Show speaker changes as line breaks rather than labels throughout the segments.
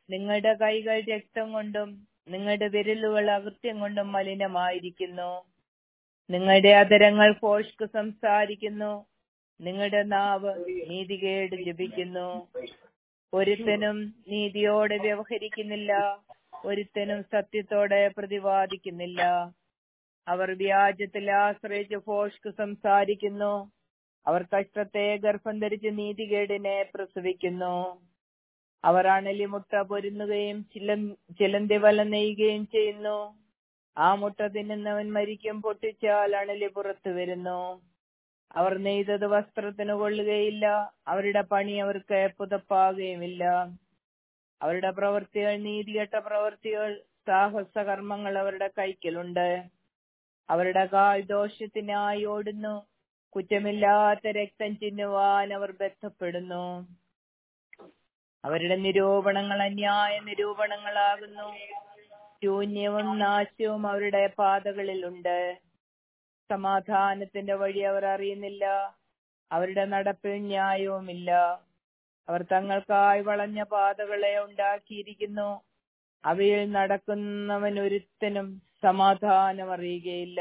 നിങ്ങളുടെ കൈകൾ രക്തം കൊണ്ടും നിങ്ങളുടെ വിരലുകൾ അകൃത്യം കൊണ്ടും മലിനമായിരിക്കുന്നു നിങ്ങളുടെ അതരങ്ങൾ ഫോഷ്ക്ക് സംസാരിക്കുന്നു നിങ്ങളുടെ നാവ് നീതികേട് ജപിക്കുന്നു ഒരുത്തനും നീതിയോടെ വ്യവഹരിക്കുന്നില്ല ഒരുത്തനും സത്യത്തോടെ പ്രതിവാദിക്കുന്നില്ല അവർ വ്യാജത്തിൽ ആശ്രയിച്ച് ഫോഷ്ക്ക് സംസാരിക്കുന്നു അവർ കഷ്ടത്തെ ഗർഭം ധരിച്ച് നീതികേടിനെ പ്രസവിക്കുന്നു അവർ അണലിമുട്ട പൊരുന്നുകയും ചിലം ചിലന്തി വല നെയ്യുകയും ചെയ്യുന്നു ആ മുട്ട തിന്നുന്നവൻ മരിക്കും പൊട്ടിച്ചാൽ അണലി പുറത്തു വരുന്നു അവർ നെയ്തത് വസ്ത്രത്തിന് കൊള്ളുകയില്ല അവരുടെ പണി അവർക്ക് പുതപ്പാകുകയുമില്ല അവരുടെ പ്രവൃത്തികൾ നീതികെട്ട പ്രവൃത്തികൾ സാഹസ കർമ്മങ്ങൾ അവരുടെ കൈക്കലുണ്ട് അവരുടെ കാൽ ദോഷത്തിനായി ഓടുന്നു കുറ്റമില്ലാത്ത രക്തം ചിന്നുവാൻ അവർ ബന്ധപ്പെടുന്നു അവരുടെ നിരൂപണങ്ങൾ അന്യായ നിരൂപണങ്ങളാകുന്നു ശൂന്യവും നാശവും അവരുടെ പാതകളിലുണ്ട് സമാധാനത്തിന്റെ വഴി അവർ അറിയുന്നില്ല അവരുടെ നടപ്പിൽ ന്യായവുമില്ല അവർ തങ്ങൾക്കായി വളഞ്ഞ പാതകളെ ഉണ്ടാക്കിയിരിക്കുന്നു അവയിൽ നടക്കുന്നവൻ ഒരുത്തനും സമാധാനം അറിയുകയില്ല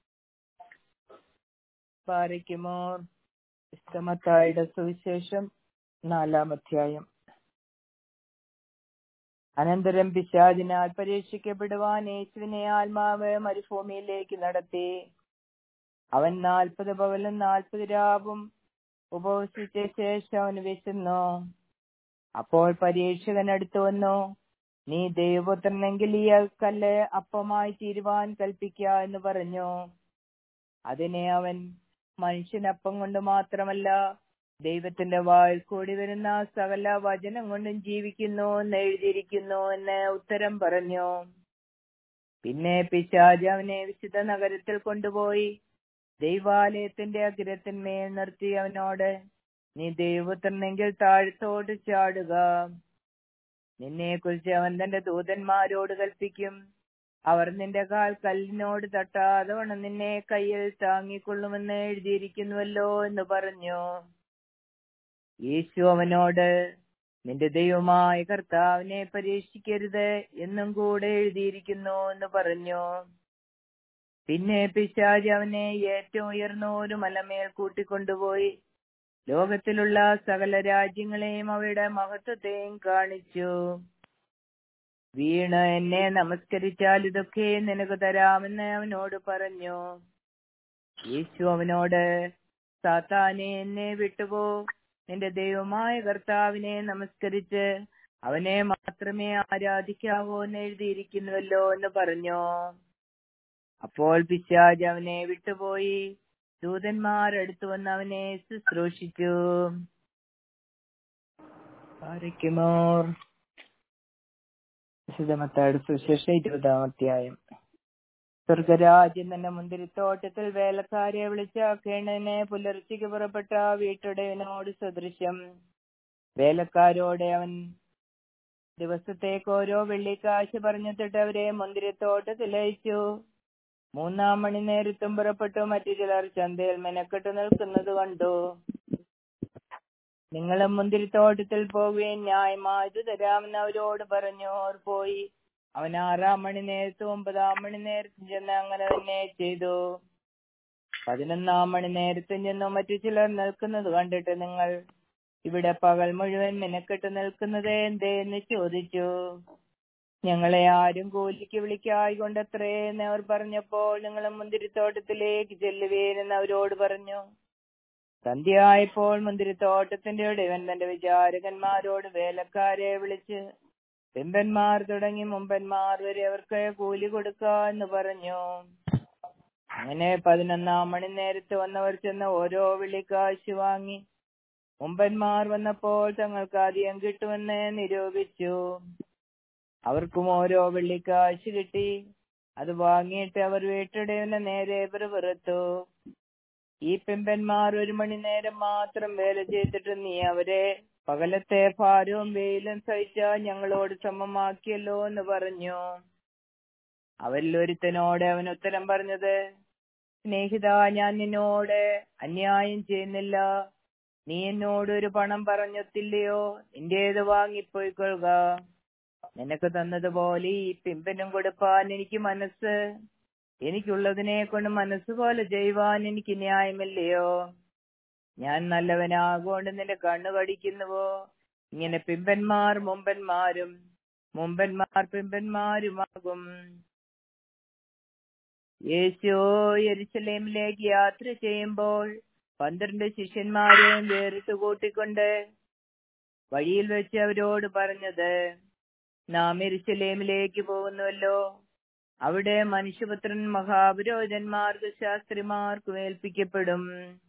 പാരയ്ക്കുമോർ ഇഷ്ടമത്തായുടെ സുവിശേഷം നാലാം അധ്യായം അനന്തരം പിശാചിനാൽ പരീക്ഷിക്കപ്പെടുവാൻ യേശുവിനെ ആത്മാവ് മരുഭൂമിയിലേക്ക് നടത്തി അവൻ നാൽപ്പത് പകലും നാൽപ്പത് രാവും ഉപവസിച്ച ശേഷം അവന് വിശന്നു അപ്പോൾ പരീക്ഷകൻ അടുത്തു വന്നു നീ ദൈവപുത്രനെങ്കിൽ ഈ കല്ല് അപ്പമായി തീരുവാൻ കൽപ്പിക്ക എന്ന് പറഞ്ഞു അതിനെ അവൻ മനുഷ്യനപ്പം കൊണ്ട് മാത്രമല്ല ദൈവത്തിന്റെ വായിൽ കൂടി വരുന്ന സകല വചനം കൊണ്ടും ജീവിക്കുന്നു എന്ന് എഴുതിയിരിക്കുന്നു എന്ന് ഉത്തരം പറഞ്ഞു പിന്നെ പിശാജ് അവനെ വിശുദ്ധ നഗരത്തിൽ കൊണ്ടുപോയി ദൈവാലയത്തിന്റെ അഗ്രത്തിന്മേൽ നിർത്തി അവനോട് നീ ദൈവത്തിനെങ്കിൽ താഴത്തോട്ട് ചാടുക നിന്നെ കുറിച്ച് അവൻ തന്റെ ദൂതന്മാരോട് കൽപ്പിക്കും അവർ നിന്റെ കാൽ കല്ലിനോട് തട്ടാതെ വണ്ണം നിന്നെ കയ്യിൽ താങ്ങിക്കൊള്ളുമെന്ന് എഴുതിയിരിക്കുന്നുവല്ലോ എന്ന് പറഞ്ഞു യേശു അവനോട് നിന്റെ ദൈവമായ കർത്താവിനെ പരീക്ഷിക്കരുത് എന്നും കൂടെ എഴുതിയിരിക്കുന്നു എന്ന് പറഞ്ഞു പിന്നെ പിശാജ് അവനെ ഏറ്റവും ഉയർന്ന ഒരു മലമേൽ കൂട്ടിക്കൊണ്ടുപോയി ലോകത്തിലുള്ള സകല രാജ്യങ്ങളെയും അവയുടെ മഹത്വത്തെയും കാണിച്ചു വീണ് എന്നെ നമസ്കരിച്ചാൽ ഇതൊക്കെ നിനക്ക് തരാമെന്ന് അവനോട് പറഞ്ഞു യേശു അവനോട് സാത്താനെ എന്നെ വിട്ടുപോ നിന്റെ ദൈവമായ കർത്താവിനെ നമസ്കരിച്ച് അവനെ മാത്രമേ ആരാധിക്കാവൂ എന്ന് എഴുതിയിരിക്കുന്നുവല്ലോ എന്ന് പറഞ്ഞു അപ്പോൾ പിശാജ് അവനെ വിട്ടുപോയി ദൂതന്മാർ അടുത്തു വന്ന് അവനെ ശുശ്രൂഷിച്ചു പാരിക്കുമോർ വിശുദ്ധമത്തായുടെ സുശേഷം ഇരുപതാം അധ്യായം സ്വർഗരാജ്യം തന്നെ മുന്തിരിത്തോട്ടത്തിൽ വേലക്കാരെ വിളിച്ച കേണനെ പുലർച്ചയ്ക്ക് പുറപ്പെട്ട വീട്ടുടയവനോട് സദൃശ്യം വേലക്കാരോടെ അവൻ ദിവസത്തേക്ക് ഓരോ വെള്ളിക്കാശ് പറഞ്ഞിട്ട് അവരെ മുന്തിരിത്തോട്ടത്തിൽ അയച്ചു മൂന്നാം മണി നേരത്തും പുറപ്പെട്ടു മറ്റു ചിലർ ചന്തയിൽ മെനക്കെട്ട് നിൽക്കുന്നത് കണ്ടു നിങ്ങളും മുന്തിരിത്തോട്ടത്തിൽ പോവുകയും ന്യായമായത് തരാമെന്ന് അവരോട് പറഞ്ഞു അവർ പോയി അവൻ ആറാം മണി നേരത്ത് ഒമ്പതാം മണി നേരത്തും ചെന്ന് അങ്ങനെ തന്നെ ചെയ്തു പതിനൊന്നാം മണി നേരത്തും ചെന്നു മറ്റു ചിലർ നിൽക്കുന്നത് കണ്ടിട്ട് നിങ്ങൾ ഇവിടെ പകൽ മുഴുവൻ മെനക്കെട്ട് നിൽക്കുന്നത് എന്തേ എന്ന് ചോദിച്ചു ഞങ്ങളെ ആരും കൂലിക്ക് വിളിക്കായി കൊണ്ടത്രേ എന്ന് അവർ പറഞ്ഞപ്പോൾ നിങ്ങൾ മുന്തിരിത്തോട്ടത്തിലേക്ക് ചെല്ലുവേനെന്ന് അവരോട് പറഞ്ഞു സന്ധ്യയായപ്പോൾ മുന്തിരിത്തോട്ടത്തിന്റെ ഇടവൻ തന്റെ വിചാരകന്മാരോട് വേലക്കാരെ വിളിച്ച് പിമ്പന്മാർ തുടങ്ങി മുമ്പന്മാർ വരെ അവർക്ക് കൂലി കൊടുക്ക എന്ന് പറഞ്ഞു അങ്ങനെ പതിനൊന്നാം മണി നേരത്ത് വന്നവർ ചെന്ന് ഓരോ വിളിക്കാശ് വാങ്ങി മുമ്പന്മാർ വന്നപ്പോൾ തങ്ങൾക്ക് അധികം കിട്ടുമെന്ന് നിരൂപിച്ചു അവർക്കും ഓരോ വെള്ളിക്കാശ് കിട്ടി അത് വാങ്ങിയിട്ട് അവർ വീട്ടുടയവനെ നേരെ വെറുത്തു ഈ പെമ്പന്മാർ ഒരു മണി നേരം മാത്രം വേല ചെയ്തിട്ട് നീ അവരെ പകലത്തെ ഭാരവും വെയിലും സഹിച്ച ഞങ്ങളോട് സമമാക്കിയല്ലോ എന്ന് പറഞ്ഞു അവരിൽ ഒരുത്തനോട് അവൻ ഉത്തരം പറഞ്ഞത് സ്നേഹിത ഞാൻ നിന്നോട് അന്യായം ചെയ്യുന്നില്ല നീ എന്നോട് ഒരു പണം പറഞ്ഞൊത്തില്ലയോ നിന്റേത് വാങ്ങിപ്പോയിക്കൊള്ളുക നിനക്ക് തന്നതുപോലെ ഈ പിമ്പനും കൊടുപ്പാൻ എനിക്ക് മനസ്സ് എനിക്കുള്ളതിനെ കൊണ്ട് മനസ്സുപോലെ ചെയ്യുവാൻ എനിക്ക് ന്യായമില്ലയോ ഞാൻ നല്ലവനാകൊണ്ട് നിന്റെ കണ്ണു കടിക്കുന്നുവോ ഇങ്ങനെ പിമ്പന്മാർ മുമ്പന്മാരും മുമ്പന്മാർ പിമ്പന്മാരുമാകും യേശു യെരുസലേമിലേക്ക് യാത്ര ചെയ്യുമ്പോൾ പന്ത്രണ്ട് ശിഷ്യന്മാരെയും വേറിട്ട് കൂട്ടിക്കൊണ്ട് വഴിയിൽ വെച്ച് അവരോട് പറഞ്ഞത് നാം എരുസലേമിലേക്ക് പോകുന്നുവല്ലോ അവിടെ മനുഷ്യപുത്രൻ മഹാപുരോഹിതന്മാർക്ക് ശാസ്ത്രിമാർക്കും ഏൽപ്പിക്കപ്പെടും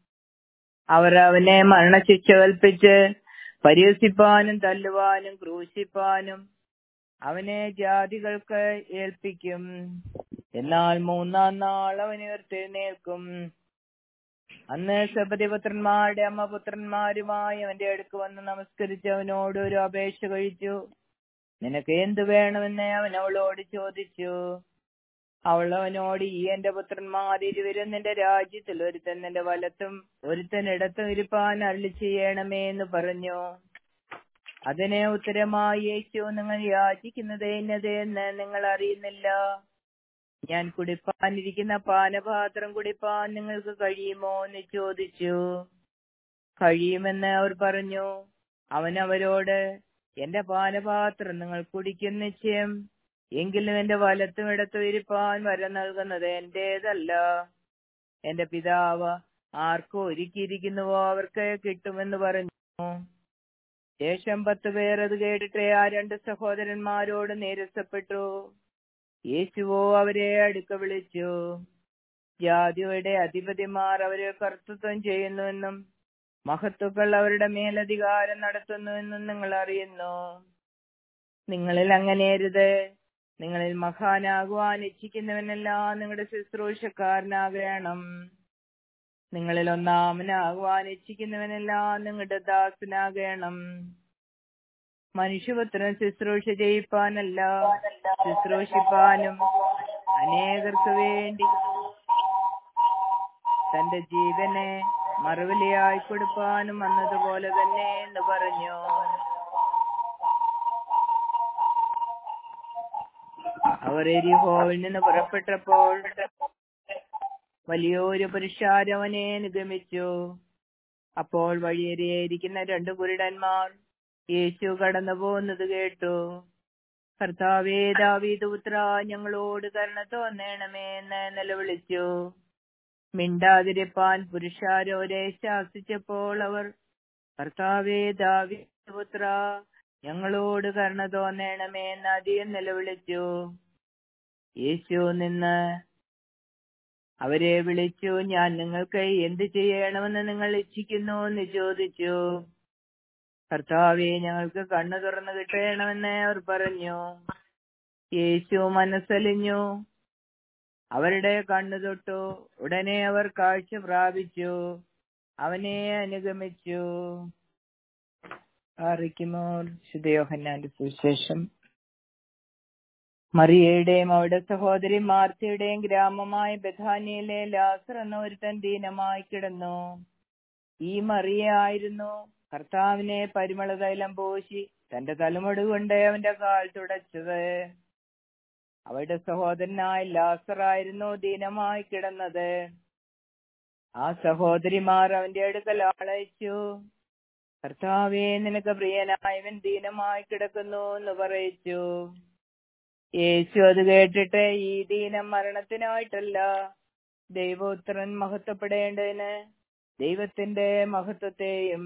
അവർ അവനെ മരണശിക്ഷ കൽപ്പിച്ച് പരിഹസിപ്പാനും തല്ലുവാനും ക്രൂശിപ്പാനും അവനെ ജാതികൾക്ക് ഏൽപ്പിക്കും എന്നാൽ മൂന്നാം നാൾ അവൻ ഉയർത്തെഴുന്നേൽക്കും അന്ന് സപതിപുത്രന്മാരുടെ അമ്മപുത്രന്മാരുമായി അവന്റെ അടുക്ക് വന്ന് നമസ്കരിച്ച് അവനോട് ഒരു അപേക്ഷ കഴിച്ചു നിനക്ക് എന്തു വേണമെന്ന് അവൻ അവളോട് ചോദിച്ചു അവൾ അവനോട് ഈ എന്റെ പുത്രന്മാർ ഇരുവരും നിന്റെ രാജ്യത്തിൽ ഒരുത്തൻ നിന്റെ വലത്തും ഒരുത്തൻ ഇടത്തും ഇരുപ്പാൻ അരളി ചെയ്യണമേ എന്ന് പറഞ്ഞു അതിനെ ഉത്തരമായി യേശു നിങ്ങൾ യാചിക്കുന്നത് എന്നത് എന്ന് നിങ്ങൾ അറിയുന്നില്ല ഞാൻ കുടിപ്പാനിരിക്കുന്ന പാനപാത്രം കുടിപ്പാൻ നിങ്ങൾക്ക് കഴിയുമോ എന്ന് ചോദിച്ചു കഴിയുമെന്ന് അവർ പറഞ്ഞു അവൻ അവരോട് എന്റെ പാനപാത്രം നിങ്ങൾ കുടിക്കും നിശ്ചയം എങ്കിലും എന്റെ വലത്തും ഇടത്തും ഇരിപ്പാൻ വരം നൽകുന്നത് എന്റേതല്ല എന്റെ പിതാവ് ആർക്കും ഒരുക്കിയിരിക്കുന്നുവോ അവർക്ക് കിട്ടുമെന്ന് പറഞ്ഞു ശേഷം പത്ത് പേർ അത് കേട്ടിട്ട് ആ രണ്ട് സഹോദരന്മാരോട് നിരസപ്പെട്ടു യേശുവോ അവരെ അടുക്ക വിളിച്ചു ജാതിയുടെ അധിപതിമാർ അവരെ കർത്തൃത്വം ചെയ്യുന്നുവെന്നും മഹത്തുക്കൾ അവരുടെ മേലധികാരം നടത്തുന്നുവെന്നും നിങ്ങൾ അറിയുന്നു നിങ്ങളിൽ അങ്ങനെയരുത് നിങ്ങളിൽ മഹാനാകുവാൻ ഇച്ഛിക്കുന്നവനെല്ലാം നിങ്ങളുടെ ശുശ്രൂഷക്കാരനാകണം നിങ്ങളിൽ ഒന്നാമനാകുവാൻ ഇച്ഛിക്കുന്നവനെല്ലാം നിങ്ങളുടെ ദാസനാകണം മനുഷ്യപുത്രൻ ശുശ്രൂഷ ചെയ്യിപ്പാനല്ല ശുശ്രൂഷിപ്പാനും അനേകർക്ക് വേണ്ടി തന്റെ ജീവനെ മറുവിലയായി കൊടുപ്പാനും വന്നതുപോലെ തന്നെ എന്ന് പറഞ്ഞു അവർ എരിഹോവിൽ നിന്ന് പുറപ്പെട്ടപ്പോൾ വലിയൊരു പുരുഷാരം അവനെ നിഗമിച്ചു അപ്പോൾ വഴിയേറിയിരിക്കുന്ന രണ്ടു കുരുടന്മാർ യേശു കടന്നു പോകുന്നത് കേട്ടു കർത്താവേ ദാവീദ് പുത്ര ഞങ്ങളോട് കരുണ തോന്നണമേ എന്ന് നിലവിളിച്ചു മിണ്ടാതിരിപ്പാൻ പുരുഷാരോരെ ശാസിച്ചപ്പോൾ അവർ കർത്താവേ ദാവീദ് പുത്ര ഞങ്ങളോട് കരുണ തോന്നണമേ എന്ന് അധികം നിലവിളിച്ചു യേശു നിന്ന് അവരെ വിളിച്ചു ഞാൻ നിങ്ങൾക്ക് എന്ത് ചെയ്യണമെന്ന് നിങ്ങൾ ഇച്ഛിക്കുന്നു എന്ന് ചോദിച്ചു കർത്താവെ ഞങ്ങൾക്ക് കണ്ണു തുറന്നു കിട്ടണമെന്ന് അവർ പറഞ്ഞു യേശു മനസ്സലിഞ്ഞു അവരുടെ കണ്ണു തൊട്ടു ഉടനെ അവർ കാഴ്ച പ്രാപിച്ചു അവനെ അനുഗമിച്ചു അറിയിക്കുമോ ശുദ്ധയോഹന്നാന്റെ സുവിശേഷം മറിയയുടെയും അവരുടെ സഹോദരി മാർത്തയുടെയും ഗ്രാമമായ ബഥാനിയിലെ ലാസർ എന്ന ഒരുത്തൻ ദീനമായി കിടന്നു ഈ മറിയായിരുന്നു കർത്താവിനെ പരിമള തൈലം പൂശി തന്റെ തലമുടി കൊണ്ട് അവന്റെ കാൽ തുടച്ചത് അവരുടെ സഹോദരനായ ലാസറായിരുന്നു ദീനമായി കിടന്നത് ആ സഹോദരിമാർ അവന്റെ അടുക്കൽ ആളയച്ചു കർത്താവെ നിനക്ക് പ്രിയനായവൻ ദീനമായി കിടക്കുന്നു എന്ന് പറയിച്ചു യേശു അത് കേട്ടിട്ട് ഈ ദീനം മരണത്തിനായിട്ടല്ല ദൈവോത്രൻ മഹത്വപ്പെടേണ്ടതിന് ദൈവത്തിന്റെ മഹത്വത്തെയും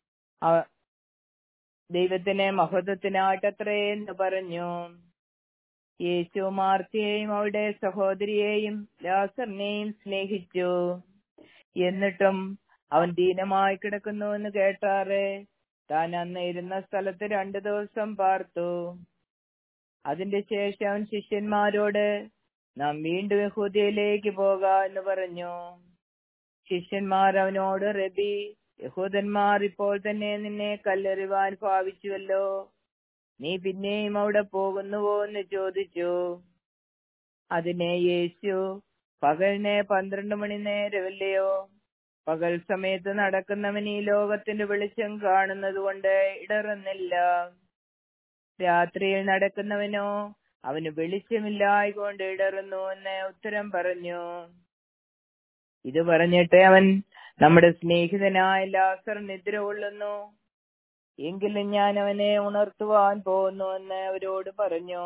ദൈവത്തിന്റെ മഹത്വത്തിനായിട്ടത്രേ എന്ന് പറഞ്ഞു യേശു മാർത്തിയെയും അവളുടെ സഹോദരിയെയും ലാസറിനെയും സ്നേഹിച്ചു എന്നിട്ടും അവൻ ദീനമായി കിടക്കുന്നു എന്ന് കേട്ടാറ് താൻ അന്ന് ഇരുന്ന സ്ഥലത്ത് രണ്ടു ദിവസം പാർത്തു അതിന്റെ ശേഷം അവൻ ശിഷ്യന്മാരോട് നാം വീണ്ടും യഹൂദിയയിലേക്ക് പോക എന്ന് പറഞ്ഞു ശിഷ്യന്മാർ അവനോട് റബി യഹൂദന്മാർ ഇപ്പോൾ തന്നെ നിന്നെ കല്ലെറിവാൻ ഭാവിച്ചുവല്ലോ നീ പിന്നെയും അവിടെ പോകുന്നുവോ എന്ന് ചോദിച്ചു അതിനെ യേശു പകലിനെ പന്ത്രണ്ട് മണി നേരമല്ലയോ പകൽ സമയത്ത് നടക്കുന്നവൻ ഈ ലോകത്തിന്റെ വെളിച്ചം കാണുന്നത് കൊണ്ട് ഇടറുന്നില്ല രാത്രിയിൽ നടക്കുന്നവനോ അവന് വെളിച്ചമില്ലായികൊണ്ട് ഇടറുന്നു എന്ന് ഉത്തരം പറഞ്ഞു ഇത് പറഞ്ഞിട്ട് അവൻ നമ്മുടെ സ്നേഹിതനായ ലാസർ നിദ്ര കൊള്ളുന്നു എങ്കിലും ഞാൻ അവനെ ഉണർത്തുവാൻ പോകുന്നു എന്ന് അവരോട് പറഞ്ഞു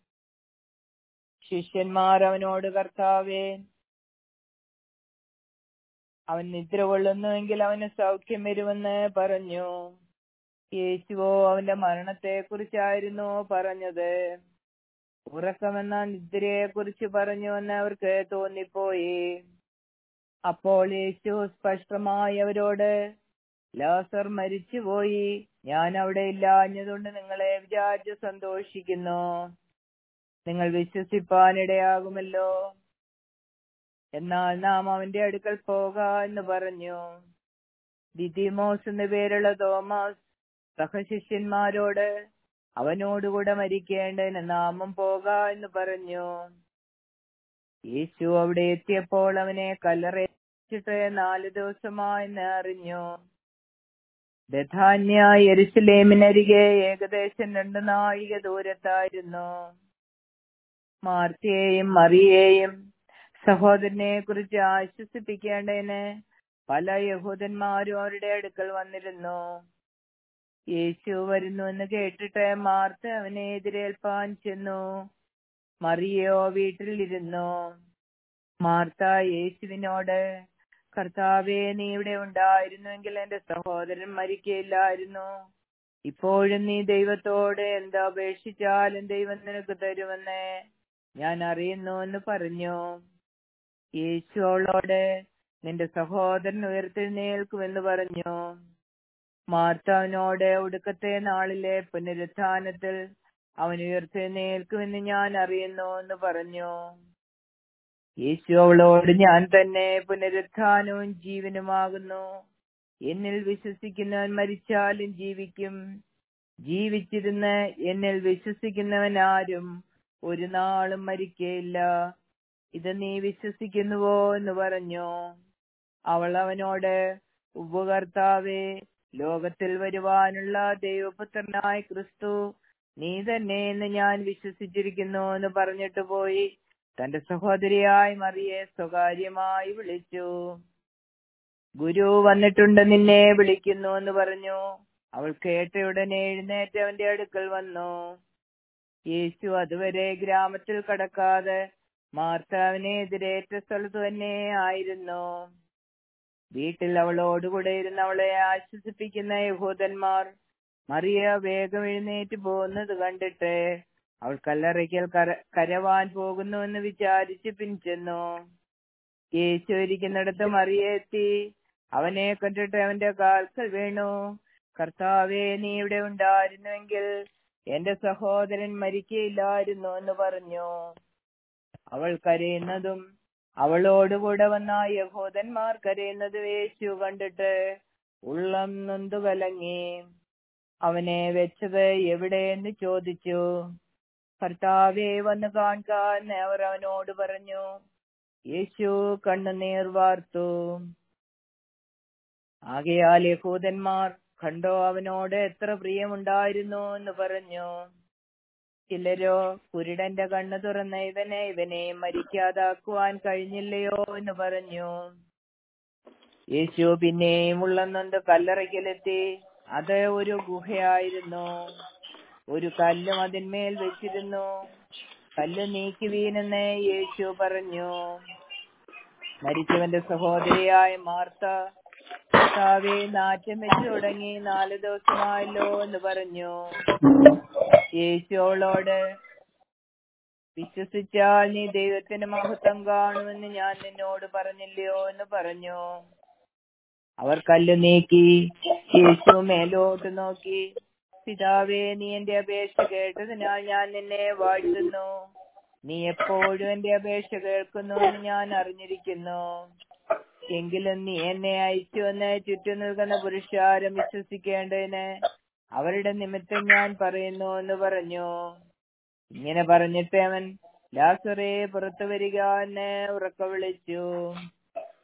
ശിഷ്യന്മാർ അവനോട് കർത്താവേ അവൻ നിദ്ര കൊള്ളുന്നുവെങ്കിൽ അവന് സൗഖ്യം വരുമെന്ന് പറഞ്ഞു യേശുവോ അവന്റെ മരണത്തെ കുറിച്ചായിരുന്നു പറഞ്ഞത് ഉറക്കമെന്ന നിദ്രയെ കുറിച്ച് പറഞ്ഞു എന്ന് അവർക്ക് തോന്നിപ്പോയി അപ്പോൾ യേശു സ്പഷ്ടമായി അവരോട് ലാസർ മരിച്ചുപോയി ഞാൻ അവിടെ ഇല്ലാഞ്ഞതുകൊണ്ട് നിങ്ങളെ വിചാരിച്ച് സന്തോഷിക്കുന്നു നിങ്ങൾ വിശ്വസിപ്പാനിടയാകുമല്ലോ എന്നാൽ നാം അവന്റെ അടുക്കൽ പോക എന്ന് പറഞ്ഞു ദിദിമോസ് എന്നു പേരുള്ള തോമസ് സഹശിഷ്യന്മാരോട് അവനോടുകൂടെ മരിക്കേണ്ടതിന് നാമം പോക എന്ന് പറഞ്ഞു യേശു അവിടെ എത്തിയപ്പോൾ അവനെ കല്ലറച്ചിട്ട് നാല് ദിവസമായി അറിഞ്ഞു ബഥാന്യ യെരുസലേമിനരികെ ഏകദേശം രണ്ട് നാഴിക ദൂരത്തായിരുന്നു മാർത്തിയെയും മറിയെയും സഹോദരനെ കുറിച്ച് ആശ്വസിപ്പിക്കേണ്ടതിന് പല യഹൂദന്മാരും അവരുടെ അടുക്കൽ വന്നിരുന്നു യേശു വരുന്നു എന്ന് കേട്ടിട്ട് മാർത്ത അവനെ എതിരേൽപ്പാൻ ചെന്നു മറിയോ വീട്ടിലിരുന്നു മാർത്ത യേശുവിനോട് കർത്താവെ നീ ഇവിടെ ഉണ്ടായിരുന്നുവെങ്കിൽ എന്റെ സഹോദരൻ മരിക്കയില്ലായിരുന്നു ഇപ്പോഴും നീ ദൈവത്തോട് എന്താ അപേക്ഷിച്ചാലും ദൈവം നിനക്ക് തരുമെന്ന് ഞാൻ അറിയുന്നു എന്ന് പറഞ്ഞു യേശു അവളോട് നിന്റെ സഹോദരൻ ഉയർത്തെഴുന്നേൽക്കുമെന്ന് പറഞ്ഞു മാർത്താവിനോട് ഒടുക്കത്തെ നാളിലെ പുനരുത്ഥാനത്തിൽ അവൻ ഉയർത്തെഴുന്നേൽക്കുമെന്ന് ഞാൻ അറിയുന്നു എന്ന് പറഞ്ഞു യേശു അവളോട് ഞാൻ തന്നെ പുനരുത്ഥാനവും ജീവനുമാകുന്നു എന്നിൽ വിശ്വസിക്കുന്നവൻ മരിച്ചാലും ജീവിക്കും ജീവിച്ചിരുന്ന് എന്നിൽ വിശ്വസിക്കുന്നവൻ ആരും ഒരു നാളും മരിക്കയില്ല ഇത് നീ വിശ്വസിക്കുന്നുവോ എന്ന് പറഞ്ഞു അവൾ അവനോട് ഉപകർത്താവേ ലോകത്തിൽ വരുവാനുള്ള ദൈവപുത്രനായ ക്രിസ്തു നീ തന്നെ എന്ന് ഞാൻ വിശ്വസിച്ചിരിക്കുന്നു എന്ന് പറഞ്ഞിട്ട് പോയി തന്റെ സഹോദരിയായി മറിയെ സ്വകാര്യമായി വിളിച്ചു ഗുരു വന്നിട്ടുണ്ട് നിന്നെ വിളിക്കുന്നു എന്ന് പറഞ്ഞു അവൾ കേട്ടയുടനെ എഴുന്നേറ്റ് അവന്റെ അടുക്കൽ വന്നു യേശു അതുവരെ ഗ്രാമത്തിൽ കടക്കാതെ മാർത്താവിനെ എതിരേറ്റ സ്ഥലത്ത് തന്നെ ആയിരുന്നു വീട്ടിൽ അവളോടുകൂടെ ഇരുന്ന് അവളെ ആശ്വസിപ്പിക്കുന്ന യഹൂദന്മാർ മറിയ വേഗം എഴുന്നേറ്റ് പോകുന്നത് കണ്ടിട്ട് അവൾ കല്ലറയ്ക്കൽ കര കരവാൻ പോകുന്നു എന്ന് വിചാരിച്ച് പിൻചെന്നു യേശു ഇരിക്കുന്നിടത്ത് മറിയ എത്തി അവനെ കണ്ടിട്ട് അവന്റെ കാൽക്കൽ വീണു കർത്താവെ നീ ഇവിടെ ഉണ്ടായിരുന്നുവെങ്കിൽ എന്റെ സഹോദരൻ മരിക്കയില്ലായിരുന്നു എന്ന് പറഞ്ഞു അവൾ കരയുന്നതും അവളോടുകൂടെ വന്ന യഹൂദന്മാർ കരയുന്നത് യേശു കണ്ടിട്ട് ഉള്ളം നൊന്തു കലങ്ങി അവനെ വെച്ചത് എവിടെയെന്ന് ചോദിച്ചു കർത്താവെ വന്ന് കാണുക എന്ന് അവർ അവനോട് പറഞ്ഞു യേശു കണ്ണുനീർ വാർത്തു ആകയാൽ യഹൂദന്മാർ കണ്ടോ അവനോട് എത്ര പ്രിയമുണ്ടായിരുന്നു എന്ന് പറഞ്ഞു ചിലരോ കുരുടന്റെ കണ്ണു തുറന്ന ഇവനെ ഇവനെ മരിക്കാതാക്കുവാൻ കഴിഞ്ഞില്ലയോ എന്ന് പറഞ്ഞു യേശു പിന്നെയും ഉള്ളന്നൊന്ന് കല്ലറയ്ക്കലെത്തി അത് ഒരു ഗുഹയായിരുന്നു ഒരു കല്ലും അതിന്മേൽ വെച്ചിരുന്നു കല്ല് നീക്കി വീണെന്ന് യേശു പറഞ്ഞു മരിച്ചവന്റെ സഹോദരിയായ മാർത്ത കർത്താവെ നാറ്റം വെച്ച് തുടങ്ങി നാല് ദിവസമായല്ലോ എന്ന് പറഞ്ഞു യേശു അവളോട് വിശ്വസിച്ചാൽ നീ ദൈവത്തിന്റെ മഹത്വം കാണുമെന്ന് ഞാൻ നിന്നോട് പറഞ്ഞില്ലയോ എന്ന് പറഞ്ഞു അവർ കല്ല് നീക്കി യേശു മേലോട്ട് നോക്കി പിതാവേ നീ എന്റെ അപേക്ഷ കേട്ടതിനാൽ ഞാൻ നിന്നെ വാഴ്ത്തുന്നു നീ എപ്പോഴും എന്റെ അപേക്ഷ കേൾക്കുന്നു എന്ന് ഞാൻ അറിഞ്ഞിരിക്കുന്നു എങ്കിലും നീ എന്നെ അയച്ചു എന്ന് ചുറ്റും നിൽക്കുന്ന പുരുഷാരം വിശ്വസിക്കേണ്ടതിന് അവരുടെ നിമിത്തം ഞാൻ പറയുന്നു എന്ന് പറഞ്ഞു ഇങ്ങനെ പറഞ്ഞിട്ട് അവൻ ലാസറെ പുറത്തു വരിക എന്ന് ഉറക്ക വിളിച്ചു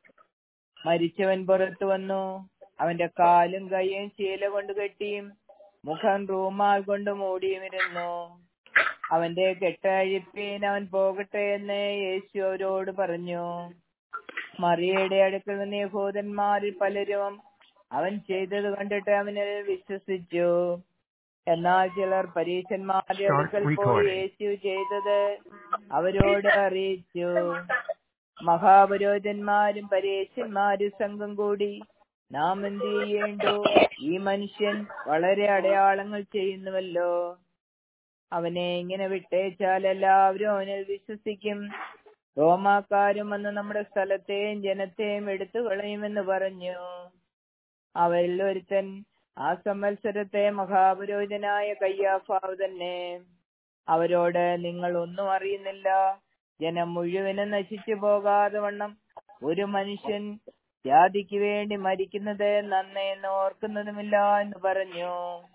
മരിച്ചവൻ പുറത്തു വന്നു അവന്റെ കാലും കൈയും ശീല കൊണ്ട് കെട്ടിയും മുഖം റൂമാൽ കൊണ്ട് മൂടിയുമിരുന്നു അവന്റെ കെട്ടഴിപ്പീൻ അവൻ പോകട്ടെ എന്ന് യേശു അവരോട് പറഞ്ഞു മറിയയുടെ അടുക്കൽ നിന്ന് യഹൂദന്മാരിൽ പലരും അവൻ ചെയ്തത് കണ്ടിട്ട് അവനിൽ വിശ്വസിച്ചു എന്നാൽ ചിലർ പരീക്ഷന്മാരുടെ
Start
അടുക്കൽ പോയി
recording.
യേശു ചെയ്തത് അവരോട് അറിയിച്ചു മഹാപുരോഹിതന്മാരും പരീക്ഷന്മാരും സംഘം കൂടി നാം എന്ത് ചെയ്യേണ്ടു ഈ മനുഷ്യൻ വളരെ അടയാളങ്ങൾ ചെയ്യുന്നുവല്ലോ അവനെ ഇങ്ങനെ വിട്ടേച്ചാൽ എല്ലാവരും അവനിൽ വിശ്വസിക്കും റോമാക്കാരും വന്ന് നമ്മുടെ സ്ഥലത്തെയും ജനത്തെയും എടുത്തു കളയുമെന്ന് പറഞ്ഞു അവരിൽ ഒരുത്തൻ ആ സംവത്സരത്തെ മഹാപുരോഹിതനായ കയ്യാഫാവ് തന്നെ അവരോട് നിങ്ങൾ ഒന്നും അറിയുന്നില്ല ജനം മുഴുവനും നശിച്ചു പോകാതെ വണ്ണം ഒരു മനുഷ്യൻ ജാതിക്ക് വേണ്ടി മരിക്കുന്നത് നന്നേന്ന് ഓർക്കുന്നതുമില്ല എന്ന് പറഞ്ഞു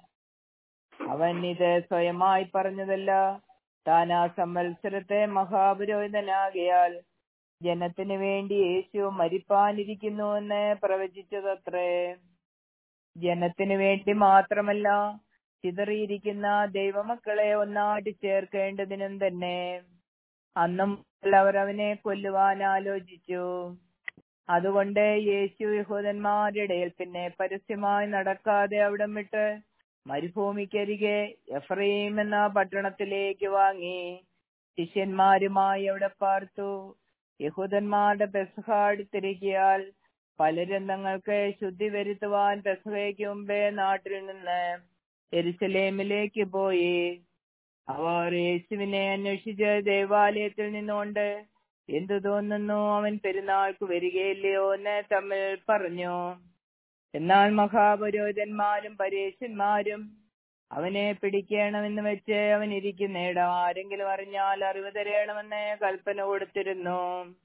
അവൻ ഇത് സ്വയമായി പറഞ്ഞതല്ല താൻ ആ സംവത്സരത്തെ മഹാപുരോഹിതനാകിയാൽ ജനത്തിന് വേണ്ടി യേശു മരിപ്പാനിരിക്കുന്നു എന്ന് പ്രവചിച്ചതത്രേ ജനത്തിന് വേണ്ടി മാത്രമല്ല ചിതറിയിരിക്കുന്ന ദൈവമക്കളെ ഒന്നായിട്ട് ചേർക്കേണ്ടതിനും തന്നെ അന്നും അവർ അവനെ കൊല്ലുവാൻ ആലോചിച്ചു അതുകൊണ്ട് യേശു യഹൂദന്മാരുടെ ഇടയിൽ പിന്നെ പരസ്യമായി നടക്കാതെ അവിടം വിട്ട് മരുഭൂമിക്കരികെ എഫ്രൈം എന്ന പട്ടണത്തിലേക്ക് വാങ്ങി ശിഷ്യന്മാരുമായി അവിടെ പാർത്തു യഹൂദന്മാരുടെ പെസഹ അടുത്തിരിക്കിയാൽ പലരും തങ്ങൾക്ക് ശുദ്ധി വരുത്തുവാൻ പെസഹയ്ക്ക് മുമ്പേ നാട്ടിൽ നിന്ന് എരുസലേമിലേക്ക് പോയി അവർ യേശുവിനെ അന്വേഷിച്ച് ദേവാലയത്തിൽ നിന്നുകൊണ്ട് എന്തു തോന്നുന്നു അവൻ പെരുന്നാൾക്ക് വരികയില്ലയോ എന്ന് തമ്മിൽ പറഞ്ഞു എന്നാൽ മഹാപുരോഹിതന്മാരും പരേശന്മാരും അവനെ പിടിക്കണമെന്ന് വെച്ച് അവൻ ഇരിക്കുന്ന ഇടം ആരെങ്കിലും അറിഞ്ഞാൽ അറിവ് തരണമെന്ന് കൽപ്പന കൊടുത്തിരുന്നു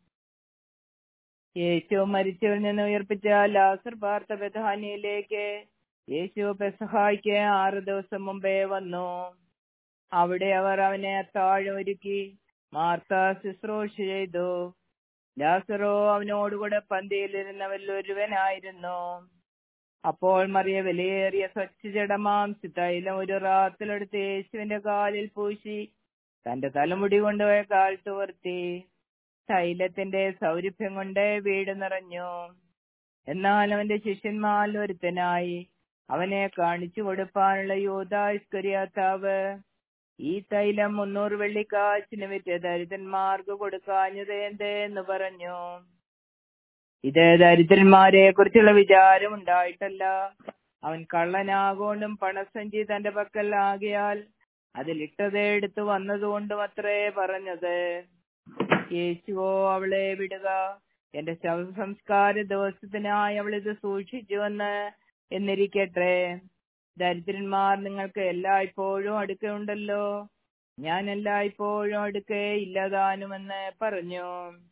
യേശു മരിച്ചവരിൽ നിന്ന് ഉയർപ്പിച്ച ലാസർ പാർത്ത ബഥാനിയിലേക്ക് യേശു പെസഹായിക്ക് ആറ് ദിവസം മുമ്പേ വന്നു അവിടെ അവർ അവനെ അത്താഴം ഒരുക്കി മാർത്ത ശുശ്രൂഷ ചെയ്തു ലാസറോ അവനോടുകൂടെ പന്തിയിലിരുന്നവരിൽ ഒരുവനായിരുന്നു അപ്പോൾ മറിയ വിലയേറിയ സ്വച്ഛജടമാം തൈലം ഒരു റാത്തിലെടുത്ത് യേശുവിന്റെ കാലിൽ പൂശി തന്റെ തലമുടി കൊണ്ടുപോയ കാൽ തുവർത്തി തൈലത്തിന്റെ സൗരഭ്യം കൊണ്ട് വീട് നിറഞ്ഞു എന്നാൽ അവന്റെ ശിഷ്യന്മാരിൽ ഒരുത്തനായി അവനെ കാണിച്ചു കൊടുപ്പാനുള്ള യൂതാസ്കരിയാത്താവ് ഈ തൈലം മുന്നൂറ് വെള്ളിക്കാശിന് വിറ്റ് ദരിദ്രന്മാർക്ക് കൊടുക്കാഞ്ഞത് എന്ത് എന്ന് പറഞ്ഞു ഇത് ദരിദ്രന്മാരെ കുറിച്ചുള്ള വിചാരം ഉണ്ടായിട്ടല്ല അവൻ കള്ളനാകൊണ്ടും പണസഞ്ചി തന്റെ പക്കൽ ആകിയാൽ അതിലിട്ടത് എടുത്തു വന്നതുകൊണ്ടും അത്രേ പറഞ്ഞത് യേശുവോ അവളെ വിടുക എന്റെ ശവസംസ്കാര ദിവസത്തിനായി അവൾ ഇത് സൂക്ഷിച്ചുവെന്ന് എന്നിരിക്കട്ടെ ദരിദ്രന്മാർ നിങ്ങൾക്ക് എല്ലായ്പ്പോഴും അടുക്കുണ്ടല്ലോ ഞാൻ എല്ലായ്പ്പോഴും അടുക്കേ ഇല്ലതാനുമെന്ന് പറഞ്ഞു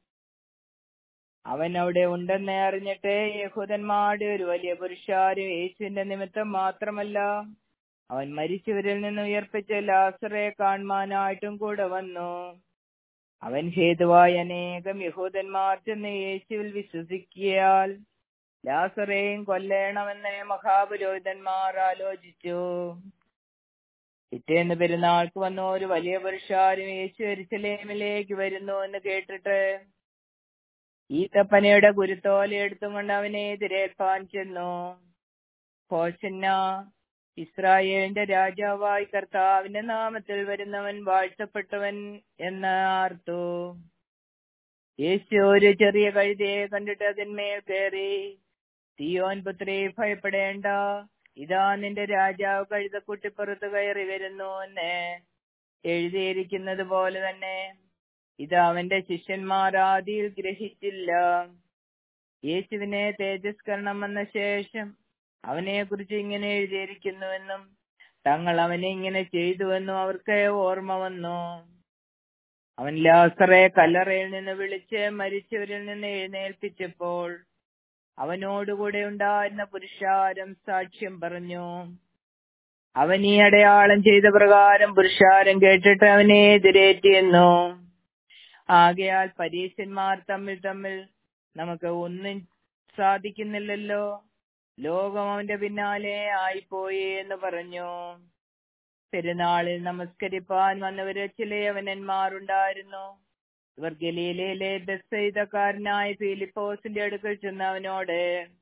അവൻ അവിടെ ഉണ്ടെന്ന് അറിഞ്ഞിട്ട് യഹൂദന്മാരുടെ ഒരു വലിയ പുരുഷാരും യേശുവിന്റെ നിമിത്തം മാത്രമല്ല അവൻ മരിച്ചവരിൽ നിന്ന് ഉയർപ്പിച്ച ലാസറെ കാണുവാനായിട്ടും കൂടെ വന്നു അവൻ ഹേതുവായി അനേകം യഹൂദന്മാർ ചെന്ന് യേശുവിൽ വിശ്വസിക്കിയാൽ ലാസറേയും കൊല്ലേണമെന്ന് മഹാപുരോഹിതന്മാർ ആലോചിച്ചു പിറ്റേന്ന് പെരുന്നാൾക്ക് വന്ന ഒരു വലിയ പുരുഷാരും യേശു എരിശലേമിലേക്ക് വരുന്നു എന്ന് കേട്ടിട്ട് ഈത്തപ്പനയുടെ കുരുത്തോല എടുത്തും കൊണ്ട് അവനെ എതിരേൽപ്പാൻ ചെന്നു ഹോഷന്ന ഇസ്രായേലിന്റെ രാജാവായി കർത്താവിന്റെ നാമത്തിൽ വരുന്നവൻ വാഴ്ത്തപ്പെട്ടവൻ എന്ന് ആർത്തു യേശു ഒരു ചെറിയ കഴുതയെ കണ്ടിട്ട് അതിന്മേൽ കയറി തീയോൻ പുത്രി ഭയപ്പെടേണ്ട ഇതാ നിന്റെ രാജാവ് കഴുതക്കുട്ടിപ്പുറത്ത് കയറി വരുന്നു എന്ന് എഴുതിയിരിക്കുന്നത് പോലെ തന്നെ ഇത് അവന്റെ ശിഷ്യന്മാർ ആദിയിൽ ഗ്രഹിച്ചില്ല യേശുവിനെ തേജസ്കരണം വന്ന ശേഷം അവനെ കുറിച്ച് ഇങ്ങനെ എഴുതിയിരിക്കുന്നുവെന്നും തങ്ങൾ അവനെ ഇങ്ങനെ ചെയ്തുവെന്നും അവർക്ക് ഓർമ്മ വന്നു അവൻ ലാസറെ കല്ലറയിൽ നിന്ന് വിളിച്ച് മരിച്ചവരിൽ നിന്ന് എഴുന്നേൽപ്പിച്ചപ്പോൾ അവനോടുകൂടെ ഉണ്ടായിരുന്ന പുരുഷാരം സാക്ഷ്യം പറഞ്ഞു അവൻ ഈ അടയാളം ചെയ്ത പ്രകാരം പുരുഷാരം കേട്ടിട്ട് അവനെ എതിരേറ്റിയെന്നു ആകയാൽ പരീശന്മാർ തമ്മിൽ തമ്മിൽ നമുക്ക് ഒന്നും സാധിക്കുന്നില്ലല്ലോ ലോകം അവന്റെ പിന്നാലെ ആയിപ്പോയി എന്ന് പറഞ്ഞു പെരുന്നാളിൽ നമസ്കരിപ്പാൻ വന്നവര് ചില യവനന്മാരുണ്ടായിരുന്നു ഇവർ ഗലീലയിലെ ബെസ്സെയ്തക്കാരനായ ഫിലിപ്പോസിന്റെ അടുക്കൽ ചെന്ന് അവനോട്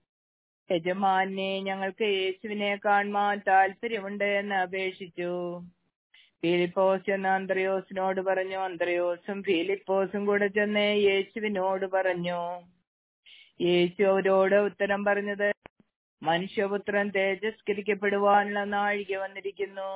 യജമാനെ ഞങ്ങൾക്ക് യേശുവിനെ കാണുവാൻ താല്പര്യമുണ്ട് എന്ന് അപേക്ഷിച്ചു ഫിലിപ്പോസ് എന്ന് അന്ത്രയോസിനോട് പറഞ്ഞു അന്ത്രയോസും ഫിലിപ്പോസും കൂടെ ചെന്ന് യേശുവിനോട് പറഞ്ഞു യേശു അവരോട് ഉത്തരം പറഞ്ഞത് മനുഷ്യപുത്രൻ തേജസ്കരിക്കപ്പെടുവാനുള്ള നാഴിക വന്നിരിക്കുന്നു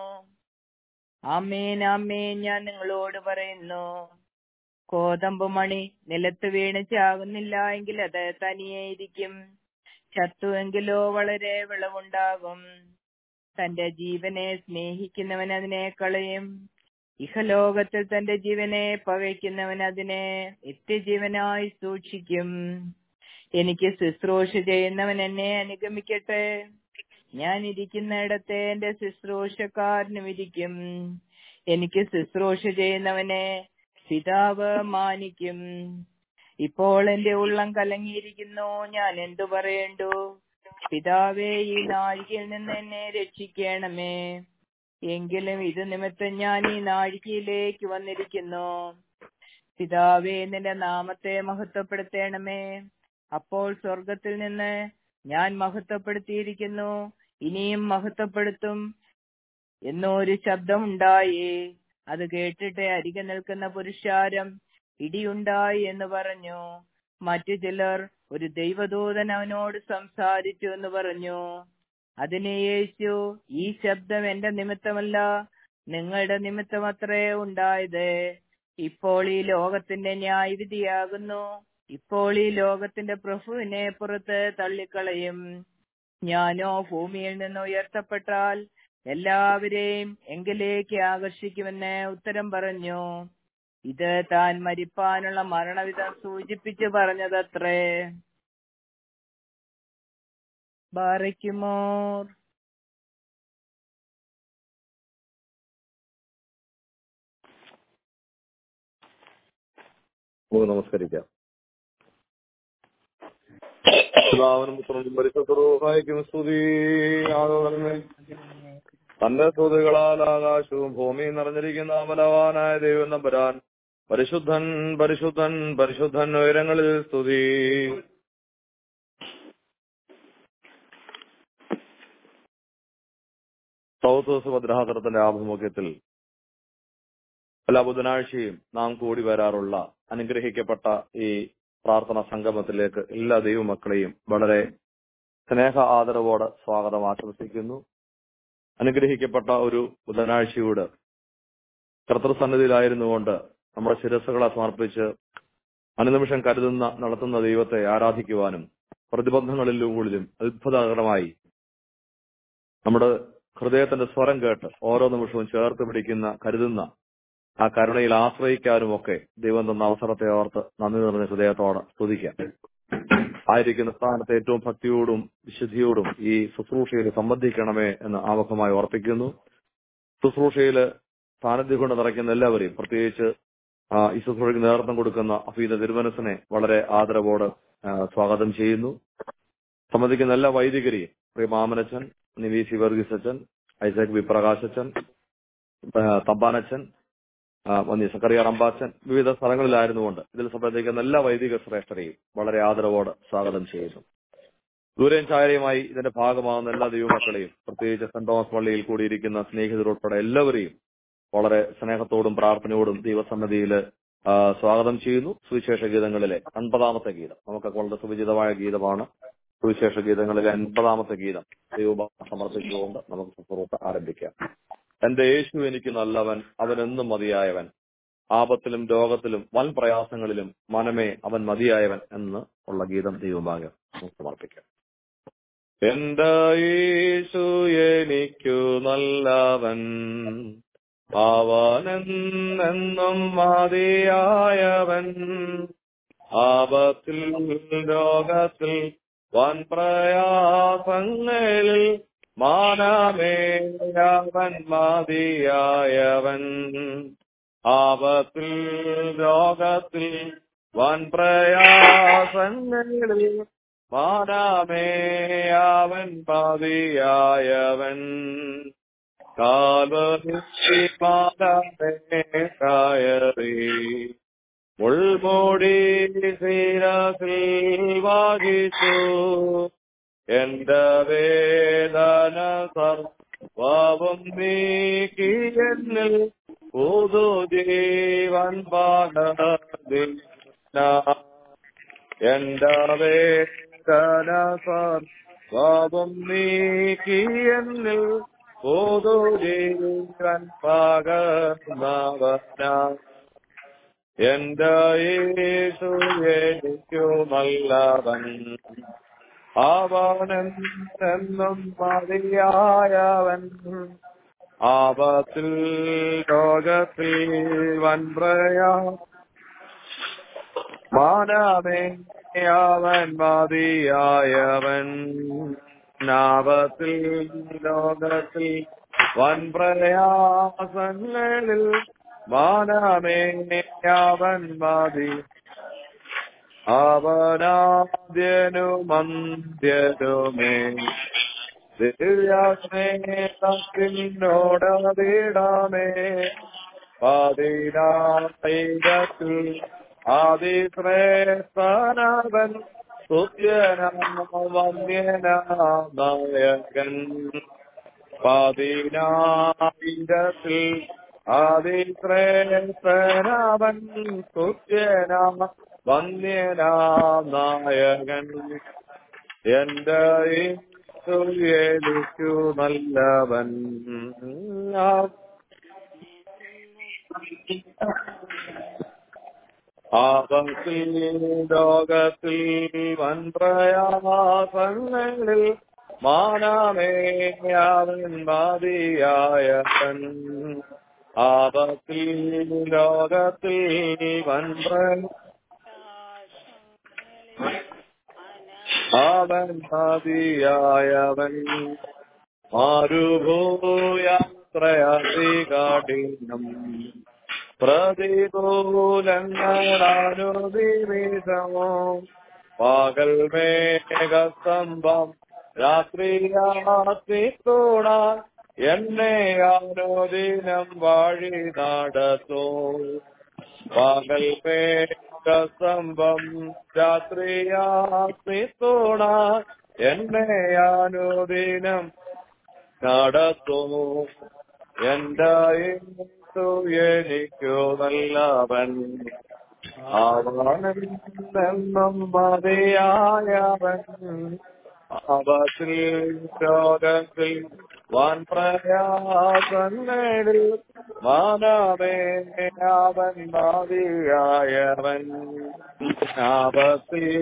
ആമേൻ ആമേൻ ഞാൻ നിങ്ങളോട് പറയുന്നു കോതമ്പ് മണി നിലത്ത് വീണ് ചാകുന്നില്ല എങ്കിൽ അത് തനിയെ ഇരിക്കും ചത്തുവെങ്കിലോ വളരെ വിളവുണ്ടാകും തന്റെ ജീവനെ സ്നേഹിക്കുന്നവൻ അതിനെ കളയും ഇഹലോകത്തിൽ തന്റെ ജീവനെ പകയ്ക്കുന്നവൻ അതിനെ നിത്യജീവനായി സൂക്ഷിക്കും എനിക്ക് ശുശ്രൂഷ ചെയ്യുന്നവൻ എന്നെ അനുഗമിക്കട്ടെ ഞാൻ ഇരിക്കുന്നിടത്തെ എന്റെ ശുശ്രൂഷക്കാരനും ഇരിക്കും എനിക്ക് ശുശ്രൂഷ ചെയ്യുന്നവനെ പിതാവ് മാനിക്കും ഇപ്പോൾ എന്റെ ഉള്ളം കലങ്ങിയിരിക്കുന്നു ഞാൻ എന്തു പറയേണ്ടു പിതാവേ ഈ നാഴികയിൽ നിന്ന് എന്നെ രക്ഷിക്കണമേ എങ്കിലും ഇത് നിമിത്തം ഞാൻ ഈ നാഴികയിലേക്ക് വന്നിരിക്കുന്നു പിതാവേ നിന്റെ നാമത്തെ മഹത്വപ്പെടുത്തണമേ അപ്പോൾ സ്വർഗത്തിൽ നിന്ന് ഞാൻ മഹത്വപ്പെടുത്തിയിരിക്കുന്നു ഇനിയും മഹത്വപ്പെടുത്തും എന്നൊരു ശബ്ദമുണ്ടായി അത് കേട്ടിട്ട് അരികെ നിൽക്കുന്ന പുരുഷാരം ഇടിയുണ്ടായി എന്ന് പറഞ്ഞു മറ്റു ചിലർ ഒരു ദൈവദൂതൻ അവനോട് സംസാരിച്ചു എന്ന് പറഞ്ഞു അതിന് യേശു ഈ ശബ്ദം എന്റെ നിമിത്തമല്ല നിങ്ങളുടെ നിമിത്തമത്രേ ഉണ്ടായത് ഇപ്പോൾ ഈ ലോകത്തിന്റെ ന്യായവിധിയാകുന്നു ഇപ്പോൾ ഈ ലോകത്തിന്റെ പ്രഭുവിനെ പുറത്ത് തള്ളിക്കളയും ഞാനോ ഭൂമിയിൽ നിന്ന് ഉയർത്തപ്പെട്ടാൽ എല്ലാവരെയും എങ്കിലേക്ക് ആകർഷിക്കുമെന്ന് ഉത്തരം പറഞ്ഞു ഇത് താൻ മരിപ്പാനുള്ള മരണവിധം സൂചിപ്പിച്ചു പറഞ്ഞതത്രേ ബാറയ്ക്കുമോർ
നമുക്ക് നമസ്കരിക്കാം പിതാവിനും പുത്രനും പരിശുദ്ധരൂഹായിക്കും സ്തുതി ആദോദരമേ തന്റെ സ്തുതികളാൽ ആകാശവും ഭൂമിയും നിറഞ്ഞിരിക്കുന്ന ബലവാനായ ദൈവം നമ്പരാൻ പരിശുദ്ധൻ പരിശുദ്ധൻ പരിശുദ്ധൻ ഉയരങ്ങളിൽ സ്തുതി സൗത്ത് സുഭദ്രാതരത്തിന്റെ ആഭിമുഖ്യത്തിൽ എല്ലാ ബുധനാഴ്ചയും നാം കൂടി വരാറുള്ള അനുഗ്രഹിക്കപ്പെട്ട ഈ പ്രാർത്ഥന സംഗമത്തിലേക്ക് എല്ലാ ദൈവമക്കളെയും വളരെ സ്നേഹ ആദരവോടെ സ്വാഗതം ആശംസിക്കുന്നു അനുഗ്രഹിക്കപ്പെട്ട ഒരു ബുധനാഴ്ചയോട് കർത്തൃസന്നിധിയിലായിരുന്നുകൊണ്ട് നമ്മുടെ ശിരസ്സുകളെ സമർപ്പിച്ച് അനുനിമിഷം കരുതുന്ന നടത്തുന്ന ദൈവത്തെ ആരാധിക്കുവാനും പ്രതിബന്ധങ്ങളിലും അത്ഭുതകരമായി നമ്മുടെ ഹൃദയത്തിന്റെ സ്വരം കേട്ട് ഓരോ നിമിഷവും ചേർത്ത് പിടിക്കുന്ന കരുതുന്ന ആ കരുണയിൽ ആശ്രയിക്കാനും ഒക്കെ ദൈവം തന്ന അവസരത്തെ ഓർത്ത് നന്ദി നിറഞ്ഞ ഹൃദയത്തോടെ സ്തുതിക്കാം ആയിരിക്കുന്ന സ്ഥാനത്ത് ഏറ്റവും ഭക്തിയോടും വിശുദ്ധിയോടും ഈ ശുശ്രൂഷയിൽ സംബന്ധിക്കണമേ എന്ന് ആമുഖമായി ഓർപ്പിക്കുന്നു ശുശ്രൂഷയിൽ സാന്നിധ്യം കൊണ്ട് നിറയ്ക്കുന്ന എല്ലാവരെയും പ്രത്യേകിച്ച് ആ, ഈ ശുശ്രൂഷയ്ക്ക് നേതൃത്വം കൊടുക്കുന്ന അഫീദ തിരുമനസിനെ വളരെ ആദരവോട് ആ, സ്വാഗതം ചെയ്യുന്നു സംബന്ധിക്കുന്ന എല്ലാ വൈദികരെയും പ്രിയ മാമനച്ചൻ നിവി സി വർഗീസ് അച്ഛൻ ഐസക് വി പ്രകാശ് അച്ഛൻ ആ, തമ്പാനച്ചൻ ആ, വന്നി സക്കറിയ റമ്പാച്ചൻ വിവിധ സ്ഥലങ്ങളിലായിരുന്നുകൊണ്ട് ഇതിൽ സംബന്ധിക്കുന്ന എല്ലാ വൈദിക ശ്രേഷ്ഠരെയും വളരെ ആദരവോടെ സ്വാഗതം ചെയ്യുന്നു ദൂരേം ചായയുമായി ഇതിന്റെ ഭാഗമാകുന്ന എല്ലാ ദൈവമക്കളെയും പ്രത്യേകിച്ച് സെന്റ് തോമസ് പള്ളിയിൽ കൂടിയിരിക്കുന്ന സ്നേഹിതരുൾപ്പെടെ എല്ലാവരെയും വളരെ സ്നേഹത്തോടും പ്രാർത്ഥനയോടും ദൈവസന്നിധിയിൽ ആ, സ്വാഗതം ചെയ്യുന്നു സുവിശേഷ ഗീതങ്ങളിലെ അൻപതാമത്തെ ഗീതം നമുക്കൊക്കെ വളരെ സുപരിചിതമായ ഗീതമാണ് സുവിശേഷ ഗീതങ്ങളിലെ അൻപതാമത്തെ ഗീതം ദൈവ സമർപ്പിച്ചുകൊണ്ട് നമുക്ക് ശുശ്രൂഷ ആരംഭിക്കാം എന്റെ യേശു എനിക്ക് നല്ലവൻ അവനെന്നും മതിയായവൻ ആപത്തിലും രോഗത്തിലും വൻ പ്രയാസങ്ങളിലും മനമേ അവൻ മതിയായവൻ എന്ന് ഉള്ള ഗീതം ദൈവഭാഗം നമുക്ക് സമർപ്പിക്കാം എന്റെ യേശു എനിക്കു നല്ലവൻ അവനെന്നും മതിയായവൻ ആപത്തിൽ രോഗത്തിൽ വൻ പ്രയാസങ്ങളിൽ മാനമേ അവൻ മതിയായവൻ ആപത്തിൽ രോഗത്തിൽ വൻ പ്രയാസങ്ങളിൽ മാനാമേ അവൻ പാതിയായവൻ കാൽവരി മാനാമേ കയറി മുൾമൂടി ശിരസിൽ വാഹിച്ചു എന്റെ വേദന സർവവും നീക്കി എന്നിൽ പുതുജീവൻ പാടിന എന്റെ വേദന സർവവും നീക്കി എന്നിൽ പുതുജീവൻ പകർന്നവന എന്റെ യേശു എനിക്കു നല്ലവൻ അവനെന്നും മതിയായവൻ ആപത്തിൽ ലോകത്തിൽ വൻപ്രയാ മാനമേ അവൻ മതിയായവൻ നാപത്തിൽ ലോകത്തിൽ വൻപ്രയാസങ്ങളിൽ മാനമേ അവൻ മതി അവനാദ്യനുമന്ത്യനുമേ ദിവ്യസ്നേഹത്തിനോടതിടമേ പതിനായിരത്തിൽ ആദിശ്രേഷ്ഠനവൻ സുത്യനാമന്യനായകൻ പതിനായിരത്തിൽ ആദിശ്രേഷ്ഠനവൻ സുത്യനാമ വന്യനായകൻ എന്റെ എനിക്കു നല്ലവൻ ആപത്തിൽ ലോകത്തിൽ വൻപ്രയാസങ്ങളിൽ മാനമേ അവൻ മതിയായവൻ ആപത്തിൽ ലോകത്തിൽ വൻപ്രയ അവൻ മതിയായവൻ മാരുഭൂയാത്രയാതികാഠിനം പ്രതികൂലങ്ങളാനുനിമിഷമോ പകൽ മേഘസ്തംഭം രാത്രിയാത്തിത്തോണാൻ എന്നെ അനുദിനം വഴി നടത്തോ പകൽ മേഘസ്തംഭം രാത്രിയാത്തിത്തോണാൻ എന്നെ അനുദിനം നടത്തോ എന്റെ യേശു എനിക്കു നല്ലവൻ അവനെന്നും മതിയായവൻ അവത്തിൽ ലോകത്തിൽ വൻ പ്രയാസങ്ങളിൽ മാനവേ അവൻ മതിയായവൻ ആപത്തിൽ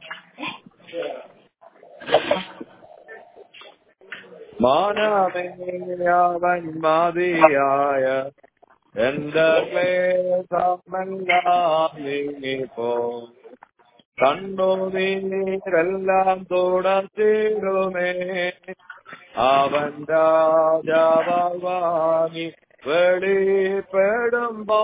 മാനവൻ മതിയായ എന്റെ ക്ലേശമെല്ലാം നീങ്ങിപ്പോ കണ്ണുനീരെല്ലാം തുടച്ചിടുമേ അവൻ രാജാവാങ്ങി വെളിപ്പെടുമ്പോ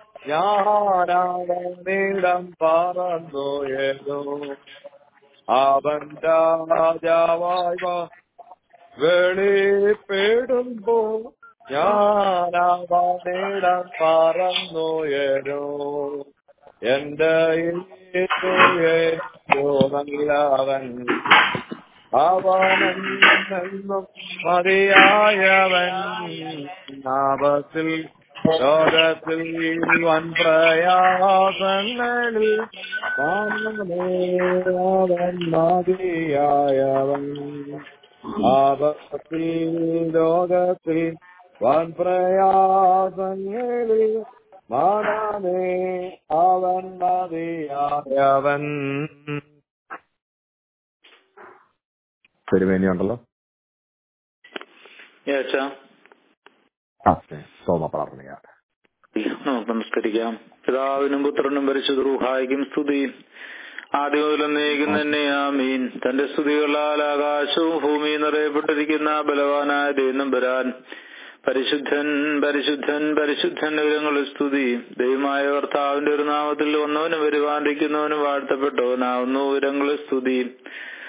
ഞാനാവനിടം പറന്നുയരു അവൻ രാജാവായി വാ വെളിപ്പെടുമ്പോ ഞാനാവനിടം പറന്നുയരു എന്റെ നല്ലവൻ അവനെന്നും മതിയായവൻ ആപത്തിൽ ലോകത്തിൽ വൻ പ്രയാസങ്ങളിൽ അവൻ മതിയായവൻ ആപത്തിൽ ലോകത്തിൽ വൻ പ്രയാസങ്ങളിൽ മാനമേ അവൻ മതിയായവൻ തിരുവേനിയുണ്ടല്ലോ
യേശ
ആ സോമ പ്രാർത്ഥനയാണ്
നമുക്ക് നമസ്കരിക്കാം പിതാവിനും പുത്രനും പരിശുദ്ധ റൂഹായിക്കും സ്തുതി ആദ്യം മുതൽ എന്നേക്കും തന്നെ ആമീൻ തന്റെ സ്തുതികളാൽ ആകാശവും ഭൂമിയും നിറയപ്പെട്ടിരിക്കുന്ന ബലവാനായ ദൈവം വരാൻ പരിശുദ്ധൻ പരിശുദ്ധൻ പരിശുദ്ധൻ വിവരങ്ങളുടെ സ്തുതി ദൈവമായ കർത്താവിന്റെ ഒരു നാമത്തിൽ വന്നവനും വരുവാണ്ടിരിക്കുന്നവനും വാഴ്ത്തപ്പെട്ടവനാവുന്നു വിവരങ്ങളുടെ സ്തുതി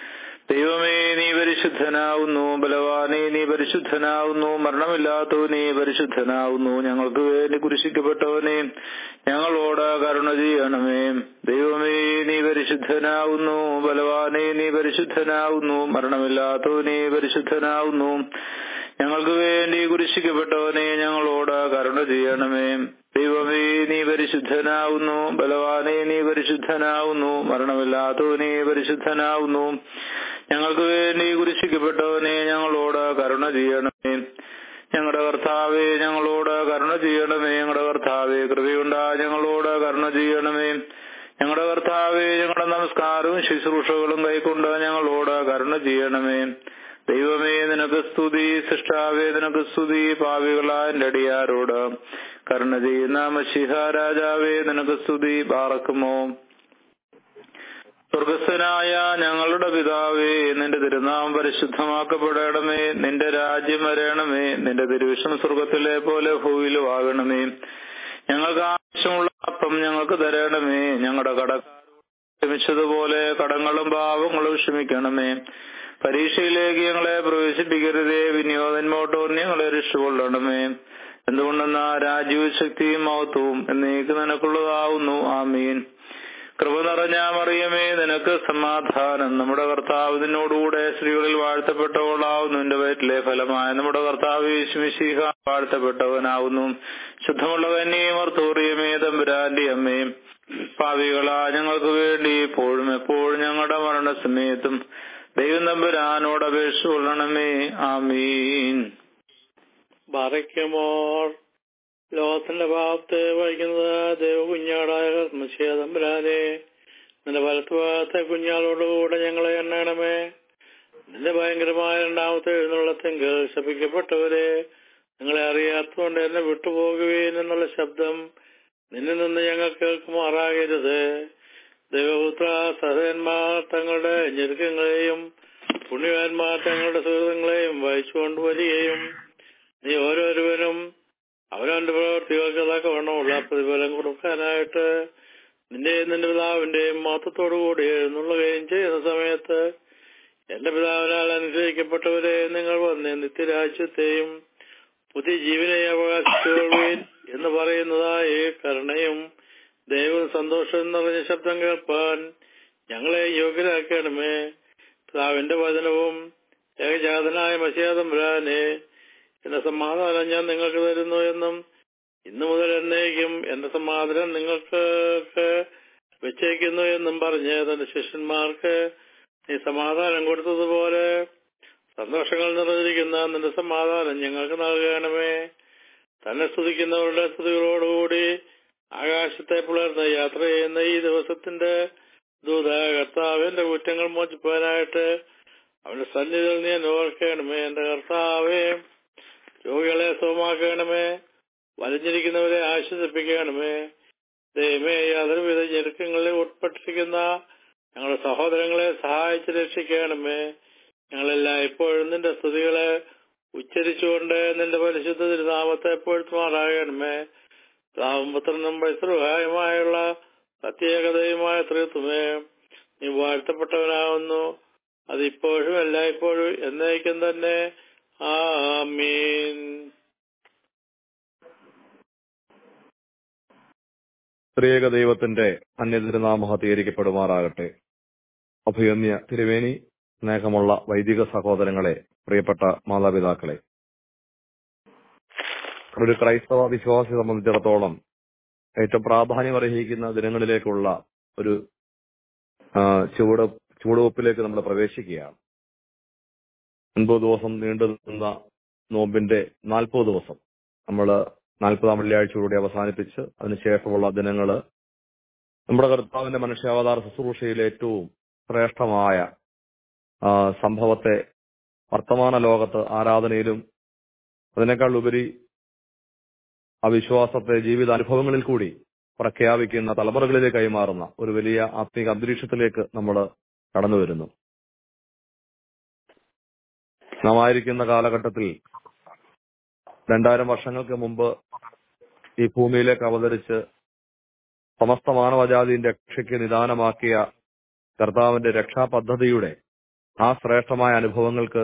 ദൈവമേ നീ പരിശുദ്ധനാവുന്നു ബലവാനെ നീ പരിശുദ്ധനാവുന്നു മരണമില്ലാത്തവനെ പരിശുദ്ധനാവുന്നു ഞങ്ങൾക്ക് വേണ്ടി കുരിശിക്കപ്പെട്ടവനെ ഞങ്ങളോട് കരുണ ചെയ്യണമേ ദൈവമേ നീ പരിശുദ്ധനാവുന്നു ബലവാനെ നീ പരിശുദ്ധനാവുന്നു മരണമില്ലാത്തവനെ പരിശുദ്ധനാവുന്നു ഞങ്ങൾക്ക് വേണ്ടി കുരിശിക്കപ്പെട്ടവനെ ഞങ്ങളോട് കരുണ ചെയ്യണമേ ദൈവമേ നീ പരിശുദ്ധനാവുന്നു ബലവാനെ നീ പരിശുദ്ധനാവുന്നു മരണമില്ലാത്തവനെ പരിശുദ്ധനാവുന്നു ഞങ്ങൾക്ക് വേണ്ടി കുരിശിക്കപ്പെട്ടവനെ ഞങ്ങളോട് കരുണ ചെയ്യണമേ ഞങ്ങളുടെ കർത്താവെ ഞങ്ങളോട് കരുണ ചെയ്യണമേ ഞങ്ങളുടെ കർത്താവെ കൃപയുണ്ടാ ഞങ്ങളോട് കരുണ ചെയ്യണമേ ഞങ്ങളുടെ കർത്താവെ ഞങ്ങളുടെ നമസ്കാരവും ശുശ്രൂഷകളും കൈക്കൊണ്ട് ഞങ്ങളോട് കരുണ ചെയ്യണമേ ദൈവമേ നിനക്ക് സ്തുതി സൃഷ്ടാവേ നിനക്ക് സ്തുതി പാവികളായ എന്റെ അടിയാരോട് കരുണ ചെയ്യുന്ന മഷിഹ രാജാവേ നിനക്ക് സ്തുതി പാറക്കുമോ സ്വർഗസ്ഥനായ ഞങ്ങളുടെ പിതാവേ നിന്റെ തിരുനാമം പരിശുദ്ധമാക്കപ്പെടണമേ നിന്റെ രാജ്യം വരണമേ നിന്റെ തിരുവിഷം സ്വർഗത്തിലെ പോലെ ഭൂവിലും ആകണമേ ഞങ്ങൾക്ക് ആവശ്യമുള്ള അപ്പം ഞങ്ങൾക്ക് തരണമേ ഞങ്ങളുടെ കടക്കാരോട് ക്ഷമിച്ചതുപോലെ കടങ്ങളും പാവങ്ങളും ക്ഷമിക്കണമേ പരീക്ഷയിലേക്ക് ഞങ്ങളെ പ്രവേശിപ്പിക്കരുതേ വിനിയോഗന്മോട്ടോ ഞങ്ങളെ രക്ഷകൊള്ളണമേ എന്തുകൊണ്ടെന്നാ രാജ്യവും ശക്തിയും മഹത്വവും എന്നേക്ക് നിനക്കുള്ളതാവുന്നു ആമീൻ കൃപ നിറഞ്ഞ മറിയമേ നിനക്ക് സമാധാനം നമ്മുടെ കർത്താവ് നിന്നോടുകൂടെ സ്ത്രീകളിൽ വാഴ്ത്തപ്പെട്ടവളാവുന്നു എന്റെ വയറ്റിലെ ഫലമായ നമ്മുടെ കർത്താവ് യേശുമിശിഹ വാഴ്ത്തപ്പെട്ടവനാവുന്നു ശുദ്ധമുള്ള കന്യയും അർത്തോറിയമേ തമ്പുരാന്റെ അമ്മയും പാവികളാ ഞങ്ങൾക്ക് വേണ്ടി ഇപ്പോഴും എപ്പോഴും ഞങ്ങളുടെ മരണസമയത്തും ദൈവം തമ്പുരാനോട് അപേക്ഷ കൊള്ളണമേ ആമീൻ
ബാറയ്ക്കുമോർ ലോകത്തിന്റെ ഭാവത്തെ വഹിക്കുന്നത് ദേവകുഞ്ഞാടായ തമ്പുരാനെ നിന്റെ വലത്തുഭാഗത്തെ കുഞ്ഞാളോടുകൂടെ ഞങ്ങളെ എണ്ണണമേ നിന്റെ ഭയങ്കരമായ രണ്ടാമത്തെ എഴുന്നള്ളത്തെങ്കിൽ ശപിക്കപ്പെട്ടവരെ നിങ്ങളെ അറിയാത്തതുകൊണ്ട് എന്നെ വിട്ടുപോകുകയും എന്നുള്ള ശബ്ദം നിന്നിൽ നിന്ന് ഞങ്ങൾ കേൾക്കുമാറാകരുത് ദൈവപുത്ര സഹോദരന്മാർ തങ്ങളുടെ ഞെരുക്കങ്ങളെയും പുണ്യവാന്മാർ തങ്ങളുടെ സുഹൃത്തുക്കളെയും വഹിച്ചുകൊണ്ട് വരികയും നീ ഓരോരുവനും അവനവന്റെ പ്രവർത്തികൾക്ക് തക്കവണ്ണമുള്ള പ്രതിഫലം കൊടുക്കാനായിട്ട് നിന്റെയും നിന്റെ പിതാവിന്റെയും മഹത്വത്തോടുകൂടി എഴുന്നള്ളുകയും ചെയ്യുന്ന സമയത്ത് എന്റെ പിതാവിനാൽ അനുഗ്രഹിക്കപ്പെട്ടവരെ നിങ്ങൾ വന്ന് നിത്യരാജ്യത്തെയും പുതിയ ജീവനെ അവകാശിച്ചുകൊള്ളുവീൻ എന്ന് പറയുന്നതായ കരുണയും ദൈവം സന്തോഷം നിറഞ്ഞ ശബ്ദം കേൾപ്പാൻ ഞങ്ങളെ യോഗ്യരാക്കണമേ പിതാവിന്റെ വചനവും ഏകജാതനായ മസിയാതമ്പുരാനെ എന്റെ സമാധാനം ഞാൻ നിങ്ങൾക്ക് തരുന്നു എന്നും ഇന്നു മുതൽ എന്നേക്കും എന്റെ സമാധാനം നിങ്ങൾക്ക് വെച്ചേക്കുന്നു എന്നും പറഞ്ഞ് തന്റെ ശിഷ്യന്മാർക്ക് നീ സമാധാനം കൊടുത്തതുപോലെ സന്തോഷങ്ങൾ നിറഞ്ഞിരിക്കുന്ന നിന്റെ സമാധാനം ഞങ്ങൾക്ക് നൽകണമേ തന്നെ സ്തുതിക്കുന്നവരുടെ സ്തുതികളോടുകൂടി ആകാശത്തെ പുലർന്ന് യാത്ര ചെയ്യുന്ന ഈ ദിവസത്തിന്റെ ദൂത കർത്താവിന്റെ കുറ്റങ്ങൾ മോചിപ്പാനായിട്ട് അവന്റെ സന്നിധിയിൽ നീ എന്നെ ഓർക്കണമേ എന്റെ കർത്താവേ രോഗികളെ സുഖമാക്കണമേ വലിഞ്ഞിരിക്കുന്നവരെ ആശ്വസിപ്പിക്കണമേ ദൈവമേ യാതൊരുവിധ ഞെരുക്കങ്ങളിൽ ഉൾപ്പെട്ടിരിക്കുന്ന ഞങ്ങളുടെ സഹോദരങ്ങളെ സഹായിച്ച് രക്ഷിക്കണമേ ഞങ്ങളെല്ലാം ഇപ്പോഴും നിന്റെ സ്തുതികളെ ഉച്ചരിച്ചുകൊണ്ട് നിന്റെ പരിശുദ്ധ തിരുനാമത്തെ പൊഴുത്തുമാറാകണമേ രാമപുത്രനും വൈശ്രുഹായുമായുള്ള പ്രത്യേകതയുമായ തൃത്വമേ നീ വാഴ്ത്തപ്പെട്ടവനാകുന്നു അതിപ്പോഴും എല്ലായ്പ്പോഴും എന്നേക്കും തന്നെ ആമീൻ
ത്രിയേക ദൈവത്തിന്റെ അന്യതിരുനാമ തീകരിക്കപ്പെടുമാറാകട്ടെ അഭിയന്യ തിരുവേണി സ്നേഹമുള്ള വൈദിക സഹോദരങ്ങളെ പ്രിയപ്പെട്ട മാതാപിതാക്കളെ ഒരു ക്രൈസ്തവ വിശ്വാസിയെ സംബന്ധിച്ചിടത്തോളം ഏറ്റവും പ്രാധാന്യം അർഹിക്കുന്ന ദിനങ്ങളിലേക്കുള്ള ഒരു ആ, ചുവട് ചുവടുവെപ്പിലേക്ക് നമ്മൾ പ്രവേശിക്കുകയാണ് ഒൻപത് ദിവസം നീണ്ടു നിന്ന നോമ്പിന്റെ നാൽപ്പത് ദിവസം നമ്മൾ നാൽപ്പതാം വെള്ളിയാഴ്ചയോടെ അവസാനിപ്പിച്ച് അതിനുശേഷമുള്ള ദിനങ്ങള് നമ്മുടെ കർത്താവിന്റെ മനുഷ്യാവതാര ശുശ്രൂഷയിലെ ഏറ്റവും ശ്രേഷ്ഠമായ ആ, സംഭവത്തെ വർത്തമാന ലോകത്ത് ആരാധനയിലും അതിനേക്കാൾ ഉപരി ആ വിശ്വാസത്തെ ജീവിതാനുഭവങ്ങളിൽ കൂടി പ്രഖ്യാപിക്കുന്ന തലമുറകളിലേക്ക് കൈമാറുന്ന ഒരു വലിയ ആത്മീക അന്തരീക്ഷത്തിലേക്ക് നമ്മൾ കടന്നു വരുന്നു നാം ആയിരിക്കുന്ന കാലഘട്ടത്തിൽ രണ്ടായിരം വർഷങ്ങൾക്ക് മുമ്പ് ഈ ഭൂമിയിലേക്ക് അവതരിച്ച് സമസ്ത മാനവജാതിയുടെ രക്ഷയ്ക്ക് നിദാനമാക്കിയ കർത്താവിന്റെ രക്ഷാ പദ്ധതിയുടെ ആ ശ്രേഷ്ഠമായ അനുഭവങ്ങൾക്ക്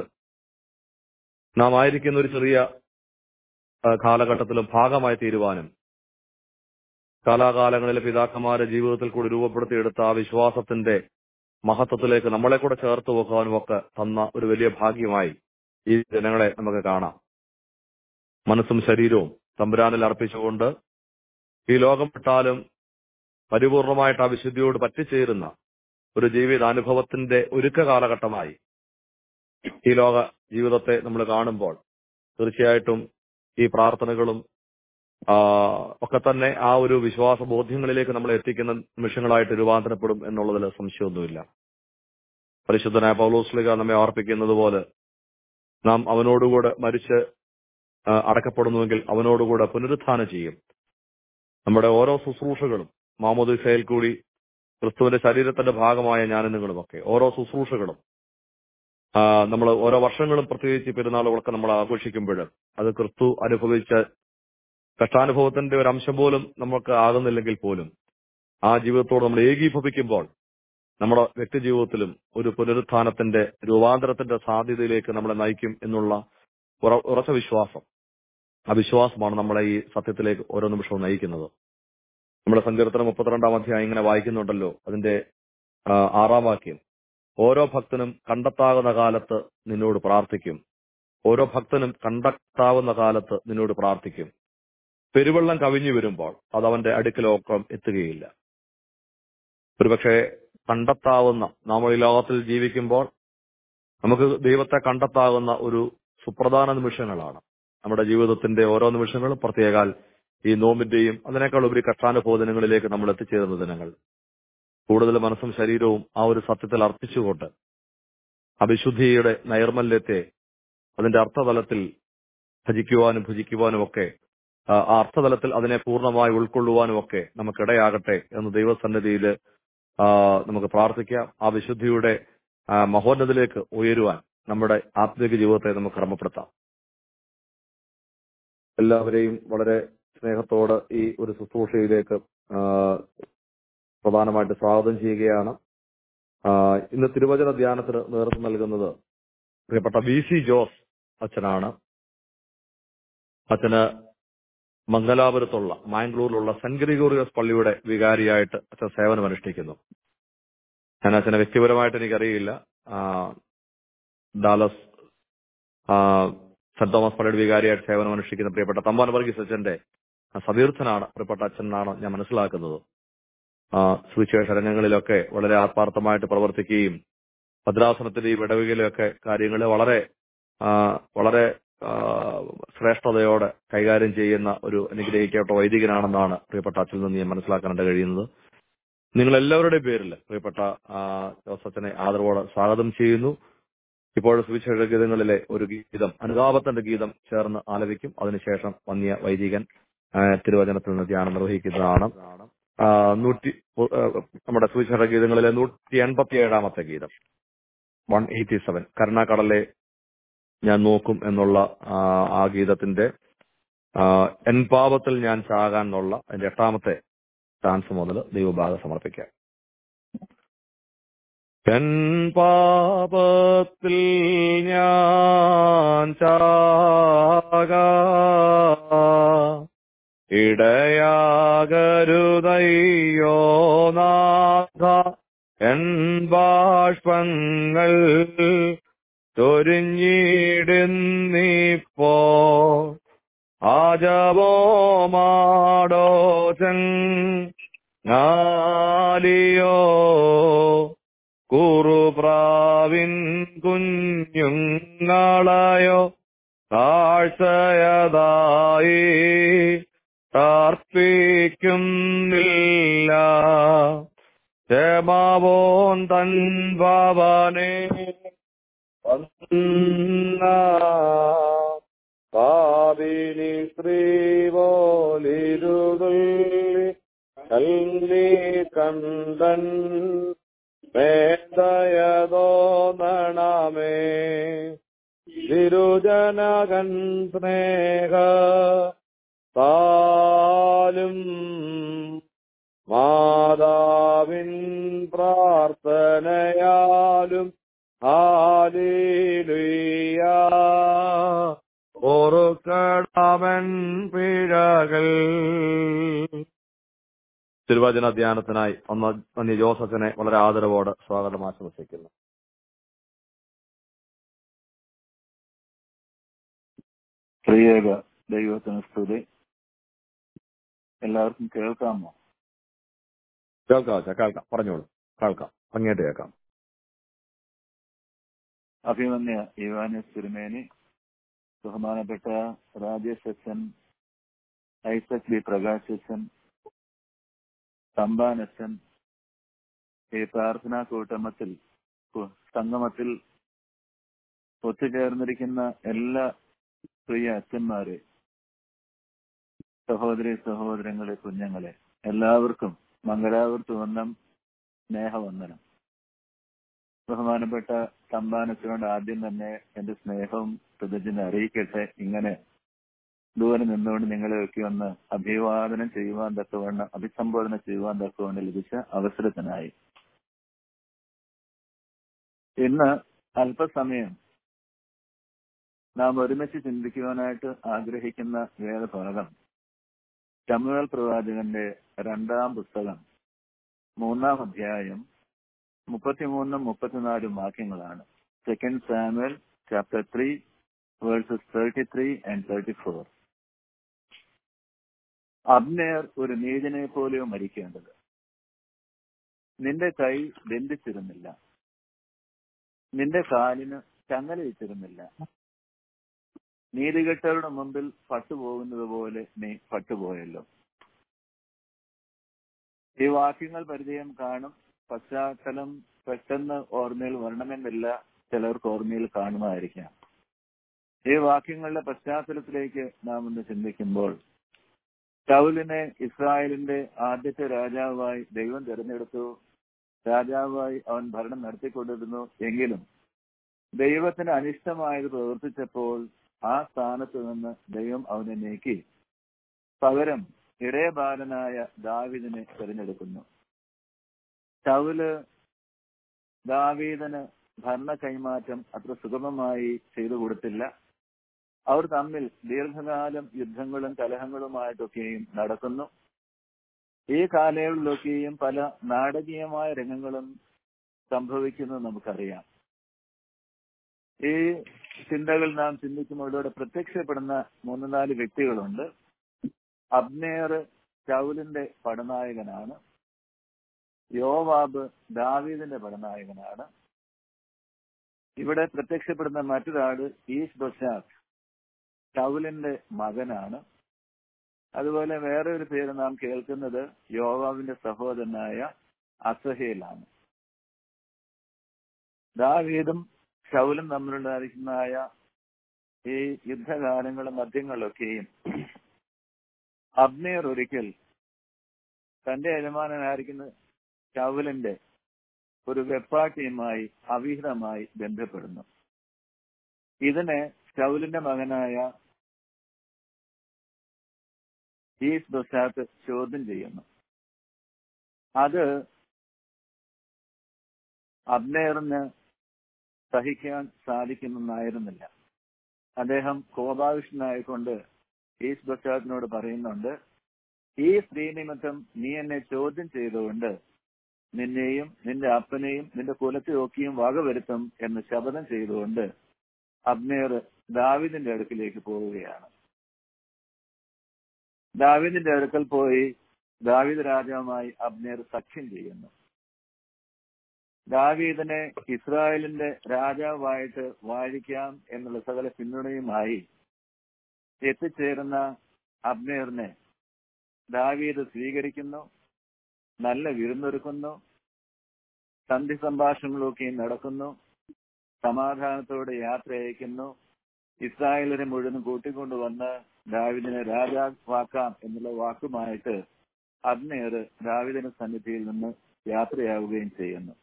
നാം ആയിരിക്കുന്ന ഒരു ചെറിയ ആ, കാലഘട്ടത്തിലും ഭാഗമായി തീരുവാനും കാലാകാലങ്ങളിലെ പിതാക്കന്മാരെ ജീവിതത്തിൽ കൂടി രൂപപ്പെടുത്തിയെടുത്ത ആ വിശ്വാസത്തിന്റെ മഹത്വത്തിലേക്ക് നമ്മളെ കൂടെ ചേർത്ത് വെക്കാനും ഒക്കെ തന്ന ഒരു വലിയ ഭാഗ്യമായി ഈ ജനങ്ങളെ നമുക്ക് കാണാം മനസ്സും ശരീരവും തമ്പുരാനിൽ അർപ്പിച്ചുകൊണ്ട് ഈ ലോകം വിട്ടാലും പരിപൂർണമായിട്ട് ആ വിശുദ്ധിയോട് പറ്റിച്ചേരുന്ന ഒരു ജീവിതാനുഭവത്തിന്റെ ഒരുക്ക കാലഘട്ടമായി ഈ ലോക ജീവിതത്തെ നമ്മൾ കാണുമ്പോൾ തീർച്ചയായിട്ടും ഈ പ്രാർത്ഥനകളും ആ, ഒക്കെ തന്നെ ആ ഒരു വിശ്വാസ ബോധ്യങ്ങളിലേക്ക് നമ്മൾ എത്തിക്കുന്ന നിമിഷങ്ങളായിട്ട് രൂപാന്തരപ്പെടും എന്നുള്ളതിൽ സംശയമൊന്നുമില്ല പരിശുദ്ധനായ പൗലോസ്ലിക നമ്മെ ഓർപ്പിക്കുന്നത് പോലെ നാം അവനോടുകൂടെ മരിച്ച് ആ, അടക്കപ്പെടുന്നുവെങ്കിൽ അവനോടുകൂടെ പുനരുത്ഥാനം ചെയ്യും നമ്മുടെ ഓരോ ശുശ്രൂഷകളും മാമോദിസയിൽ കൂടി ക്രിസ്തുവിന്റെ ശരീരത്തിന്റെ ഭാഗമായ ഞാനും നിങ്ങളുമൊക്കെ ഓരോ ശുശ്രൂഷകളും നമ്മൾ ഓരോ വർഷങ്ങളും പ്രത്യേകിച്ച് ഈ പെരുന്നാളുകളൊക്കെ നമ്മൾ ആഘോഷിക്കുമ്പോൾ അത് ക്രിസ്തു അനുഭവിച്ച കഷ്ടാനുഭവത്തിന്റെ ഒരു അംശം പോലും നമുക്ക് ആകുന്നില്ലെങ്കിൽ പോലും ആ ജീവിതത്തോട് നമ്മൾ ഏകീഭവിക്കുമ്പോൾ നമ്മുടെ വ്യക്തി ജീവിതത്തിലും ഒരു പുനരുത്ഥാനത്തിന്റെ രൂപാന്തരത്തിന്റെ സാധ്യതയിലേക്ക് നമ്മളെ നയിക്കും എന്നുള്ള ഉറ- ഉറച്ച വിശ്വാസം ആ വിശ്വാസമാണ് നമ്മളെ ഈ സത്യത്തിലേക്ക് ഓരോ നിമിഷവും നയിക്കുന്നത് നമ്മുടെ സങ്കീർത്തനം മുപ്പത്തിരണ്ടാം അധ്യായം ഇങ്ങനെ വായിക്കുന്നുണ്ടല്ലോ അതിന്റെ ആ, ആറാം വാക്യം ഓരോ ഭക്തനും കണ്ടെത്താകുന്ന കാലത്ത് നിന്നോട് പ്രാർത്ഥിക്കും ഓരോ ഭക്തനും കണ്ടെത്താവുന്ന കാലത്ത് നിന്നോട് പ്രാർത്ഥിക്കും പെരുവെള്ളം കവിഞ്ഞു വരുമ്പോൾ അത് അവന്റെ അടുക്കലോക്കം എത്തുകയില്ല ഒരുപക്ഷെ കണ്ടെത്താവുന്ന നാം ഈ ലോകത്തിൽ ജീവിക്കുമ്പോൾ നമുക്ക് ദൈവത്തെ കണ്ടെത്താവുന്ന ഒരു സുപ്രധാന നിമിഷങ്ങളാണ് നമ്മുടെ ജീവിതത്തിന്റെ ഓരോ നിമിഷങ്ങളും പ്രത്യേകാൽ ഈ നോമ്പിന്റെയും അതിനേക്കാൾ ഉപരി കഷ്ടാനുബോധനങ്ങളിലേക്ക് നമ്മൾ എത്തിച്ചേരുന്ന ദിനങ്ങൾ കൂടുതൽ മനസ്സും ശരീരവും ആ ഒരു സത്യത്തിൽ അർപ്പിച്ചുകൊണ്ട് അവിശുദ്ധിയുടെ നൈർമല്യത്തെ അതിന്റെ അർത്ഥതലത്തിൽ ഭജിക്കുവാനും ഭുജിക്കുവാനും ഒക്കെ ആ ആ അർത്ഥതലത്തിൽ അതിനെ പൂർണ്ണമായി ഉൾക്കൊള്ളുവാനും ഒക്കെ നമുക്കിടയാകട്ടെ എന്ന് ദൈവസന്നിധിയിൽ നമുക്ക് പ്രാർത്ഥിക്കാം ആ വിശുദ്ധിയുടെ ആ, മഹോന്നതിലേക്ക് ഉയരുവാൻ നമ്മുടെ ആത്മിക ജീവിതത്തെ നമുക്ക് ക്രമപ്പെടുത്താം എല്ലാവരെയും വളരെ സ്നേഹത്തോടെ ഈ ഒരു ശുശ്രൂഷയിലേക്ക് ആ, പ്രധാനമായിട്ട് സ്വാഗതം ചെയ്യുകയാണ് ആ, ഇന്ന് തിരുവചന ധ്യാനത്തിന് നേതൃത്വം നൽകുന്നത് പ്രിയപ്പെട്ട വി സി ജോസ് അച്ഛനാണ് അച്ഛന് മംഗലാപുരത്തുള്ള മാംഗ്ലൂരിലുള്ള സെന്റ് ഗ്രിഗോറിയസ് പള്ളിയുടെ വികാരിയായിട്ട് അച്ഛൻ സേവനം അനുഷ്ഠിക്കുന്നു ഞാൻ അച്ഛനെ വ്യക്തിപരമായിട്ട് എനിക്കറിയില്ല ആ, ഡാലസ് ആ, സെന്റ് തോമസ് പള്ളിയുടെ വികാരിയായിട്ട് സേവനം അനുഷ്ഠിക്കുന്ന പ്രിയപ്പെട്ട തമ്പാൻ വർഗീസ് അച്ഛന്റെ സതീർത്ഥനാണ് പ്രിയപ്പെട്ട അച്ഛനാണ് ഞാൻ മനസ്സിലാക്കുന്നത് ആ, സുവിശേഷ രംഗങ്ങളിലൊക്കെ വളരെ ആത്മാർത്ഥമായിട്ട് പ്രവർത്തിക്കുകയും ഭദ്രാസനത്തിന്റെയും ഇടവകയിലൊക്കെ കാര്യങ്ങൾ വളരെ ആ, വളരെ ആ, ശ്രേഷ്ഠതയോടെ കൈകാര്യം ചെയ്യുന്ന ഒരു അനുഗ്രഹിക്കപ്പെട്ട വൈദികനാണെന്നാണ് പ്രിയപ്പെട്ട അച്ഛനിൽ നിന്ന് ഞാൻ മനസ്സിലാക്കാനായിട്ട് കഴിയുന്നത് നിങ്ങൾ എല്ലാവരുടെയും പേരിൽ പ്രിയപ്പെട്ട ആ, ജോസഫിനെ ആദരവോടെ സ്വാഗതം ചെയ്യുന്നു ഇപ്പോൾ സുവിശേഷ ഗീതങ്ങളിലെ ഒരു ഗീതം അനുതാപത്തിന്റെ ഗീതം ചേർന്ന് ആലപിക്കും അതിനുശേഷം വന്യ വൈദികൻ ആ, തിരുവചനത്തിൽ നിന്ന് ധ്യാനം നിർവഹിക്കുന്നതാണ് ആ, നൂറ്റി ആ, നമ്മുടെ സുവിശേഷ ഗീതങ്ങളിലെ നൂറ്റി എൺപത്തി ഏഴാമത്തെ ഗീതം വൺ എയ്റ്റി സെവൻ കരുണാക്കടലെ ഞാൻ നോക്കും എന്നുള്ള ആ, ആ ഗീതത്തിന്റെ ആ, എൻ പാപത്തിൽ ഞാൻ ചാകാൻ എന്നുള്ള അതിന്റെ എട്ടാമത്തെ ചാൻസ് മുതൽ ദൈവഭാഗം സമർപ്പിക്കാം എൻ പാപത്തിൽ ഞാൻ ചാകാ ഇടയാകരുതയ്യോ നാഥ എൻ ബാഷ്പങ്ങൾ ചൊരിഞ്ഞിടുന്നിപ്പോ ആജവോ മാടോ നാലിയോ കുറുപ്രാവിൻ കുഞ്ഞുങ്ങളയോ താഴ്ചയതായി പ്രാർത്ഥിക്കുന്നില്ല ക്ഷമാവോൻ തൻ ഭവനെ വന്ന പാപിനി സ്ത്രീ പോലിരുതുള്ളി കല്ലി കണ്ടൻ വേദയതോ നണമേ തിരുജനകൻ സ്നേഹ താലും മാതാവിൻ പ്രാർത്ഥനയാലും ആ ഹാലേലുയ്യ ഓർക്കടാമൻ പിഴകൾ തിരുവചന ധ്യാനത്തിനായി ഒന്ന് നന്ദി ജോസഫിനെ വളരെ ആദരവോടെ സ്വാഗതം ആശംസിക്കുന്നു
പ്രിയേക ദൈവത്തിന് സ്തുതി എല്ലാവർക്കും കേൾക്കാമോ
കേൾക്കാം അച്ഛാ കേൾക്കാം പറഞ്ഞോളൂ കേൾക്കാം അങ്ങേട്ട് കേൾക്കാം
അഭിമന്യ ഇവാനസ് തിരുമേനി ബഹുമാനപ്പെട്ട രാജേഷ് അച്ഛൻ ഐസക് ബി പ്രകാശ് അച്ഛൻ തമ്പാൻ അച്ഛൻ ഈ പ്രാർത്ഥനാ കൂട്ടമത്തിൽ കു- സംഗമത്തിൽ ഒത്തുചേർന്നിരിക്കുന്ന എല്ലാ പ്രിയ അച്ഛന്മാരെ സഹോദരി സഹോദരങ്ങളെ കുഞ്ഞുങ്ങളെ എല്ലാവർക്കും മംഗലാപുരത്തുവന്നം സ്നേഹവന്ദനം ബഹുമാനപ്പെട്ട തമ്പാനത്തിനോട് ആദ്യം തന്നെ എന്റെ സ്നേഹവും കൃതജ്ഞത അറിയിക്കട്ടെ ഇങ്ങനെ ദൂരെ നിന്നുകൊണ്ട് നിങ്ങളെയൊക്കെ ഒന്ന് അഭിവാദനം ചെയ്യുവാൻ തക്കവണ്ണം അഭിസംബോധന ചെയ്യുവാൻ തക്കവണ്ണം ലഭിച്ച അവസരത്തിനായി ഇന്ന് അല്പസമയം നാം ഒരുമിച്ച് ചിന്തിക്കുവാനായിട്ട് ആഗ്രഹിക്കുന്ന വേദഭാഗം ശമുവേൽ പ്രവാചകന്റെ രണ്ടാം പുസ്തകം മൂന്നാം അധ്യായം മുപ്പത്തിമൂന്നും മുപ്പത്തിനാലും വാക്യങ്ങളാണ് second Samuel chapter three verses thirty three and thirty four Abner ഒരു നീതിനെ പോലെയോ മരിക്കേണ്ടത് നിന്റെ കൈ ബന്ധിച്ചിരുന്നില്ല നിന്റെ കാലിന് ചങ്ങലയിച്ചിരുന്നില്ല നീതികെട്ടവരുടെ മുമ്പിൽ പട്ടുപോകുന്നത് പോലെ നീ പട്ടുപോയല്ലോ ഈ വാക്യങ്ങൾ പരിചയം കാണും പശ്ചാത്തലം പെട്ടെന്ന് ഓർമ്മയിൽ വരണമെന്നില്ല ചിലർക്ക് ഓർമ്മയിൽ കാണുമായിരിക്കാം ഈ വാക്യങ്ങളുടെ പശ്ചാത്തലത്തിലേക്ക് നാം ഒന്ന് ചിന്തിക്കുമ്പോൾ ശൗലിനെ ഇസ്രായേലിന്റെ ആദ്യത്തെ രാജാവായി ദൈവം തിരഞ്ഞെടുത്തു രാജാവായി അവൻ ഭരണം നടത്തിക്കൊണ്ടിരുന്നു എങ്കിലും ദൈവത്തിന് അനിഷ്ടമായത് പ്രവർത്തിച്ചപ്പോൾ ആ സ്ഥാനത്ത് നിന്ന് ദൈവം അവനെ നീക്കി പകരം ഇടയബാലനായ ദാവിദിനെ തിരഞ്ഞെടുക്കുന്നു ശൗല് ദാവീദന് ഭരണ കൈമാറ്റം അത്ര സുഗമമായി ചെയ്തു കൊടുത്തില്ല അവർ തമ്മിൽ ദീർഘകാലം യുദ്ധങ്ങളും കലഹങ്ങളുമായിട്ടൊക്കെയും നടക്കുന്നു ഈ കാലയളവിലൊക്കെയും പല നാടകീയമായ രംഗങ്ങളും സംഭവിക്കുന്നത് നമുക്കറിയാം ഈ ചിന്തകൾ നാം ചിന്തിക്കുമ്പോൾ ഇവിടെ പ്രത്യക്ഷപ്പെടുന്ന മൂന്ന് നാല് വ്യക്തികളുണ്ട് അബ്നേർ ചൗലിന്റെ പടനായകനാണ് യോവാബ് ദാവീദിന്റെ പടനായകനാണ് ഇവിടെ പ്രത്യക്ഷപ്പെടുന്ന മറ്റൊരാള് ഈസ് ബഷാഖ് ഷൗലിന്റെ മകനാണ് അതുപോലെ വേറെ ഒരു പേര് നാം കേൾക്കുന്നത് യോവാബിന്റെ സഹോദരനായ അസഹേലാണ് ദാവീദും ഷൗലും തമ്മിലുണ്ടായിരിക്കുന്നതായ ഈ യുദ്ധകാലങ്ങളും മധ്യങ്ങളിലൊക്കെയും അബ്നേർ ഒരിക്കൽ തന്റെ യജമാനനായിരിക്കുന്ന ഷൗലിന്റെ ഒരു വെപ്പാട്ടിയുമായി അവിഹിതമായി ബന്ധപ്പെടുന്നു ഇതിനെ ഷൗലിന്റെ മകനായ ഈസ് ബസാത്ത് ചോദ്യം ചെയ്യുന്നു അത് അബ്നേറിന് സഹിക്കാൻ സാധിക്കുമെന്നായിരുന്നില്ല അദ്ദേഹം കോപാവിഷ്ടനായിക്കൊണ്ട് ഈസ് ബസാത്തിനോട് പറയുന്നുണ്ട് ഈ സ്ത്രീ നിമിത്തം നീ എന്നെ ചോദ്യം ചെയ്തുകൊണ്ട് നിന്നെയും നിന്റെ അപ്പനെയും നിന്റെ കുലത്തെയൊക്കെയും വകവരുത്തും എന്ന് ശപഥം ചെയ്തുകൊണ്ട് അബ്നേർ ദാവിദിന്റെ അടുക്കിലേക്ക് പോവുകയാണ് ദാവിദിന്റെ അടുക്കൽ പോയി ദാവിദ് രാജാവുമായി അബ്നേർ സഖ്യം ചെയ്യുന്നു ദാവീദിനെ ഇസ്രായേലിന്റെ രാജാവായിട്ട് വാഴിക്കാം എന്നുള്ള സകല പിന്തുണയുമായി എത്തിച്ചേരുന്ന അബ്നേറിനെ ദാവീദ് സ്വീകരിക്കുന്നു നല്ല വിരുന്നൊരുക്കുന്നു സന്ധി സംഭാഷണങ്ങളൊക്കെ നടക്കുന്നു സമാധാനത്തോടെ യാത്ര അയക്കുന്നു ഇസ്രായേലിനെ മുഴുവൻ കൂട്ടിക്കൊണ്ടുവന്ന് ദാവിദിനെ രാജാവാക്കാം എന്നുള്ള വാക്കുമായിട്ട് അബ്നേർ ദാവിദിന്റെ സന്നിധിയിൽ നിന്ന് യാത്രയാവുകയും ചെയ്യുന്നു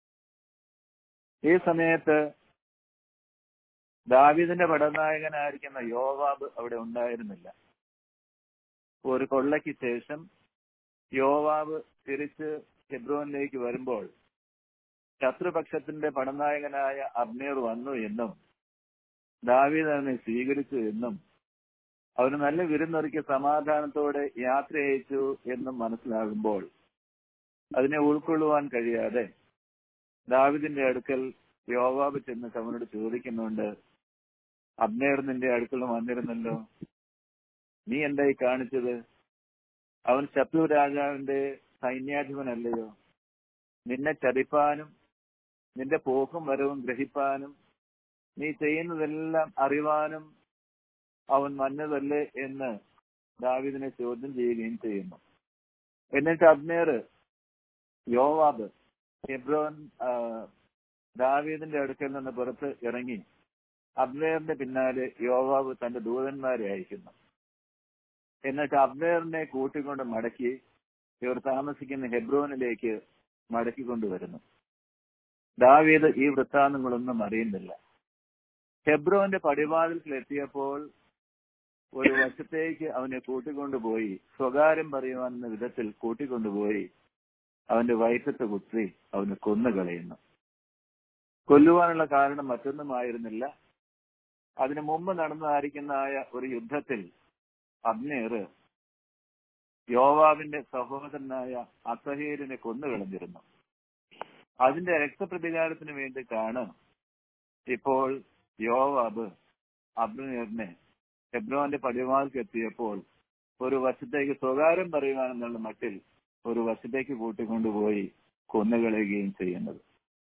ഈ സമയത്ത് ദാവിദിന്റെ പടനായകനായിരിക്കുന്ന യോവാബ് അവിടെ ഉണ്ടായിരുന്നില്ല ഒരു കൊള്ളയ്ക്ക് ശേഷം യോവാബ് തിരിച്ച് ഹെബ്രോനിലേക്ക് വരുമ്പോൾ ശത്രുപക്ഷത്തിന്റെ പടനായകനായ അബ്നേർ വന്നു എന്നും ദാവീദ് അവനെ സ്വീകരിച്ചു എന്നും അവന് നല്ല വിരുന്നൊരുക്കി സമാധാനത്തോടെ യാത്ര അയച്ചു എന്നും മനസ്സിലാകുമ്പോൾ അതിനെ ഉൾക്കൊള്ളുവാൻ കഴിയാതെ ദാവിദിന്റെ അടുക്കൽ യോവാബ് ചെന്ന് അവനോട് ചോദിക്കുന്നുണ്ട് അബ്നേർ നിന്റെ അടുക്കൽ വന്നിരുന്നല്ലോ നീ എന്തായി കാണിച്ചത് അവൻ ശത്രു രാജാവിന്റെ സൈന്യാധിപനല്ലയോ നിന്നെ ചതിപ്പാനും നിന്റെ പോക്കും വരവും ഗ്രഹിപ്പാനും നീ ചെയ്യുന്നതെല്ലാം അറിവാനും അവൻ വന്നതല്ലേ എന്ന് ദാവിദിനെ ചോദ്യം ചെയ്യുകയും ചെയ്യുന്നു എന്നിട്ട് അബ്നേർ യോവാബ് ഹെബ്രോൻ ആ, ദാവീദിന്റെ അടുക്കൽ നിന്ന് പുറത്ത് ഇറങ്ങി അബ്നേറിന്റെ പിന്നാലെ യോവാബ് തന്റെ ദൂതന്മാരെ അയക്കുന്നു എന്നിട്ട് അബ്നേറിനെ കൂട്ടിക്കൊണ്ട് മടക്കി ഇവർ താമസിക്കുന്ന ഹെബ്രോനിലേക്ക് മടക്കിക്കൊണ്ടുവരുന്നു ദാവീദ് ഈ വൃത്താന്തങ്ങളൊന്നും അറിയുന്നില്ല ഹെബ്രോന്റെ പടിവാതിൽക്കിലെത്തിയപ്പോൾ ഒരു വശത്തേക്ക് അവനെ കൂട്ടിക്കൊണ്ടുപോയി സ്വകാര്യം പറയുവാനെന്ന വിധത്തിൽ കൂട്ടിക്കൊണ്ടുപോയി അവന്റെ വയറ്റത്ത് കുത്തി അവന് കൊന്നുകളയുന്നു കൊല്ലുവാനുള്ള കാരണം മറ്റൊന്നുമായിരുന്നില്ല അതിനു മുമ്പ് നടന്നതായിരിക്കുന്നതായ ഒരു യുദ്ധത്തിൽ അബ്നേർ യോവാവിന്റെ സഹോദരനായ അസഹേരിനെ കൊന്നുകളഞ്ഞിരുന്നു അതിന്റെ രക്തപ്രതികാരത്തിന് വേണ്ടി കാണും ഇപ്പോൾ യോവാബ് അബ്നേറിനെ ഹെബ്രോന്റെ പടിവാൾക്ക് എത്തിയപ്പോൾ ഒരു വശത്തേക്ക് സ്വകാര്യം പറയുവാനെന്നുള്ള മട്ടിൽ ഒരു വശത്തേക്ക് കൂട്ടിക്കൊണ്ടുപോയി കൊന്നുകളയുകയും ചെയ്യുന്നത്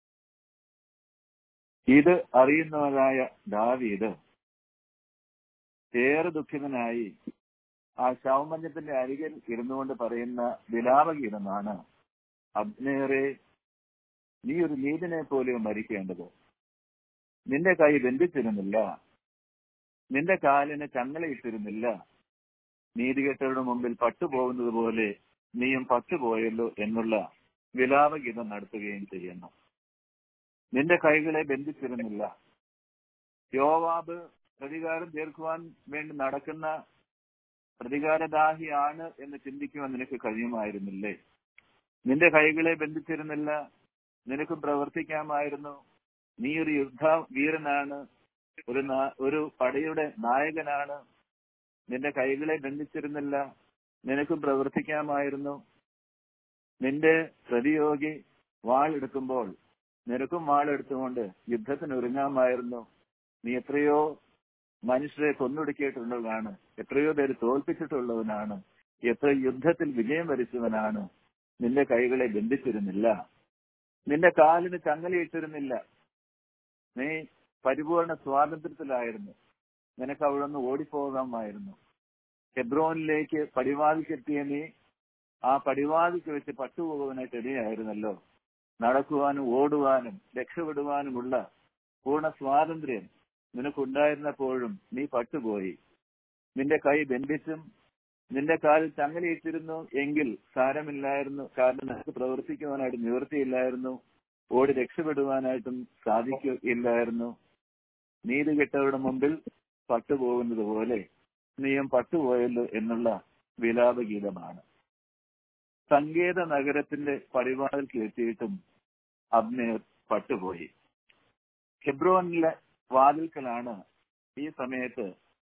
ഇത് അറിയുന്നവരായ ദാവീദ് ഏറെ ദുഃഖിതനായി ആ ശവമഞ്ചത്തിന്റെ അരികിൽ ഇരുന്നുകൊണ്ട് പറയുന്ന വിലാപഗീതമാണ് അബ്നേറെ നീ ഒരു നീതിനെ പോലെ മരിക്കേണ്ടത് നിന്റെ കൈ ബന്ധിച്ചിരുന്നില്ല നിന്റെ കാലിന് ചങ്ങലയിട്ടിരുന്നില്ല നീതികെട്ടവരുടെ മുമ്പിൽ പട്ടുപോകുന്നത് പോലെ നീയും പട്ടുപോയല്ലോ എന്നുള്ള വിലാപഗീതം നടത്തുകയും ചെയ്യുന്നു നിന്റെ കൈകളെ ബന്ധിച്ചിരുന്നില്ല യോവാബ് പ്രതികാരം തീർക്കുവാൻ വേണ്ടി നടക്കുന്ന പ്രതികാരദാഹിയാണ് എന്ന് ചിന്തിക്കുവാൻ നിനക്ക് കഴിയുമായിരുന്നില്ലേ നിന്റെ കൈകളെ ബന്ധിച്ചിരുന്നില്ല നിനക്കും പ്രവർത്തിക്കാമായിരുന്നു നീ ഒരു യുദ്ധ വീരനാണ് ഒരു നാ- ഒരു പടയുടെ നായകനാണ് നിന്റെ കൈകളെ ബന്ധിച്ചിരുന്നില്ല നിനക്കും പ്രവർത്തിക്കാമായിരുന്നു നിന്റെ പ്രതിയോഗി വാളെടുക്കുമ്പോൾ നിനക്കും വാളെടുത്തുകൊണ്ട് യുദ്ധത്തിന് ഒരുങ്ങാമായിരുന്നു നീ എത്രയോ മനുഷ്യരെ കൊന്നൊടുക്കിയിട്ടുള്ളവനാണ് എത്രയോ പേര് തോൽപ്പിച്ചിട്ടുള്ളവനാണ് എത്ര യുദ്ധത്തിൽ വിജയം വരിച്ചവനാണ് നിന്റെ കൈകളെ ബന്ധിച്ചിരുന്നില്ല നിന്റെ കാലിന് ചങ്ങലയിട്ടിരുന്നില്ല നീ പരിപൂർണ സ്വാതന്ത്ര്യത്തിലായിരുന്നു നിനക്ക് അവിടെ നിന്ന് ഓടിപ്പോകാമായിരുന്നു ഹെബ്രോനിലേക്ക് പടിവാതിക്കെത്തിയ നീ ആ പടിവാതിക്ക് വെച്ച് പട്ടുപോകുവാനായിട്ട് ഇടയായിരുന്നല്ലോ നടക്കുവാനും ഓടുവാനും രക്ഷപ്പെടുവാനുമുള്ള പൂർണ്ണ സ്വാതന്ത്ര്യം നിനക്കുണ്ടായിരുന്നപ്പോഴും നീ പട്ടുപോയി നിന്റെ കൈ ബന്ധിച്ചും നിന്റെ കാലിൽ ചങ്ങലയിട്ടിരുന്നു എങ്കിൽ സാരമില്ലായിരുന്നു കാരണം നിനക്ക് പ്രവർത്തിക്കുവാനായിട്ട് നിവൃത്തിയില്ലായിരുന്നു ഓടി രക്ഷപ്പെടുവാനായിട്ടും സാധിക്കില്ലായിരുന്നു നീതി കെട്ടവരുടെ മുമ്പിൽ പട്ടുപോകുന്നത് പോലെ നീയും പട്ടുപോയല്ലോ എന്നുള്ള വിലാപഗീതമാണ് സങ്കേത നഗരത്തിന്റെ പടിവാതിൽക്ക് എത്തിയിട്ടും അബ്നേർ പട്ടുപോയി ഹെബ്രോനിലെ വാതിൽക്കലാണ് ഈ സമയത്ത്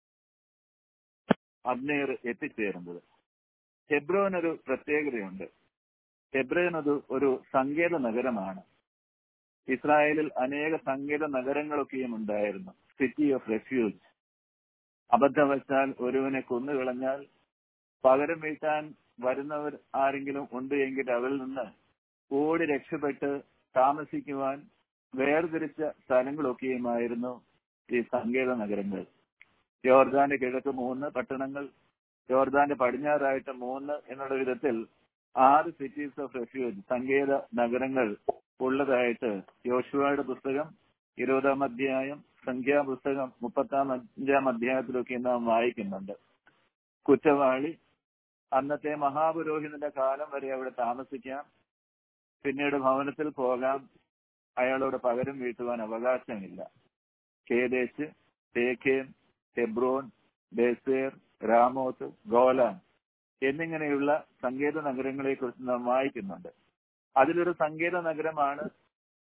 അബ്നേർ എത്തിച്ചേരുന്നത് ഹെബ്രോൻ ഒരു പ്രത്യേകതയുണ്ട് ഹെബ്രോൻ ഒരു ഒരു സങ്കേത നഗരമാണ് ഇസ്രായേലിൽ അനേക സങ്കേത നഗരങ്ങളൊക്കെയും ഉണ്ടായിരുന്നു സിറ്റി ഓഫ് റെഫ്യൂജ് അബദ്ധവശാൽ ഒരുവനെ കൊന്നുകളഞ്ഞാൽ പകരം വീട്ടാൻ വരുന്നവർ ആരെങ്കിലും ഉണ്ട് എങ്കിൽ അവരിൽ നിന്ന് ഓടി രക്ഷപ്പെട്ട് താമസിക്കുവാൻ വേർതിരിച്ച സ്ഥലങ്ങളൊക്കെയുമായിരുന്നു ഈ സങ്കേത നഗരങ്ങൾ യോർദാന്റെ കിഴക്ക് മൂന്ന് പട്ടണങ്ങൾ യോർദാന്റെ പടിഞ്ഞാറായിട്ട് മൂന്ന് എന്നുള്ള വിധത്തിൽ ആറ് സിറ്റീസ് ഓഫ് റെഫ്യൂജ് സങ്കേത നഗരങ്ങൾ ഉള്ളതായിട്ട് യോശുവയുടെ പുസ്തകം ഇരുപതാം അധ്യായം സംഖ്യാപുസ്തകം മുപ്പത്താം അഞ്ചാം അധ്യായത്തിലൊക്കെ നാം വായിക്കുന്നുണ്ട് കുറ്റവാളി അന്നത്തെ മഹാപുരോഹിതന്റെ കാലം വരെ അവിടെ താമസിക്കാം പിന്നീട് ഭവനത്തിൽ പോകാം അയാളോട് പകരം വീട്ടുവാൻ അവകാശമില്ല കേദേശ് തേക്കേം ഹെബ്രോൻ ബേസേർ രാമോത്ത് ഗോലാൻ എന്നിങ്ങനെയുള്ള സങ്കേത നഗരങ്ങളെ കുറിച്ച് നാം വായിക്കുന്നുണ്ട് അതിലൊരു സങ്കേത നഗരമാണ്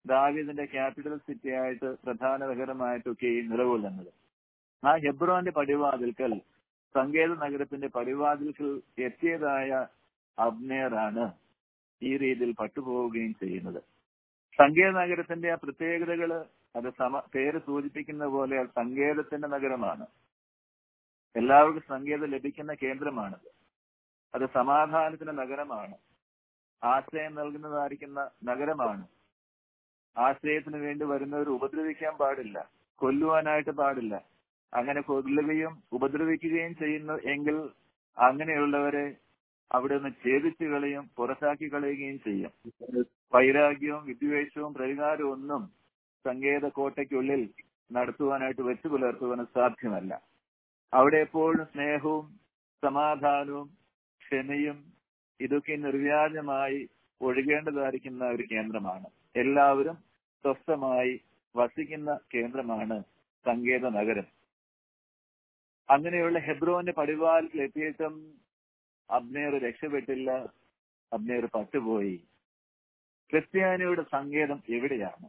ദാവീദിന്റെ ക്യാപിറ്റൽ സിറ്റി ആയിട്ട് പ്രധാന നഗരമായിട്ടൊക്കെ ഈ നിലകൊള്ളുന്നത് ആ ഹെബ്രോന്റെ പടിവാതിൽക്കൽ സങ്കേത നഗരത്തിന്റെ പടിവാതിൽക്കൽ എത്തിയതായ അബ്നേറാണ് ഈ രീതിയിൽ പട്ടുപോവുകയും ചെയ്യുന്നത് സങ്കേത നഗരത്തിന്റെ ആ പ്രത്യേകതകള് അത് സമ പേര് സൂചിപ്പിക്കുന്ന പോലെ അത് സങ്കേതത്തിന്റെ നഗരമാണ് എല്ലാവർക്കും സങ്കേതം ലഭിക്കുന്ന കേന്ദ്രമാണത് അത് സമാധാനത്തിന്റെ നഗരമാണ് ആശ്രയം നൽകുന്നതായിരിക്കുന്ന നഗരമാണ് ആശ്രയത്തിന് വേണ്ടി വരുന്നവർ ഉപദ്രവിക്കാൻ പാടില്ല കൊല്ലുവാനായിട്ട് പാടില്ല അങ്ങനെ കൊല്ലുകയും ഉപദ്രവിക്കുകയും ചെയ്യുന്ന എങ്കിൽ അങ്ങനെയുള്ളവരെ അവിടെ നിന്ന് ഛേദിച്ചു കളയും പുറത്താക്കി കളയുകയും ചെയ്യും വൈരാഗ്യവും വിദ്വേഷവും പ്രതികാരവും ഒന്നും സങ്കേത കോട്ടയ്ക്കുള്ളിൽ നടത്തുവാനായിട്ട് വെച്ചു പുലർത്തുവാനും സാധ്യമല്ല അവിടെ എപ്പോഴും സ്നേഹവും സമാധാനവും ക്ഷമയും ഇതൊക്കെ നിർവ്യാജമായി ഒഴുകേണ്ടതായിരിക്കുന്ന ഒരു കേന്ദ്രമാണ് എല്ലാവരും സ്വസ്ഥമായി വസിക്കുന്ന കേന്ദ്രമാണ് സങ്കേത നഗരം അങ്ങനെയുള്ള ഹെബ്രോന്റെ പടിവാലിൽ എത്തിയിട്ടും അബ്നേർ രക്ഷപ്പെട്ടില്ല അബ്നേർ പട്ടുപോയി ക്രിസ്ത്യാനിയുടെ സങ്കേതം എവിടെയാണ്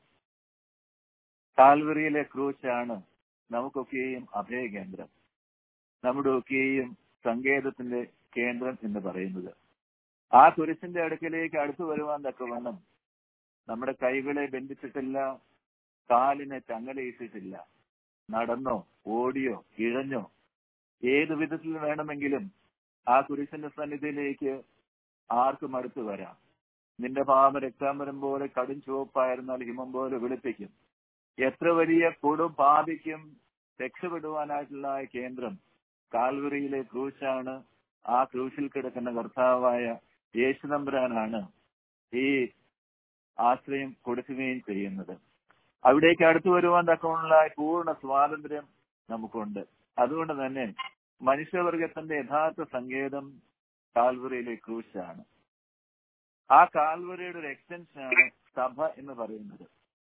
കാൽവറിയിലെ ക്രൂശാണ് നമുക്കൊക്കെയും അഭയകേന്ദ്രം നമ്മുടെ ഒക്കെയും സങ്കേതത്തിന്റെ കേന്ദ്രം എന്ന് പറയുന്നത് ആ കുരിശിന്റെ അടുക്കിലേക്ക് അടുത്തു വരുവാൻ തക്കവണ്ണം നമ്മുടെ കൈകളെ ബന്ധിച്ചിട്ടില്ല കാലിനെ ചങ്ങലയിട്ടിട്ടില്ല നടന്നോ ഓടിയോ ഇഴഞ്ഞോ ഏതു വിധത്തിൽ വേണമെങ്കിലും ആ കുരിശിന്റെ സന്നിധിയിലേക്ക് ആർക്കും അടുത്തു വരാം നിന്റെ പാപം രക്താമരം പോലെ കടും ചുവപ്പായിരുന്നാൽ ഹിമം പോലെ വെളുപ്പിക്കും എത്ര വലിയ കൊടും പാപിക്കും രക്ഷപ്പെടുവാനായിട്ടുള്ള ആ കേന്ദ്രം കാൽവറിയിലെ ക്രൂശാണ് ആ ക്രൂശിൽ കിടക്കുന്ന കർത്താവായ യേശുനമ്പുരാനാണ് ഈ ആശ്രയം കൊടുക്കുകയും ചെയ്യുന്നത് അവിടേക്ക് അടുത്തു വരുവാൻ തക്കമുള്ള പൂർണ്ണ സ്വാതന്ത്ര്യം നമുക്കുണ്ട് അതുകൊണ്ട് തന്നെ മനുഷ്യവർഗത്തിന്റെ യഥാർത്ഥ സങ്കേതം കാൽവറിയിലെ ക്രൂശാണ് ആ കാൽവറിയുടെ ഒരു എക്സ്റ്റൻഷനാണ് സഭ എന്ന് പറയുന്നത്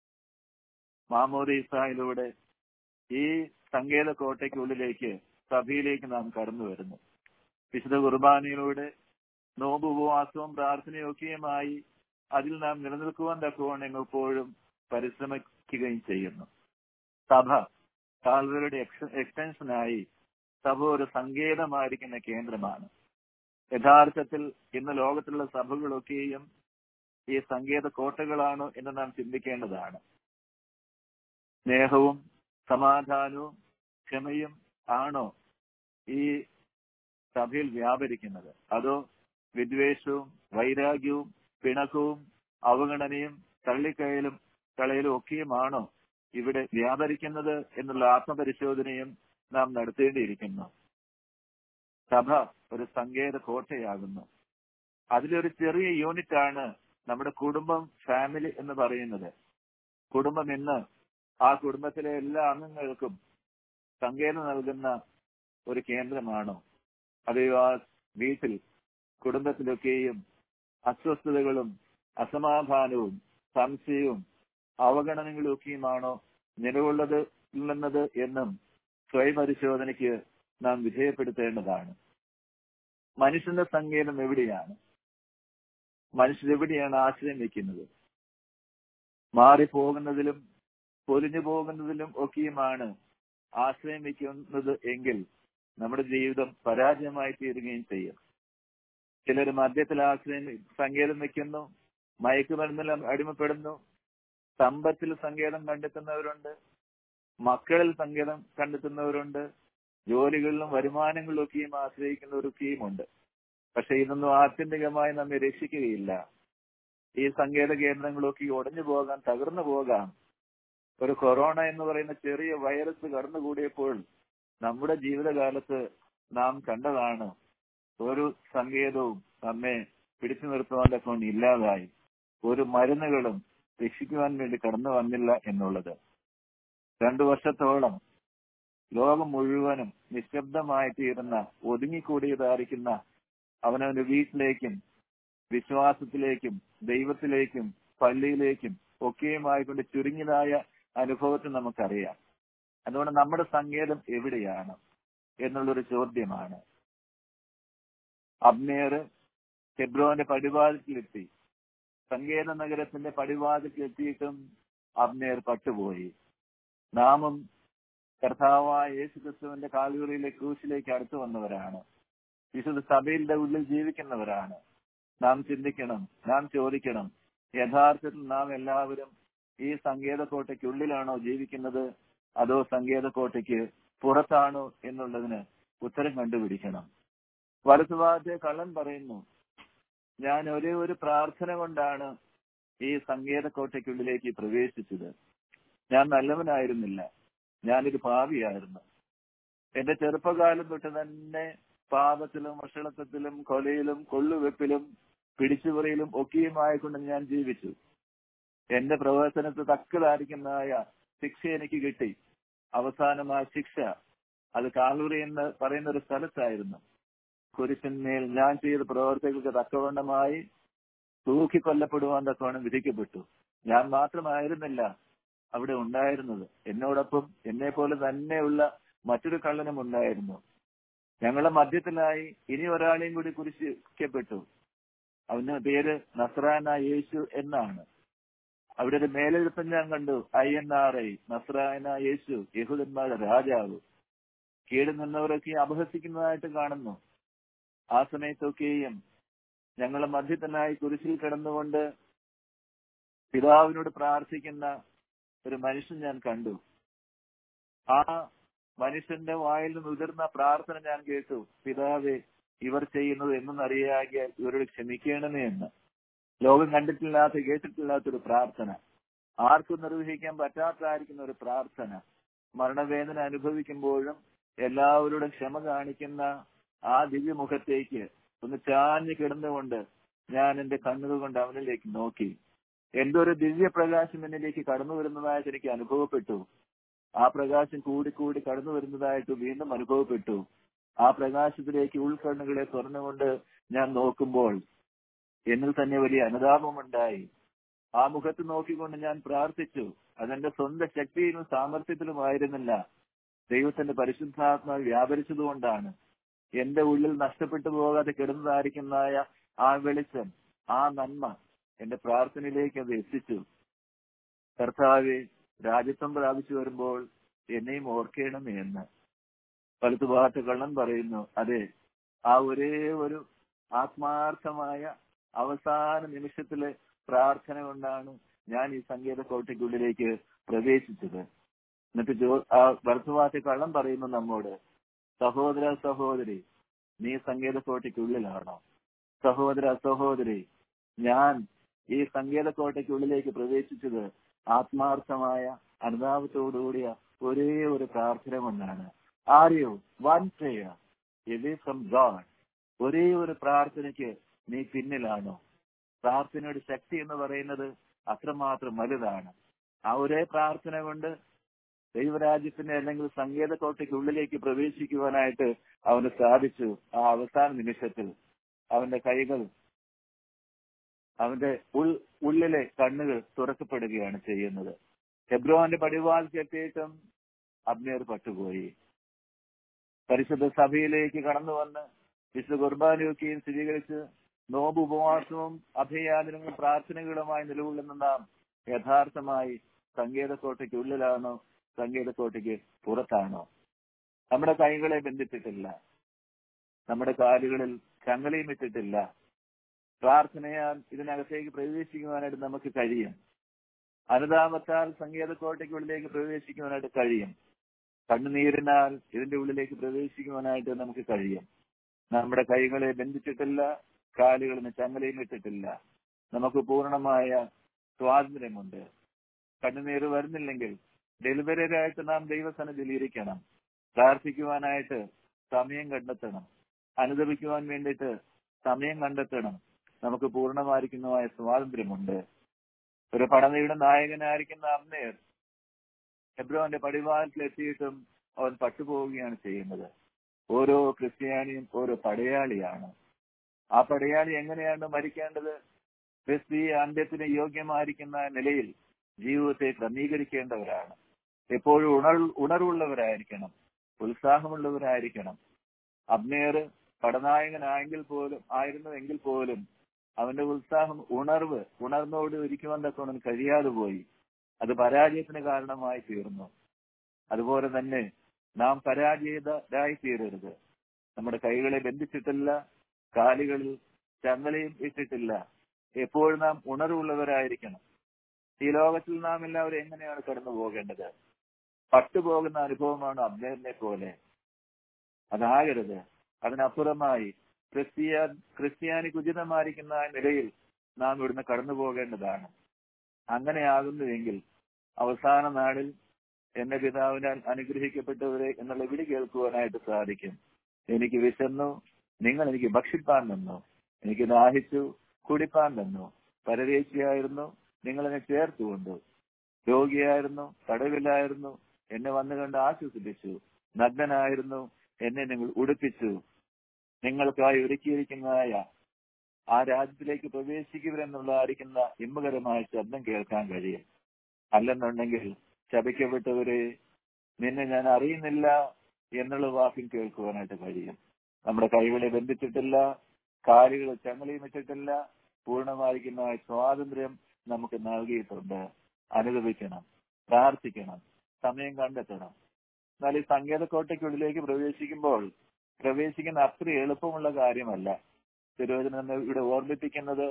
മാമോദീസായിലൂടെ ഈ സങ്കേത കോട്ടയ്ക്കുള്ളിലേക്ക് സഭയിലേക്ക് നാം കടന്നു വരുന്നു വിശുദ്ധ കുർബാനയിലൂടെ നോമ്പ് ഉപവാസവും പ്രാർത്ഥനയും ഒക്കെയുമായി അതിൽ നാം നിലനിൽക്കുവാൻ തക്കവണ്ണം എപ്പോഴും പരിശ്രമിക്കുകയും ചെയ്യുന്നു സഭ കാൽവരുടെ എക്സ്റ്റൻഷനായി സഭ ഒരു സങ്കേതമായിരിക്കുന്ന കേന്ദ്രമാണ് യഥാർത്ഥത്തിൽ ഇന്ന് ലോകത്തിലുള്ള സഭകളൊക്കെയും ഈ സങ്കേത കോട്ടകളാണോ എന്ന് നാം ചിന്തിക്കേണ്ടതാണ് സ്നേഹവും സമാധാനവും ക്ഷമയും ആണോ ഈ സഭയിൽ വ്യാപരിക്കുന്നത് അതോ വിദ്വേഷവും വൈരാഗ്യവും പിണക്കവും അവഗണനയും തള്ളിക്കയലും കളയലും ഒക്കെയുമാണോ ഇവിടെ വ്യാപരിക്കുന്നത് എന്നുള്ള ആത്മപരിശോധനയും നാം നടത്തേണ്ടിയിരിക്കുന്നു സഭ ഒരു സങ്കേത കോട്ടയാകുന്നു അതിലൊരു ചെറിയ യൂണിറ്റ് ആണ് നമ്മുടെ കുടുംബം ഫാമിലി എന്ന് പറയുന്നത് കുടുംബം ഇന്ന് ആ കുടുംബത്തിലെ എല്ലാ അംഗങ്ങൾക്കും സങ്കേതം നൽകുന്ന ഒരു കേന്ദ്രമാണോ അതെയോ ആ വീട്ടിൽ കുടുംബത്തിലൊക്കെയും അസ്വസ്ഥതകളും അസമാധാനവും സംശയവും അവഗണനകളും ഒക്കെയുമാണോ നിലകൊള്ളത് ഉള്ളത് എന്നും സ്വയപരിശോധനയ്ക്ക് നാം വിധേയപ്പെടുത്തേണ്ടതാണ് മനുഷ്യന്റെ സങ്കേതം എവിടെയാണ് മനുഷ്യരെവിടെയാണ് ആശ്രയം വെക്കുന്നത് മാറിപ്പോകുന്നതിലും പൊലിഞ്ഞു പോകുന്നതിലും ഒക്കെയുമാണ് ആശ്രയം വെക്കുന്നത് എങ്കിൽ നമ്മുടെ ജീവിതം പരാജയമായി തീരുകയും ചെയ്യും ചിലർ മദ്യത്തിൽ ആശ്രയം സങ്കേതം വെക്കുന്നു മയക്കുമരുന്നിൽ അടിമപ്പെടുന്നു സമ്പത്തിൽ സങ്കേതം കണ്ടെത്തുന്നവരുണ്ട് മക്കളിൽ സങ്കേതം കണ്ടെത്തുന്നവരുണ്ട് ജോലികളിലും വരുമാനങ്ങളിലും ഒക്കെയും ആശ്രയിക്കുന്നവരൊക്കെയും ഉണ്ട് പക്ഷെ ഇതൊന്നും ആത്യന്തികമായി നമ്മെ രക്ഷിക്കുകയില്ല ഈ സങ്കേത കേന്ദ്രങ്ങളൊക്കെ ഉടഞ്ഞു പോകാൻ തകർന്നു പോകാം ഒരു കൊറോണ എന്ന് പറയുന്ന ചെറിയ വൈറസ് കടന്നുകൂടിയപ്പോൾ നമ്മുടെ ജീവിതകാലത്ത് നാം കണ്ടതാണ് ഒരു സങ്കേതവും നമ്മെ പിടിച്ചു നിർത്തുവാൻ തക്കൊണ്ട് ഇല്ലാതായി ഒരു മരുന്നുകളും രക്ഷിക്കുവാൻ വേണ്ടി കടന്നു വന്നില്ല എന്നുള്ളത് രണ്ടു വർഷത്തോളം ലോകം മുഴുവനും നിശബ്ദമായി തീരുന്ന ഒതുങ്ങിക്കൂടിയതായിരിക്കുന്ന അവനവന്റെ വീട്ടിലേക്കും വിശ്വാസത്തിലേക്കും ദൈവത്തിലേക്കും പള്ളിയിലേക്കും ഒക്കെയുമായിക്കൊണ്ട് ചുരുങ്ങിയതായ അനുഭവത്തിൽ നമുക്കറിയാം അതുകൊണ്ട് നമ്മുടെ സങ്കേതം എവിടെയാണ് എന്നുള്ളൊരു ചോദ്യമാണ് അബ്നേർ ഹെബ്രോന്റെ പടിവാതിലെത്തി സങ്കേത നഗരത്തിന്റെ പടിവാതിൽ എത്തിയിട്ടും അബ്നേർ പട്ടുപോയി നാമും കർത്താവായ യേശു ക്രിസ്തുവിന്റെ കാലുകളിലെ ക്രൂശിലേക്ക് അടുത്തു വന്നവരാണ് വിശുദ്ധ സഭയുടെ ഉള്ളിൽ ജീവിക്കുന്നവരാണ് നാം ചിന്തിക്കണം നാം ചോദിക്കണം യഥാർത്ഥത്തിൽ നാം എല്ലാവരും ഈ സങ്കേതക്കോട്ടയ്ക്കുള്ളിലാണോ ജീവിക്കുന്നത് അതോ സങ്കേതക്കോട്ടയ്ക്ക് പുറത്താണോ എന്നുള്ളതിന് ഉത്തരം കണ്ടുപിടിക്കണം വലതുഭാഗത്തെ കള്ളൻ പറയുന്നു ഞാൻ ഒരേ ഒരു പ്രാർത്ഥന കൊണ്ടാണ് ഈ സങ്കേതക്കോട്ടയ്ക്കുള്ളിലേക്ക് പ്രവേശിച്ചത് ഞാൻ നല്ലവനായിരുന്നില്ല ഞാനൊരു ഭാവിയായിരുന്നു എന്റെ ചെറുപ്പകാലം തൊട്ട് തന്നെ പാപത്തിലും വഷളത്വത്തിലും കൊലയിലും കൊള്ളുവെപ്പിലും പിടിച്ചുപറിയിലും ഒക്കെയുമായിക്കൊണ്ട് ഞാൻ ജീവിച്ചു എന്റെ പ്രവർത്തനത്തിൽ തക്കതായിരിക്കുന്നതായ ശിക്ഷ എനിക്ക് കിട്ടി അവസാനമായ ശിക്ഷ അത് കാലൂറി എന്ന് പറയുന്ന ഒരു സ്ഥലത്തായിരുന്നു കുരിശന്മേൽ ഞാൻ ചെയ്ത പ്രവർത്തികൾക്ക് തക്കവണ്ണമായി തൂക്കിക്കൊല്ലപ്പെടുവാൻ തക്കവണ്ണം വിധിക്കപ്പെട്ടു ഞാൻ മാത്രമായിരുന്നില്ല അവിടെ ഉണ്ടായിരുന്നത് എന്നോടൊപ്പം എന്നെ പോലെ തന്നെയുള്ള മറ്റൊരു കള്ളനും ഉണ്ടായിരുന്നു ഞങ്ങളുടെ മധ്യത്തിലായി ഇനി ഒരാളെയും കൂടി കുരിശിക്കപ്പെട്ടു അവന്റെ പേര് നസ്രാന യേശു എന്നാണ് അവിടെ ഒരു മേലെഴുത്തം ഞാൻ കണ്ടു ഐ എൻ ആർ ഐ നസ്രായന യേശു യഹൂദന്മാരുടെ രാജാവ് കീഴിൽ നിന്നവരൊക്കെ അപഹസിക്കുന്നതായിട്ട് കാണുന്നു ആ സമയത്തൊക്കെയും ഞങ്ങളുടെ മധ്യത്തിനായി കുരിശിൽ കിടന്നുകൊണ്ട് പിതാവിനോട് പ്രാർത്ഥിക്കുന്ന ഒരു മനുഷ്യൻ ഞാൻ കണ്ടു ആ മനുഷ്യന്റെ വായിൽ നിന്ന് ഉതിർന്ന പ്രാർത്ഥന ഞാൻ കേട്ടു പിതാവെ ഇവർ ചെയ്യുന്നത് എന്നറിയാകിയ ഇവരോട് ക്ഷമിക്കണമേ എന്ന് ലോകം കണ്ടിട്ടില്ലാത്ത കേട്ടിട്ടില്ലാത്ത ഒരു പ്രാർത്ഥന ആർക്കും നിർവഹിക്കാൻ പറ്റാത്തായിരിക്കുന്ന ഒരു പ്രാർത്ഥന മരണവേദന അനുഭവിക്കുമ്പോഴും എല്ലാവരോടും ക്ഷമ കാണിക്കുന്ന ആ ദിവ്യമുഖത്തേക്ക് ഒന്ന് ചാഞ്ഞു കിടന്നുകൊണ്ട് ഞാൻ എന്റെ കണ്ണുകൾ കൊണ്ട് അവനിലേക്ക് നോക്കി എന്തോ ഒരു ദിവ്യപ്രകാശം എന്നിലേക്ക് കടന്നു വരുന്നതായിട്ട് എനിക്ക് അനുഭവപ്പെട്ടു ആ പ്രകാശം കൂടിക്കൂടി കടന്നു വരുന്നതായിട്ട് വീണ്ടും അനുഭവപ്പെട്ടു ആ പ്രകാശത്തിലേക്ക് ഉൾക്കണ്ണുകളെ തുറന്നുകൊണ്ട് ഞാൻ നോക്കുമ്പോൾ എന്നിൽ തന്നെ വലിയ അനുതാപമുണ്ടായി ആ മുഖത്ത് നോക്കിക്കൊണ്ട് ഞാൻ പ്രാർത്ഥിച്ചു അതെന്റെ സ്വന്തം ശക്തിയിലും സാമർഥ്യത്തിലുമായിരുന്നില്ല ദൈവത്തിന്റെ പരിശുദ്ധാത്മാവ് വ്യാപരിച്ചതുകൊണ്ടാണ് എന്റെ ഉള്ളിൽ നഷ്ടപ്പെട്ടു പോകാതെ കിടന്നതായിരിക്കുന്നതായ ആ വെളിച്ചം ആ നന്മ എന്റെ പ്രാർത്ഥനയിലേക്ക് അത് എത്തിച്ചു കർത്താവെ രാജ്യത്വം പ്രാപിച്ചു വരുമ്പോൾ എന്നെയും ഓർക്കണമേ എന്ന് വലത്തുഭാഗത്ത് കള്ളൻ പറയുന്നു അതെ ആ ഒരേ ഒരു ആത്മാർത്ഥമായ അവസാന നിമിഷത്തിലെ പ്രാർത്ഥന കൊണ്ടാണ് ഞാൻ ഈ സംഗീത കോട്ടയ്ക്കുള്ളിലേക്ക് പ്രവേശിച്ചത് എന്നിട്ട് ജോ ആ വലത്തുഭാഗത്തെ കള്ളം പറയുന്നു നമ്മോട് സഹോദര സഹോദരി നീ സംഗീത കോട്ടയ്ക്കുള്ളിലാണോ സഹോദര സഹോദരി ഞാൻ ഈ സംഗീത കോട്ടയ്ക്കുള്ളിലേക്ക് പ്രവേശിച്ചത് ആത്മാർത്ഥമായ അനുതാപത്തോടുകൂടിയ ഒരേ ഒരു പ്രാർത്ഥന കൊണ്ടാണ് are you one prayer away from God ഒരേ ഒരു പ്രാർത്ഥനയ്ക്ക് നീ പിന്നിലാണോ പ്രാർത്ഥനയുടെ ശക്തി എന്ന് പറയുന്നത് അത്രമാത്രം വലുതാണ് ആ ഒരേ പ്രാർത്ഥന കൊണ്ട് ദൈവരാജ്യത്തിന്റെ അല്ലെങ്കിൽ സംഗീത കോട്ടയ്ക്ക് ഉള്ളിലേക്ക് പ്രവേശിക്കുവാനായിട്ട് അവന് സാധിച്ചു ആ അവസാന നിമിഷത്തിൽ അവന്റെ കൈകൾ അവന്റെ ഉൾ ഉള്ളിലെ കണ്ണുകൾ തുറക്കപ്പെടുകയാണ് ചെയ്യുന്നത് ഹെബ്രോന്റെ പടിവാൾക്ക് എത്തിയിട്ടും അബ്നേർ പട്ടുപോയി പരിശുദ്ധ സഭയിലേക്ക് കടന്നു വന്ന് വിശുദ്ധ കുർബാനയൊക്കെയും സ്ഥിരീകരിച്ച് നോമ്പ് ഉപവാസവും അഭയാദനങ്ങളും പ്രാർത്ഥനകളുമായി നിലകൊള്ളുന്ന നാം യഥാർത്ഥമായി സങ്കേതക്കോട്ടയ്ക്ക് ഉള്ളിലാണോ സങ്കേതക്കോട്ടയ്ക്ക് പുറത്താണോ നമ്മുടെ കൈകളെ ബന്ധിച്ചിട്ടില്ല നമ്മുടെ കാലുകളിൽ ചങ്ങലയും ഇട്ടിട്ടില്ല പ്രാർത്ഥനയാൽ ഇതിനകത്തേക്ക് പ്രവേശിക്കുവാനായിട്ട് നമുക്ക് കഴിയും അനുതാപത്താൽ സങ്കേതക്കോട്ടയ്ക്കുള്ളിലേക്ക് പ്രവേശിക്കുവാനായിട്ട് കഴിയും കണ്ണുനീരിനാൽ ഇതിന്റെ ഉള്ളിലേക്ക് പ്രവേശിക്കുവാനായിട്ട് നമുക്ക് കഴിയും നമ്മുടെ കൈകളെ ബന്ധിച്ചിട്ടില്ല കാലുകളിന് ചങ്ങലയും ഇട്ടിട്ടില്ല നമുക്ക് പൂർണ്ണമായ സ്വാതന്ത്ര്യമുണ്ട് കണ്ണുനീര് വരുന്നില്ലെങ്കിൽ ഡെലിവറിയായിട്ട് നാം ദൈവസന്നിധിയിൽ ഇരിക്കണം പ്രാർത്ഥിക്കുവാനായിട്ട് സമയം കണ്ടെത്തണം അനുദപിക്കുവാൻ വേണ്ടിയിട്ട് സമയം കണ്ടെത്തണം നമുക്ക് പൂർണ്ണമായിരിക്കുന്നതായ സ്വാതന്ത്ര്യമുണ്ട് ഒരു പടനയുടെ നായകനായിരിക്കുന്ന അമ്മേർ ഹെബ്രോന്റെ പടിവാരത്തിൽ എത്തിയിട്ടും അവൻ പട്ടുപോവുകയാണ് ചെയ്യുന്നത് ഓരോ ക്രിസ്ത്യാനിയും ഓരോ പടയാളിയാണ് ആ പടയാളി എങ്ങനെയാണ് മരിക്കേണ്ടത് ക്രിസ്തീയ അന്ത്യത്തിന് യോഗ്യമായിരിക്കുന്ന നിലയിൽ ജീവിതത്തെ ക്രമീകരിക്കേണ്ടവരാണ് എപ്പോഴും ഉണർ ഉണർവുള്ളവരായിരിക്കണം ഉത്സാഹമുള്ളവരായിരിക്കണം അബ്നേർ പടനായകനായെങ്കിൽ പോലും ആയിരുന്നു എങ്കിൽ പോലും അവന്റെ ഉത്സാഹം ഉണർവ് ഉണർന്നോട് ഇരിക്കുവാൻ തക്കവണ്ണം കഴിയാതെ പോയി അത് പരാജയത്തിന് കാരണമായി തീർന്നു അതുപോലെ തന്നെ നാം പരാജയരായി തീരരുത് നമ്മുടെ കൈകളെ ബന്ധിച്ചിട്ടില്ല കാലുകളിൽ ചങ്ങലയും ഇട്ടിട്ടില്ല എപ്പോഴും നാം ഉണർവുള്ളവരായിരിക്കണം ഈ ലോകത്തിൽ നാം എല്ലാവരും എങ്ങനെയാണ് കടന്നു പോകേണ്ടത് പട്ടുപോകുന്ന അനുഭവമാണ് അബ്നേറിനെ പോലെ അതാകരുത് അതിനപ്പുറമായി ക്രിസ്ത്യ ക്രിസ്ത്യാനിക്ക് ഉചിതമായിരിക്കുന്ന ആ നിലയിൽ നാം ഇവിടുന്ന് കടന്നു പോകേണ്ടതാണ് അങ്ങനെയാകുന്നുവെങ്കിൽ അവസാന നാളിൽ എന്റെ പിതാവിനാൽ അനുഗ്രഹിക്കപ്പെട്ടവരെ എന്നുള്ള വിളി കേൾക്കുവാനായിട്ട് സാധിക്കും എനിക്ക് വിശന്നു നിങ്ങൾ എനിക്ക് ഭക്ഷിപ്പാൻ തന്നു എനിക്ക് ദാഹിച്ചു കുടിപ്പാൻ തന്നു പരദേശിയായിരുന്നു നിങ്ങൾ എന്നെ ചേർത്തുകൊണ്ടു രോഗിയായിരുന്നു തടവിലായിരുന്നു എന്നെ വന്നു കണ്ട് ആശ്വസിപ്പിച്ചു നഗ്നനായിരുന്നു എന്നെ നിങ്ങൾ ഉടുപ്പിച്ചു നിങ്ങൾക്കായി ഒരുക്കിയിരിക്കുന്നതായ ആ രാജ്യത്തിലേക്ക് പ്രവേശിക്കുവരെന്നുള്ളതായിരിക്കുന്ന ഇമ്പകരമായ ശബ്ദം കേൾക്കാൻ കഴിയും അല്ലെന്നുണ്ടെങ്കിൽ ശപിക്കപ്പെട്ടവരെ നിന്നെ ഞാൻ അറിയുന്നില്ല എന്നുള്ള വാക്യം കേൾക്കുവാനായിട്ട് കഴിയും നമ്മുടെ കൈകളെ ബന്ധിച്ചിട്ടില്ല കാലുകൾ ചങ്ങലയും ഇട്ടിട്ടില്ല പൂർണ്ണമായിരിക്കുന്ന സ്വാതന്ത്ര്യം നമുക്ക് നൽകിയിട്ടുണ്ട് അനുഭവിക്കണം പ്രാർത്ഥിക്കണം സമയം കണ്ടെത്തണം എന്നാൽ ഈ സങ്കേതക്കോട്ടയ്ക്കുള്ളിലേക്ക് പ്രവേശിക്കുമ്പോൾ പ്രവേശിക്കുന്ന അത്ര എളുപ്പമുള്ള കാര്യമല്ല തിരുവചനം ഇവിടെ ഓർമ്മിപ്പിക്കുന്നത്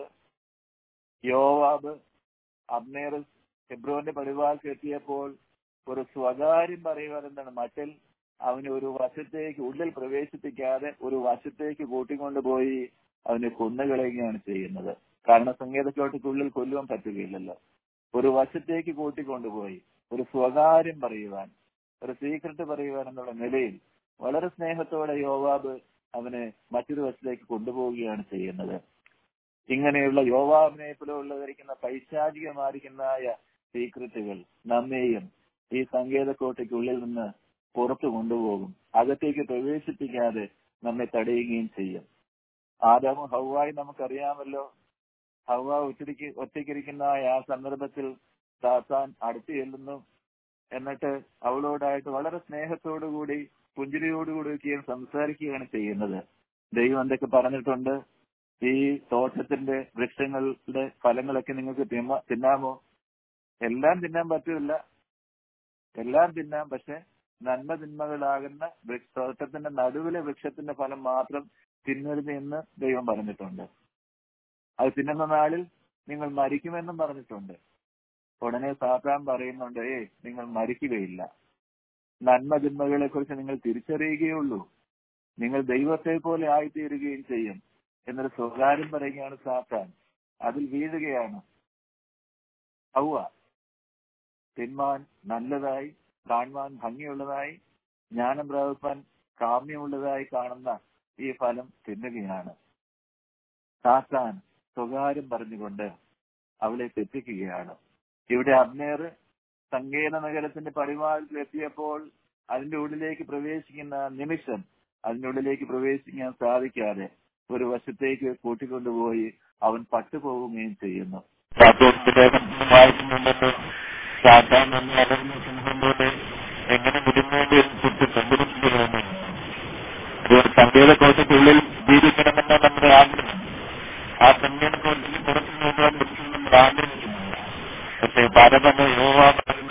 യോവാബ് അബ്നേർ ഹെബ്രോന്റെ പടിവാൾക്ക് എത്തിയപ്പോൾ ഒരു സ്വകാര്യം പറയുവാൻ എന്താണ് മറ്റിൽ അവന് ഒരു വശത്തേക്ക് ഉള്ളിൽ പ്രവേശിപ്പിക്കാതെ ഒരു വശത്തേക്ക് കൂട്ടിക്കൊണ്ടുപോയി അവനെ കൊന്നുകളയുകയാണ് ചെയ്യുന്നത് കാരണം സങ്കേതക്കോട്ടയ്ക്കുള്ളിൽ കൊല്ലുവാൻ പറ്റുകയില്ലല്ലോ ഒരു വശത്തേക്ക് കൂട്ടിക്കൊണ്ടുപോയി ഒരു സ്വകാര്യം പറയുവാൻ ഒരു സീക്രട്ട് പറയുവാൻ എന്നുള്ള നിലയിൽ വളരെ സ്നേഹത്തോടെ യോവാബ് അവനെ മറ്റൊരു വശത്തേക്ക് കൊണ്ടുപോവുകയാണ് ചെയ്യുന്നത് ഇങ്ങനെയുള്ള യോവാബിനെ പോലുള്ളവരിക്കുന്ന പൈശാചികമായിരിക്കുന്നതായ സീക്രട്ടുകൾ നമ്മെയും ഈ സങ്കേതക്കോട്ടയ്ക്കുള്ളിൽ നിന്ന് പുറത്തു കൊണ്ടുപോകും അകത്തേക്ക് പ്രവേശിപ്പിക്കാതെ നമ്മെ തടയുകയും ചെയ്യും ആദാമും ഹൗവായി നമുക്കറിയാമല്ലോ ഹൗവ ഒറ്റയ്ക്ക് ഒറ്റയ്ക്കിരിക്കുന്ന ആ സന്ദർഭത്തിൽ സാത്താൻ അടുത്ത് ചെല്ലുന്നു എന്നിട്ട് അവളോടായിട്ട് വളരെ സ്നേഹത്തോടുകൂടി പുഞ്ചിരിയോടുകൂടിയൊക്കെയാണ് സംസാരിക്കുകയാണ് ചെയ്യുന്നത് ദൈവം എന്തൊക്കെ പറഞ്ഞിട്ടുണ്ട് ഈ തോട്ടത്തിന്റെ വൃക്ഷങ്ങളുടെ ഫലങ്ങളൊക്കെ നിങ്ങൾക്ക് തിന്ന തിന്നാമോ എല്ലാം തിന്നാൻ പറ്റില്ല എല്ലാം തിന്നാം പക്ഷെ നന്മ തിന്മകളാകുന്ന വൃക്ഷ തോട്ടത്തിന്റെ നടുവിലെ വൃക്ഷത്തിന്റെ ഫലം മാത്രം തിന്നരുത് എന്ന് ദൈവം പറഞ്ഞിട്ടുണ്ട് അത് തിന്നുന്ന നാളിൽ നിങ്ങൾ മരിക്കുമെന്നും പറഞ്ഞിട്ടുണ്ട് ഉടനെ സാത്താൻ പറയുന്നുണ്ട് ഏ നിങ്ങൾ മരിക്കുകയില്ല നന്മ തിന്മകളെ കുറിച്ച് നിങ്ങൾ തിരിച്ചറിയുകയുള്ളൂ നിങ്ങൾ ദൈവത്തെ പോലെ ആയിത്തീരുകയും ചെയ്യും എന്നൊരു സ്വകാര്യം പറയുകയാണ് സാത്താൻ അതിൽ വീഴുകയാണ് ഹൗവ തിന്മാൻ നല്ലതായി കാണുവാൻ ഭംഗിയുള്ളതായി ജ്ഞാനം പ്രാപിപ്പാൻ കാമ്യമുള്ളതായി കാണുന്ന ഈ ഫലം തിന്നുകയാണ് സാത്താൻ സ്വകാര്യം പറഞ്ഞുകൊണ്ട് അവളെ തെറ്റിക്കുകയാണ് ഇവിടെ അബ്നേർ സങ്കേത നഗരത്തിന്റെ പരിമാണത്തിൽ എത്തിയപ്പോൾ അതിന്റെ ഉള്ളിലേക്ക് പ്രവേശിക്കുന്ന നിമിഷം അതിന്റെ ഉള്ളിലേക്ക് പ്രവേശിക്കാൻ സാധിക്കാതെ ഒരു വശത്തേക്ക് കൂട്ടിക്കൊണ്ടുപോയി അവൻ പട്ടുപോകുകയും ചെയ്യുന്നു വായിക്കുന്നുണ്ടല്ലോ സാത്താൻ എന്ന അലർന്ന സിംഹം പോലെ എങ്ങനെ മുടിമേണ്ടി കണ്ടുപിടിക്കുകയാണ് സങ്കേതക്കോട്ടയ്ക്കുള്ളിൽ ജീവിക്കണമെന്ന നമ്മുടെ ആഗ്രഹം ആ സങ്കേതക്കോട്ടയിൽ പുറത്തു നോക്കാൻ നമ്മൾ ആഗ്രഹിക്കുന്നില്ല പക്ഷേ പരമന യോവാ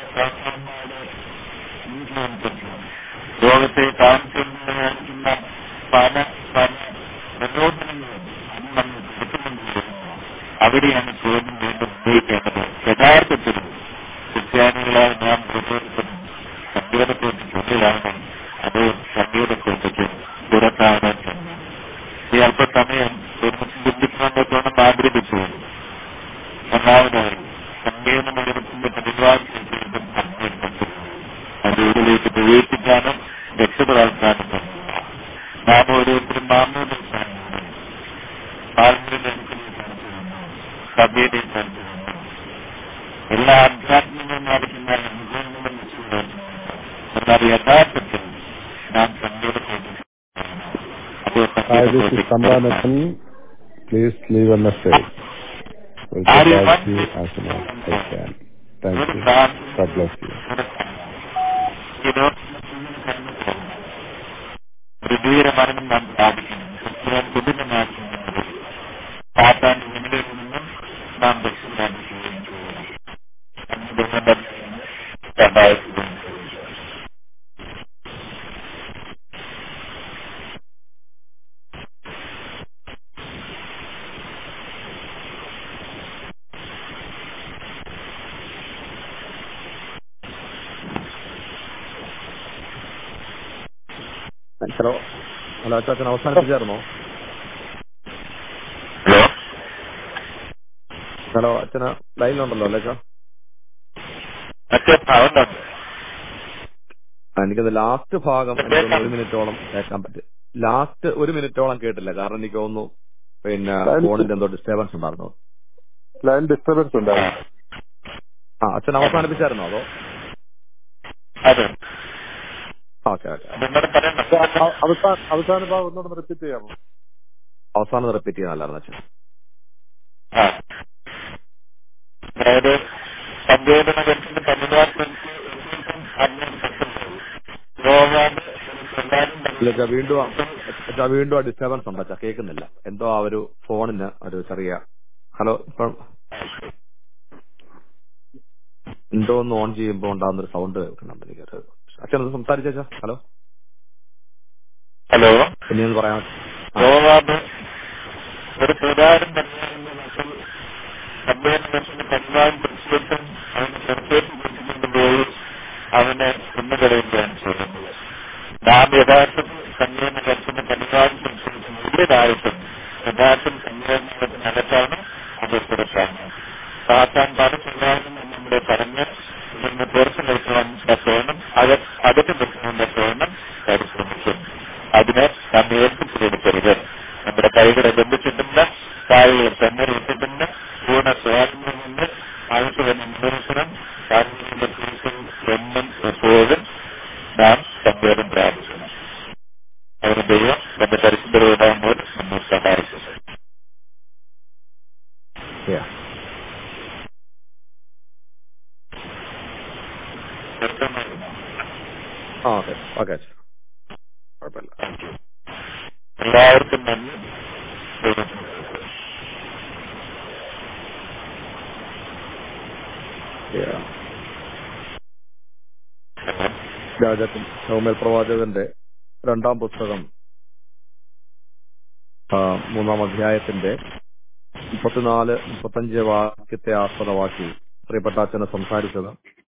ലോകത്തെ കാണിക്കുന്ന പല പല പ്രചോദനങ്ങളും നമ്മൾ കൊടുക്കുന്നുണ്ടായിരുന്നു അവിടെയാണ് ചോദ്യം വീണ്ടും ഉപയോഗിക്കേണ്ടത് യഥാർത്ഥത്തിൽ ക്രിസ്ത്യാനികളായ നാം പ്രചോദിക്കുന്നത് സങ്കേതക്കോട്ടയ്ക്കുള്ളിലാണ് അത് സങ്കേതക്കോട്ടയ്ക്ക് പുറത്താണ് ഈ അല്പസമയം ഒരുമിച്ച് ചിന്തിക്കണമെന്നോണം ആഗ്രഹിച്ചു ഒന്നാമതായി സങ്കേത നഗരത്തിന്റെ പരിപാടിയും അതിലേക്ക് പ്രവേശിക്കാനും രക്ഷപ്പെടാനും നാം ഓരോരുത്തരും മാമൂലും സഭയുടെ എല്ലാ ആധ്യാത്മികമായിരിക്കുന്ന അനുഭവങ്ങളും എന്നാൽ യഥാർത്ഥത്തിൽ നാം സങ്കേതക്കോട്ട
Hi, this is Sambhanathan. Please leave a message. We'll get back to you as soon as I can. Thank you. God bless you.
ഗംഭീരമാണെന്ന് നാം സ്ഥാപിക്കുന്നു ക്രിസ്തുവൻ കുടുംബമാക്കുന്നത് സാത്താൻ ഇങ്ങനെ
ഹലോ ഹലോ അച്ഛൻ അവസാനിപ്പിച്ചായിരുന്നോ
ഹലോ
ഹലോ അച്ഛന് ലൈനിലുണ്ടല്ലോ അല്ലേ അച്ഛാ
മറ്റേ ഭാഗമുണ്ട്
ആ, എനിക്കത് ലാസ്റ്റ് ഭാഗം എനിക്കൊന്ന് ഒരു മിനിറ്റോളം കേൾക്കാൻ പറ്റും ലാസ്റ്റ് ഒരു മിനിറ്റോളം കേട്ടില്ല കാരണം എനിക്ക് തോന്നുന്നു പിന്നെ ഫോണിന്റെ എന്തോ ഡിസ്റ്റർബൻസ് ഉണ്ടായിരുന്നു
ലൈൻ ഡിസ്റ്റർബൻസ് ഉണ്ടായിരുന്നു
ആ അച്ഛൻ അവസാനിപ്പിച്ചായിരുന്നോ അതോ
അതെ
ഓക്കെ ഓക്കെ
നിങ്ങളുടെ പറയണ്ട
അവ- അവസാന അവസാന ഭാഗം ഒന്നുകൂടെ റിപ്പീറ്റ് ചെയ്യാമോ
അവസാനം റിപ്പീറ്റ് ചെയ്യാനല്ലായിരുന്നു അച്ഛൻ
ആ അതായത് സംവേദന കരുത്തിന്റെ തമിഴ്നാട്ടിൽ
ഇല്ല അച്ഛാ വീണ്ടും ആ- അച്ഛാ വീണ്ടും ആ ഡിസ്റ്റർബൻസ് ഉണ്ട് അച്ഛാ കേൾക്കുന്നില്ല എന്തോ ആ ഒരു ഫോണിന് ഒരു ചെറിയ ഹലോ ഇപ്പം എന്തോ ഒന്ന് ഓൺ ചെയ്യുമ്പോൾ ഉണ്ടാകുന്ന ഒരു സൗണ്ട് കേൾക്കുന്നുണ്ട് എനിക്ക് ഒരു- അച്ഛൻ ഒന്ന് സംസാരിച്ചാ ഹലോ
ഹലോ
ഇനി ഒന്ന് പറയാം ആ.
യോവാബ് ഒരു പ്രകാരം തന്നെയാണെന്ന് സംവേദന കരുത്തിന്റെ പതിനാല് പ്രസിഡന്റും അവന് പുറത്തേക്ക് കൊണ്ടുപോയി അവനെ കുന്നുകളയുകയാണ് ചെയ്യുന്നത് നാം യഥാർത്ഥത്തിൽ സംവേദന കരുത്തിന്റെ പതിനാല് പ്രസിഡന്റും വലിയതായിട്ടും യഥാർത്ഥം സംവേദനത്തിനകത്താണ് അത് പുറത്താണ് സാത്താൻ പല സ്വഭാവം നമ്മുടെ പറഞ്ഞ് ഇതിന് പുറത്തു നിർത്തുവാൻ തക്കവണ്ണം അത് അകത്ത് നിർത്തുവാൻ തക്കവണ്ണം പരിശ്രമിക്കും അതിനെ നാം ഏൽപ്പിച്ചു കൊടുക്കരുത് നമ്മുടെ കൈകളെ ബന്ധിച്ചിട്ടുണ്ട് കാലുകളെ തന്നെ ഇട്ടിട്ടുണ്ട് പൂർണ്ണ സ്വാതന്ത്ര്യമുണ്ട് ആവശ്യം വന്ന മുന്നേറ്റം ശാരീരിക പുരുഷൻ എന്നും എപ്പോഴും നാം സംവേദം പ്രാപിക്കണം അവരുടെ ദൈവം തന്റെ പരിശുദ്ധരോടാകുമ്പോൾ നമ്മെ സഹായിക്കുന്നു
Yeah.
വ്യക്തമാകുന്നു
ആ ഓക്കെ ഓക്കെ അച്ഛാ കുഴപ്പമില്ല
എല്ലാവർക്കും നന്ദി ദൈവത്തിന് സ്തുതി.
Yeah. രാജാക്കൻ സൗമ്യൽ പ്രവാചകന്റെ രണ്ടാം പുസ്തകം ആ, മൂന്നാം അധ്യായത്തിന്റെ മുപ്പത്തിനാല് മുപ്പത്തഞ്ച് വാക്യത്തെ ആസ്പദമാക്കി പ്രിയപ്പെട്ട അച്ഛനെ സംസാരിച്ചത്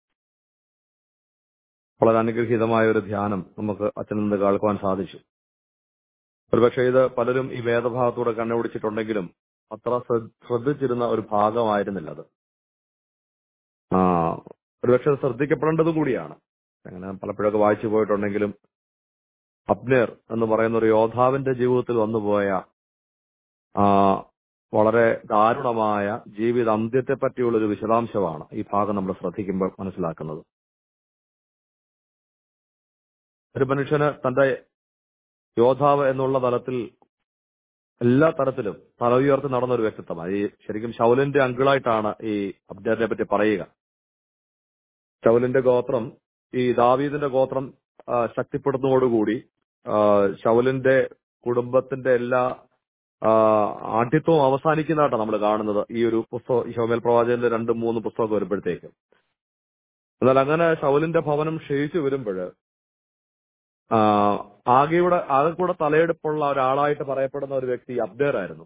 വളരെ അനുഗ്രഹീതമായ ഒരു ധ്യാനം നമുക്ക് അച്ഛനിൽ നിന്ന് കേൾക്കുവാൻ സാധിച്ചു ഒരുപക്ഷെ ഇത് പലരും ഈ വേദഭാഗത്തൂടെ കണ്ണുപിടിച്ചിട്ടുണ്ടെങ്കിലും അത്ര ശ്രദ്ധ- ശ്രദ്ധിച്ചിരുന്ന ഒരു ഭാഗമായിരുന്നില്ല അത് ആ ഒരുപക്ഷെ അത് ശ്രദ്ധിക്കപ്പെടേണ്ടതും കൂടിയാണ് അങ്ങനെ പലപ്പോഴൊക്കെ വായിച്ചു പോയിട്ടുണ്ടെങ്കിലും അബ്നേർ എന്ന് പറയുന്ന ഒരു യോദ്ധാവിന്റെ ജീവിതത്തിൽ വന്നുപോയ ആ വളരെ ദാരുണമായ ജീവിത അന്ത്യത്തെ പറ്റിയുള്ള ഒരു വിശദാംശമാണ് ഈ ഭാഗം നമ്മൾ ശ്രദ്ധിക്കുമ്പോൾ മനസ്സിലാക്കുന്നത് ഒരു മനുഷ്യന് തന്റെ യോദ്ധാവ് എന്നുള്ള തലത്തിൽ എല്ലാ തരത്തിലും തല ഉയർത്തി നടന്ന ഒരു വ്യക്തിത്വമാണ് ഈ ശരിക്കും ഷൗലിന്റെ അങ്കിളായിട്ടാണ് ഈ അബ്നേറിനെ പറ്റി പറയുക ഷൗലിന്റെ ഗോത്രം ഈ ദാവീദിന്റെ ഗോത്രം ആ, ശക്തിപ്പെടുന്നതോടുകൂടി ആ, ശൗലിന്റെ കുടുംബത്തിന്റെ എല്ലാ ആ, ആഠ്യത്വവും അവസാനിക്കുന്നതായിട്ടാണ് നമ്മൾ കാണുന്നത് ഈ ഒരു പുസ്തകം ഈ ശൗമേൽ പ്രവാചകന്റെ രണ്ട് മൂന്ന് പുസ്തകം വരുമ്പോഴത്തേക്ക് എന്നാൽ അങ്ങനെ ശൗലിന്റെ ഭവനം ക്ഷയിച്ചു വരുമ്പോൾ ആകെയുടെ ആകെ കൂടെ തലയെടുപ്പുള്ള ഒരാളായിട്ട് പറയപ്പെടുന്ന ഒരു വ്യക്തി അബ്നേർ ആയിരുന്നു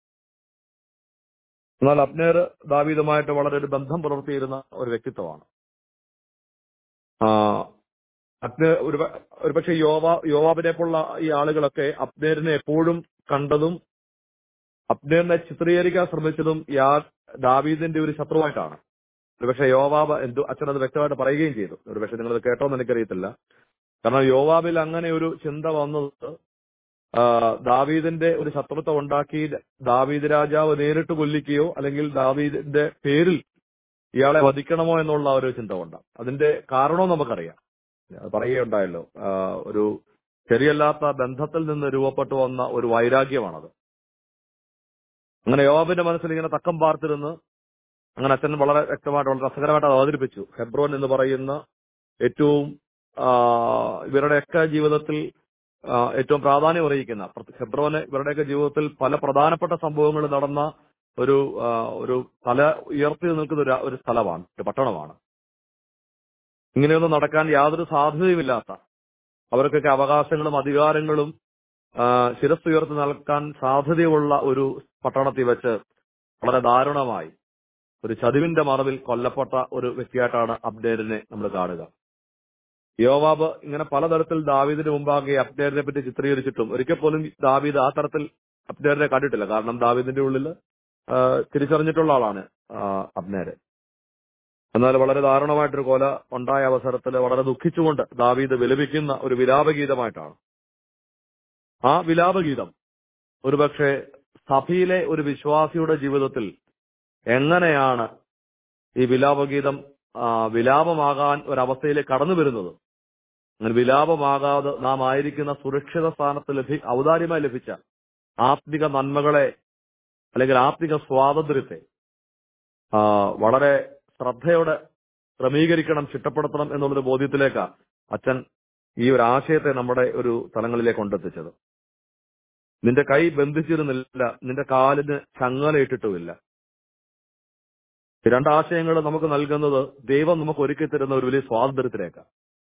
എന്നാൽ അബ്നേർ ദാവീദുമായിട്ട് വളരെ ഒരു ബന്ധം പുലർത്തിയിരുന്ന ഒരു വ്യക്തിത്വമാണ് ആ, അബ്നേർ ഒരു ഒരുപക്ഷെ യോവാ യോവാബിനെ പോലുള്ള ഈ ആളുകളൊക്കെ അബ്നേറിനെ എപ്പോഴും കണ്ടതും അബ്നേറിനെ ചിത്രീകരിക്കാൻ ശ്രമിച്ചതും യാ ദാവീദിന്റെ ഒരു ശത്രുവായിട്ടാണ് ഒരുപക്ഷെ യോവാബ് എന്തു അച്ഛനത് വ്യക്തമായിട്ട് പറയുകയും ചെയ്തു ഒരുപക്ഷെ നിങ്ങളത് കേട്ടോന്ന് എനിക്കറിയത്തില്ല കാരണം യോവാബിൽ അങ്ങനെ ഒരു ചിന്ത വന്നത് ആ, ദാവീദിന്റെ ഒരു ശത്രുത്വം ഉണ്ടാക്കി ദാവീദ് രാജാവ് നേരിട്ട് കൊല്ലിക്കുകയോ അല്ലെങ്കിൽ ദാവീദിന്റെ പേരിൽ ഇയാളെ വധിക്കണമോ എന്നുള്ള ഒരു ചിന്ത ഉണ്ട് അതിന്റെ കാരണവും നമുക്കറിയാം അത് പറയുകയുണ്ടായല്ലോ ആ, ഒരു ശരിയല്ലാത്ത ബന്ധത്തിൽ നിന്ന് രൂപപ്പെട്ടു വന്ന ഒരു വൈരാഗ്യമാണത് അങ്ങനെ യോവാബിന്റെ മനസ്സിൽ ഇങ്ങനെ തക്കം പാർത്തിരുന്ന് അങ്ങനെ അച്ഛൻ വളരെ വ്യക്തമായിട്ട് വളരെ രസകരമായിട്ട് അത് അവതരിപ്പിച്ചു ഹെബ്രോൻ എന്ന് പറയുന്ന ഏറ്റവും ആ, ഇവരുടെയൊക്കെ ജീവിതത്തിൽ ആ, ഏറ്റവും പ്രാധാന്യം അറിയിക്കുന്ന പ്രത്യ- ഹെബ്രോന് ഇവരുടെയൊക്കെ ജീവിതത്തിൽ പല പ്രധാനപ്പെട്ട സംഭവങ്ങൾ നടന്ന ഒരു ആ, ഒരു തല ഉയർത്തി നിൽക്കുന്ന ഒരു ഒരു സ്ഥലമാണ് ഒരു പട്ടണമാണ് ഇങ്ങനെയൊന്നും നടക്കാൻ യാതൊരു സാധ്യതയുമില്ലാത്ത അവർക്കൊക്കെ അവകാശങ്ങളും അധികാരങ്ങളും ആ, ശിരസ്സുയർത്തി നിൽക്കാൻ സാധ്യതയുള്ള ഒരു പട്ടണത്തിൽ വെച്ച് വളരെ ദാരുണമായി ഒരു ചതിവിന്റെ മറവിൽ കൊല്ലപ്പെട്ട ഒരു വ്യക്തിയായിട്ടാണ് അബ്ദേലിനെ നമ്മൾ കാണുക യോവാബ് ഇങ്ങനെ പലതരത്തിൽ ദാവീദിന് മുമ്പാകെ അബ്നേറിനെ പറ്റി ചിത്രീകരിച്ചിട്ടും ഒരിക്കൽ പോലും ദാവീദ് ആ തരത്തിൽ അബ്നേറിനെ കണ്ടിട്ടില്ല കാരണം ദാവീദിന്റെ ഉള്ളിൽ ആ, തിരിച്ചറിഞ്ഞിട്ടുള്ള ആളാണ് ആ, അബ്നേര് എന്നാൽ വളരെ ദാരുണമായിട്ടൊരു കൊല ഉണ്ടായ അവസരത്തിൽ വളരെ ദുഃഖിച്ചുകൊണ്ട് ദാവീദ് വിലപിക്കുന്ന ഒരു വിലാപഗീതമായിട്ടാണ് ആ വിലാപഗീതം ഒരുപക്ഷെ സഭയിലെ ഒരു വിശ്വാസിയുടെ ജീവിതത്തിൽ എങ്ങനെയാണ് ഈ വിലാപഗീതം ആ, വിലാപമാകാൻ ഒരവസ്ഥയിലേക്ക് കടന്നു വരുന്നത് അങ്ങനെ വിലാപമാകാതെ നാം ആയിരിക്കുന്ന സുരക്ഷിത സ്ഥാനത്ത് ലഭി ഔദാര്യമായി ലഭിച്ച ആത്മിക നന്മകളെ അല്ലെങ്കിൽ ആത്മിക സ്വാതന്ത്ര്യത്തെ ആ, വളരെ ശ്രദ്ധയോടെ ക്രമീകരിക്കണം ചിട്ടപ്പെടുത്തണം എന്നുള്ളൊരു ബോധ്യത്തിലേക്കാ അച്ഛൻ ഈ ഒരു ആശയത്തെ നമ്മുടെ ഒരു തലങ്ങളിലേക്ക് കൊണ്ടെത്തിച്ചത് നിന്റെ കൈ ബന്ധിച്ചിരുന്നില്ല നിന്റെ കാലിന് ചങ്ങലയിട്ടിട്ടുമില്ല ഈ രണ്ട് ആശയങ്ങൾ നമുക്ക് നൽകുന്നത് ദൈവം നമുക്ക് ഒരുക്കി തരുന്ന ഒരു വലിയ സ്വാതന്ത്ര്യത്തിലേക്കാണ്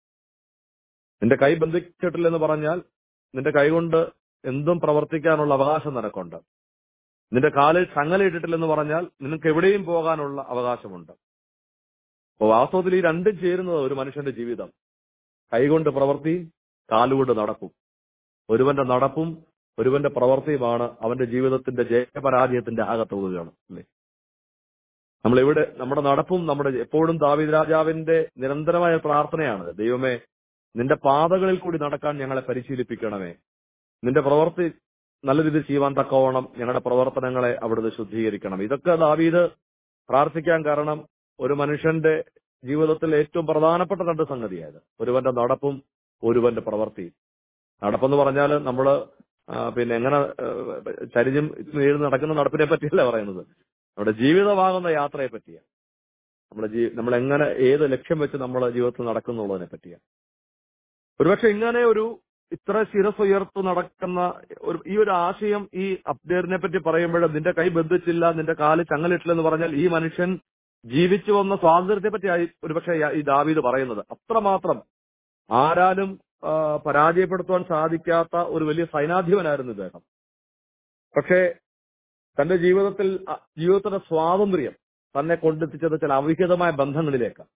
നിന്റെ കൈ ബന്ധിച്ചിട്ടില്ലെന്ന് പറഞ്ഞാൽ നിന്റെ കൈ കൊണ്ട് എന്തും പ്രവർത്തിക്കാനുള്ള അവകാശം നിനക്കുണ്ട് നിന്റെ കാലിൽ ചങ്ങലയിട്ടിട്ടില്ലെന്ന് പറഞ്ഞാൽ നിനക്ക് എവിടെയും പോകാനുള്ള അവകാശമുണ്ട് അപ്പൊ വാസ്തവത്തിൽ ഈ രണ്ടും ചേരുന്നത് ഒരു മനുഷ്യന്റെ ജീവിതം കൈകൊണ്ട് പ്രവൃത്തി കാലുകൊണ്ട് നടപ്പും ഒരുവന്റെ നടപ്പും ഒരുവന്റെ പ്രവൃത്തിയുമാണ് അവന്റെ ജീവിതത്തിന്റെ ജയപരാജയത്തിന്റെ ആകത്തുകകൾ അല്ലേ നമ്മൾ ഇവിടെ നമ്മുടെ നടപ്പും നമ്മുടെ എപ്പോഴും ദാവീദ് രാജാവിന്റെ നിരന്തരമായ പ്രാർത്ഥനയാണ് ദൈവമേ നിന്റെ പാതകളിൽ കൂടി നടക്കാൻ ഞങ്ങളെ പരിശീലിപ്പിക്കണമേ നിന്റെ പ്രവൃത്തി നല്ല രീതിയിൽ ചെയ്യുവാൻ തക്കവണ്ണം ഞങ്ങളുടെ പ്രവർത്തനങ്ങളെ അവിടുന്ന് ശുദ്ധീകരിക്കണം ഇതൊക്കെ ദാവീദ് പ്രാർത്ഥിക്കാൻ കാരണം ഒരു മനുഷ്യന്റെ ജീവിതത്തിൽ ഏറ്റവും പ്രധാനപ്പെട്ട രണ്ട് സംഗതിയായത് ഒരുവന്റെ നടപ്പും ഒരുവന്റെ പ്രവൃത്തിയും നടപ്പെന്ന് പറഞ്ഞാൽ നമ്മള് ആ, പിന്നെ എങ്ങനെ ആ, ചരിഞ്ഞും വീഴും നടക്കുന്ന നടപ്പിനെ പറ്റിയല്ല പറയുന്നത് നമ്മുടെ ജീവിതമാകുന്ന യാത്രയെ പറ്റിയാണ് നമ്മുടെ ജീ നമ്മൾ എങ്ങനെ ഏത് ലക്ഷ്യം വെച്ച് നമ്മൾ ജീവിതത്തിൽ നടക്കുന്നുള്ളതിനെ പറ്റിയാണ് ഒരുപക്ഷെ ഇങ്ങനെ ഒരു ഇത്ര ശിരസ് ഉയർത്ത് നടക്കുന്ന ഒരു ഈ ഒരു ആശയം ഈ അബ്ദേറിനെ പറ്റി പറയുമ്പോൾ നിന്റെ കൈ ബന്ധിച്ചില്ല നിന്റെ കാല് ചങ്ങലിട്ടില്ല എന്ന് പറഞ്ഞാൽ ഈ മനുഷ്യൻ ജീവിച്ചു വന്ന സ്വാതന്ത്ര്യത്തെ പറ്റിയായി ഒരുപക്ഷെ ഈ ദാവീദ് പറയുന്നത് അത്രമാത്രം ആരാലും ആ, പരാജയപ്പെടുത്തുവാൻ സാധിക്കാത്ത ഒരു വലിയ സൈനാധിപനായിരുന്നു ഇദ്ദേഹം പക്ഷേ തന്റെ ജീവിതത്തിൽ അ, ജീവിതത്തിന്റെ സ്വാതന്ത്ര്യം തന്നെ കൊണ്ടെത്തിച്ചത് ചില അവിഹിതമായ ബന്ധങ്ങളിലേക്കാണ്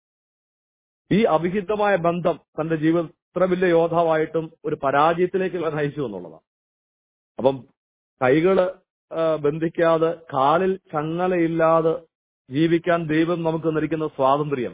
ഈ അവിഹിതമായ ബന്ധം തന്റെ ജീവിതം ഇത്ര വലിയ യോദ്ധാവായിട്ടും ഒരു പരാജയത്തിലേക്ക് നയിച്ചു എന്നുള്ളതാണ് അപ്പം കൈകള് ആ, ബന്ധിക്കാതെ കാലിൽ ചങ്ങലയില്ലാതെ ജീവിക്കാൻ ദൈവം നമുക്ക് നൽകുന്ന സ്വാതന്ത്ര്യം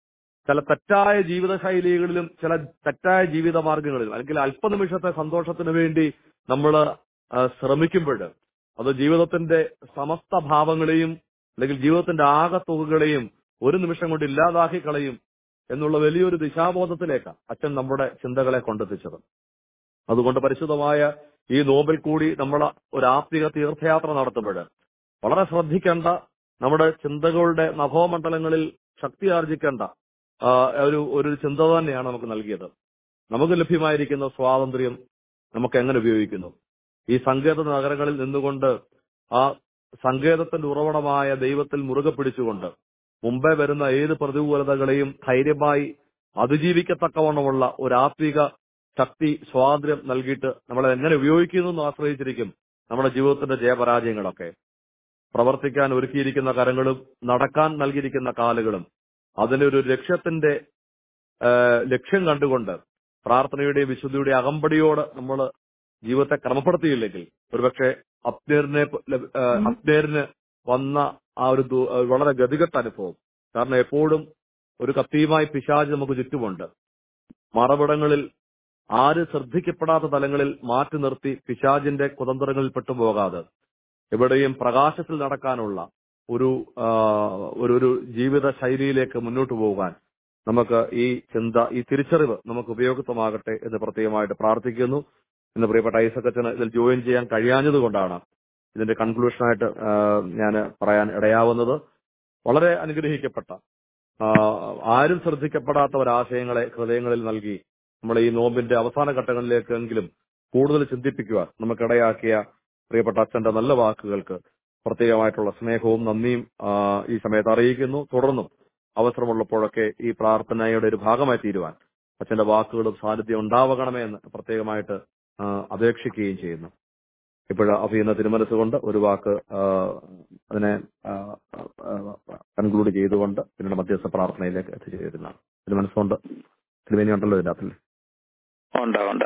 ചില തെറ്റായ ജീവിത ശൈലികളിലും ചില തെറ്റായ ജീവിത മാർഗങ്ങളിലും അല്ലെങ്കിൽ അല്പനിമിഷത്തെ സന്തോഷത്തിന് വേണ്ടി നമ്മൾ ശ്രമിക്കുമ്പോൾ അത് ജീവിതത്തിന്റെ സമസ്ത ഭാവങ്ങളെയും അല്ലെങ്കിൽ ജീവിതത്തിന്റെ ആകത്തുകകളെയും ഒരു നിമിഷം കൊണ്ട് ഇല്ലാതാക്കി കളയും എന്നുള്ള വലിയൊരു ദിശാബോധത്തിലേക്കാണ് അച്ഛൻ നമ്മുടെ ചിന്തകളെ കൊണ്ടെത്തിച്ചത് അതുകൊണ്ട് പരിശുദ്ധമായ ഈ നോബിൽ കൂടി നമ്മൾ ഒരു ആത്മിക തീർത്ഥയാത്ര നടത്തുമ്പോൾ വളരെ ശ്രദ്ധിക്കേണ്ട നമ്മുടെ ചിന്തകളുടെ നഭോമണ്ഡലങ്ങളിൽ ശക്തി ആർജിക്കേണ്ട ആ, ഒരു ഒരു ചിന്ത തന്നെയാണ് നമുക്ക് നൽകിയത് നമുക്ക് ലഭ്യമായിരിക്കുന്ന സ്വാതന്ത്ര്യം നമുക്ക് എങ്ങനെ ഉപയോഗിക്കുന്നു ഈ സങ്കേത നഗരങ്ങളിൽ നിന്നുകൊണ്ട് ആ സങ്കേതത്തിന്റെ ഉറവിടമായ ദൈവത്തിൽ മുറുകെ പിടിച്ചുകൊണ്ട് മുമ്പേ വരുന്ന ഏത് പ്രതികൂലതകളെയും ധൈര്യമായി അതിജീവിക്കത്തക്കവണ്ണമുള്ള ഒരു ആത്മിക ശക്തി സ്വാതന്ത്ര്യം നൽകിയിട്ട് നമ്മളെ എങ്ങനെ ഉപയോഗിക്കുന്നു എന്ന് ആശ്രയിച്ചിരിക്കും നമ്മുടെ ജീവിതത്തിന്റെ ജയപരാജയങ്ങളൊക്കെ പ്രവർത്തിക്കാൻ ഒരുക്കിയിരിക്കുന്ന കരങ്ങളും നടക്കാൻ നൽകിയിരിക്കുന്ന കാലുകളും അതിന്റെ ഒരു ലക്ഷ്യത്തിന്റെ ആ, ലക്ഷ്യം കണ്ടുകൊണ്ട് പ്രാർത്ഥനയുടെയും വിശുദ്ധിയുടെ അകമ്പടിയോട് നമ്മൾ ജീവിതത്തെ ക്രമപ്പെടുത്തിയില്ലെങ്കിൽ ഒരുപക്ഷെ അപ്നേറിനെ അപ്നേറിന് വന്ന ആ ഒരു ദു- ആ വളരെ ഗതികെട്ട അനുഭവം കാരണം എപ്പോഴും ഒരു കത്തിയുമായി പിശാജ് നമുക്ക് ചുറ്റുമുണ്ട് മറവിടങ്ങളിൽ ആര് ശ്രദ്ധിക്കപ്പെടാത്ത തലങ്ങളിൽ മാറ്റി നിർത്തി പിശാജിന്റെ കുതന്ത്രങ്ങളിൽ പെട്ടുപോകാതെ എവിടെയും പ്രകാശത്തിൽ നടക്കാനുള്ള ഒരു ആ, ഒരു ഒരു ജീവിത ശൈലിയിലേക്ക് മുന്നോട്ട് പോകാൻ നമുക്ക് ഈ ചിന്ത ഈ തിരിച്ചറിവ് നമുക്ക് ഉപയോഗപ്രദമാകട്ടെ എന്ന് പ്രത്യേകമായിട്ട് പ്രാർത്ഥിക്കുന്നു ഇന്ന് പ്രിയപ്പെട്ട ഐസക്കച്ചന് ഇതിൽ ജോയിൻ ചെയ്യാൻ കഴിയാഞ്ഞത് കൊണ്ടാണ് ഇതിന്റെ കൺക്ലൂഷനായിട്ട് ഞാൻ പറയാൻ ഇടയാവുന്നത് വളരെ അനുഗ്രഹിക്കപ്പെട്ട ആ, ആരും ശ്രദ്ധിക്കപ്പെടാത്ത ഒരാശയങ്ങളെ ഹൃദയങ്ങളിൽ നൽകി നമ്മൾ ഈ നോമ്പിന്റെ അവസാന ഘട്ടങ്ങളിലേക്കെങ്കിലും കൂടുതൽ ചിന്തിപ്പിക്കുവാൻ നമുക്കിടയാക്കിയ പ്രിയപ്പെട്ട അച്ഛന്റെ നല്ല വാക്കുകൾക്ക് പ്രത്യേകമായിട്ടുള്ള സ്നേഹവും നന്ദിയും ആ, ഈ സമയത്ത് അറിയിക്കുന്നു തുടർന്നും അവസരമുള്ളപ്പോഴൊക്കെ ഈ പ്രാർത്ഥനയുടെ ഒരു ഭാഗമായി തീരുവാൻ അച്ഛന്റെ വാക്കുകളും സാന്നിധ്യം ഉണ്ടാവണമേ എന്ന് പ്രത്യേകമായിട്ട് ആ, അപേക്ഷിക്കുകയും ചെയ്യുന്നു ഇപ്പോൾ അഭിയുന്ന തിരുമനസ്സുകൊണ്ട് ഒരു വാക്ക് ആ, അതിനെ കൺക്ലൂഡ് ചെയ്തുകൊണ്ട് പിന്നീട് മധ്യസ്ഥ പ്രാർത്ഥനയിലേക്ക് എത്തിച്ചേരുന്നതാണ് തിരുമനസ്സുകൊണ്ട് തിരുമേനി ഉണ്ടല്ലോ ഇതിനകത്തല്ലേ
ഉണ്ട് ഉണ്ട്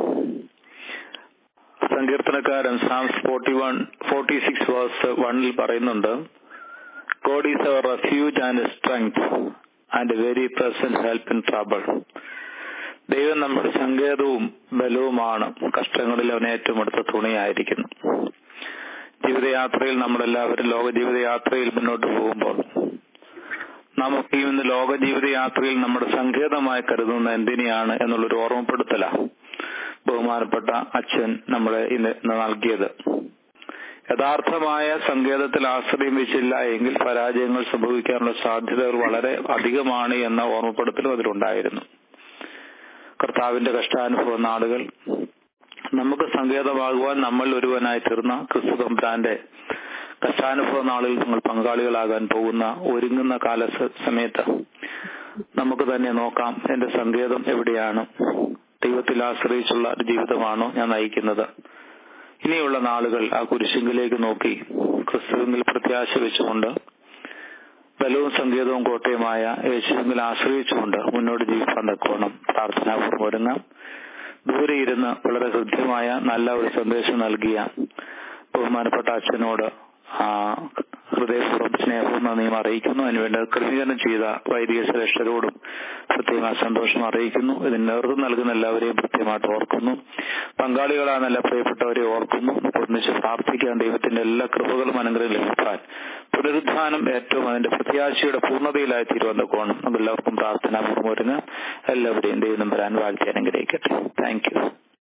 സങ്കീർത്തനക്കാരൻ Psalms forty one forty six verse വണ്ണിൽ പറയുന്നുണ്ട് God is our refuge and strength and very present help in trouble ദൈവം നമ്മുടെ സങ്കേതവും ബലവുമാണ് കഷ്ടങ്ങളിൽ അവൻ ഏറ്റവും അടുത്ത തുണിയായിരിക്കുന്നു ജീവിതയാത്രയിൽ നമ്മളെല്ലാവരും ലോക ജീവിതയാത്രയിൽ മുന്നോട്ട് പോകുമ്പോൾ നമുക്ക് ഈ ഇന്ന് ലോക ജീവിതയാത്രയിൽ നമ്മുടെ സങ്കേതമായി കരുതുന്ന എന്തിനെയാണ് എന്നുള്ളൊരു ഓർമ്മപ്പെടുത്തലാണ് ബഹുമാനപ്പെട്ട അച്ഛൻ നമ്മളെ ഇന്ന് നൽകിയത് യഥാർത്ഥമായ സങ്കേതത്തിൽ ആശ്രയം വെച്ചില്ല എങ്കിൽ പരാജയങ്ങൾ സംഭവിക്കാനുള്ള സാധ്യതകൾ വളരെ അധികമാണ് എന്ന ഓർമ്മപ്പെടുത്തലും അതിലുണ്ടായിരുന്നു കർത്താവിന്റെ കഷ്ടാനുഭവ നാളുകൾ നമുക്ക് സങ്കേതമാകുവാൻ നമ്മൾ ഒരുവനായി തീർന്ന ക്രിസ്തു തമ്പ്രാന്റെ കഷ്ടാനുഭവ നാളിൽ നിങ്ങൾ പങ്കാളികളാകാൻ പോകുന്ന ഒരുങ്ങുന്ന കാല സമയത്ത് നമുക്ക് തന്നെ നോക്കാം എന്റെ സങ്കേതം എവിടെയാണ് ദൈവത്തിൽ ആശ്രയിച്ചുള്ള ഒരു ജീവിതമാണോ ഞാൻ നയിക്കുന്നത് ഇനിയുള്ള നാളുകൾ ആ കുരിശിങ്കിലേക്ക് നോക്കി ക്രിസ്തുവിൽ പ്രത്യാശ വെച്ചുകൊണ്ട് ബലവും സങ്കേതവും കോട്ടയുമായ യേശുവിൽ ആശ്രയിച്ചുകൊണ്ട് മുന്നോട്ട് ജീവിക്കാൻ തക്കോണം പ്രാർത്ഥനാപൂർവ്വം ഒരുങ്ങാം ദൂരെ ഇരുന്ന് വളരെ ഹൃദ്യമായ നല്ല ഒരു സന്ദേശം നൽകിയ ബഹുമാനപ്പെട്ട അച്ഛനോട് ഹൃദയപൂർവ്വം സ്നേഹവും നന്ദിയും അറിയിക്കുന്നു അതിനുവേണ്ടി ക്രമീകരണം ചെയ്ത വൈദിക ശ്രേഷ്ഠരോടും പ്രത്യേക സന്തോഷം അറിയിക്കുന്നു ഇതിന് നേതൃത്വം നൽകുന്ന എല്ലാവരെയും കൃത്യമായിട്ട് ഓർക്കുന്നു പങ്കാളികളായ നല്ല പ്രിയപ്പെട്ടവരെ ഓർക്കുന്നു ഒന്നിച്ച് പ്രാർത്ഥിക്കാൻ ദൈവത്തിന്റെ എല്ലാ കൃപകളും അനുഗ്രഹം ലഭിക്കാൻ പുനരുദ്ധാനം ഏറ്റവും അതിന്റെ പ്രത്യാശയുടെ പൂർണ്ണതയിലായി തീരുവന്ന നമുക്ക് എല്ലാവർക്കും പ്രാർത്ഥനാപൂർവ്വം ഒരുങ്ങാം എല്ലാവരെയും ദൈവം വരാൻ വാഴ്ത്തി അനുഗ്രഹിക്കട്ടെ താങ്ക് യു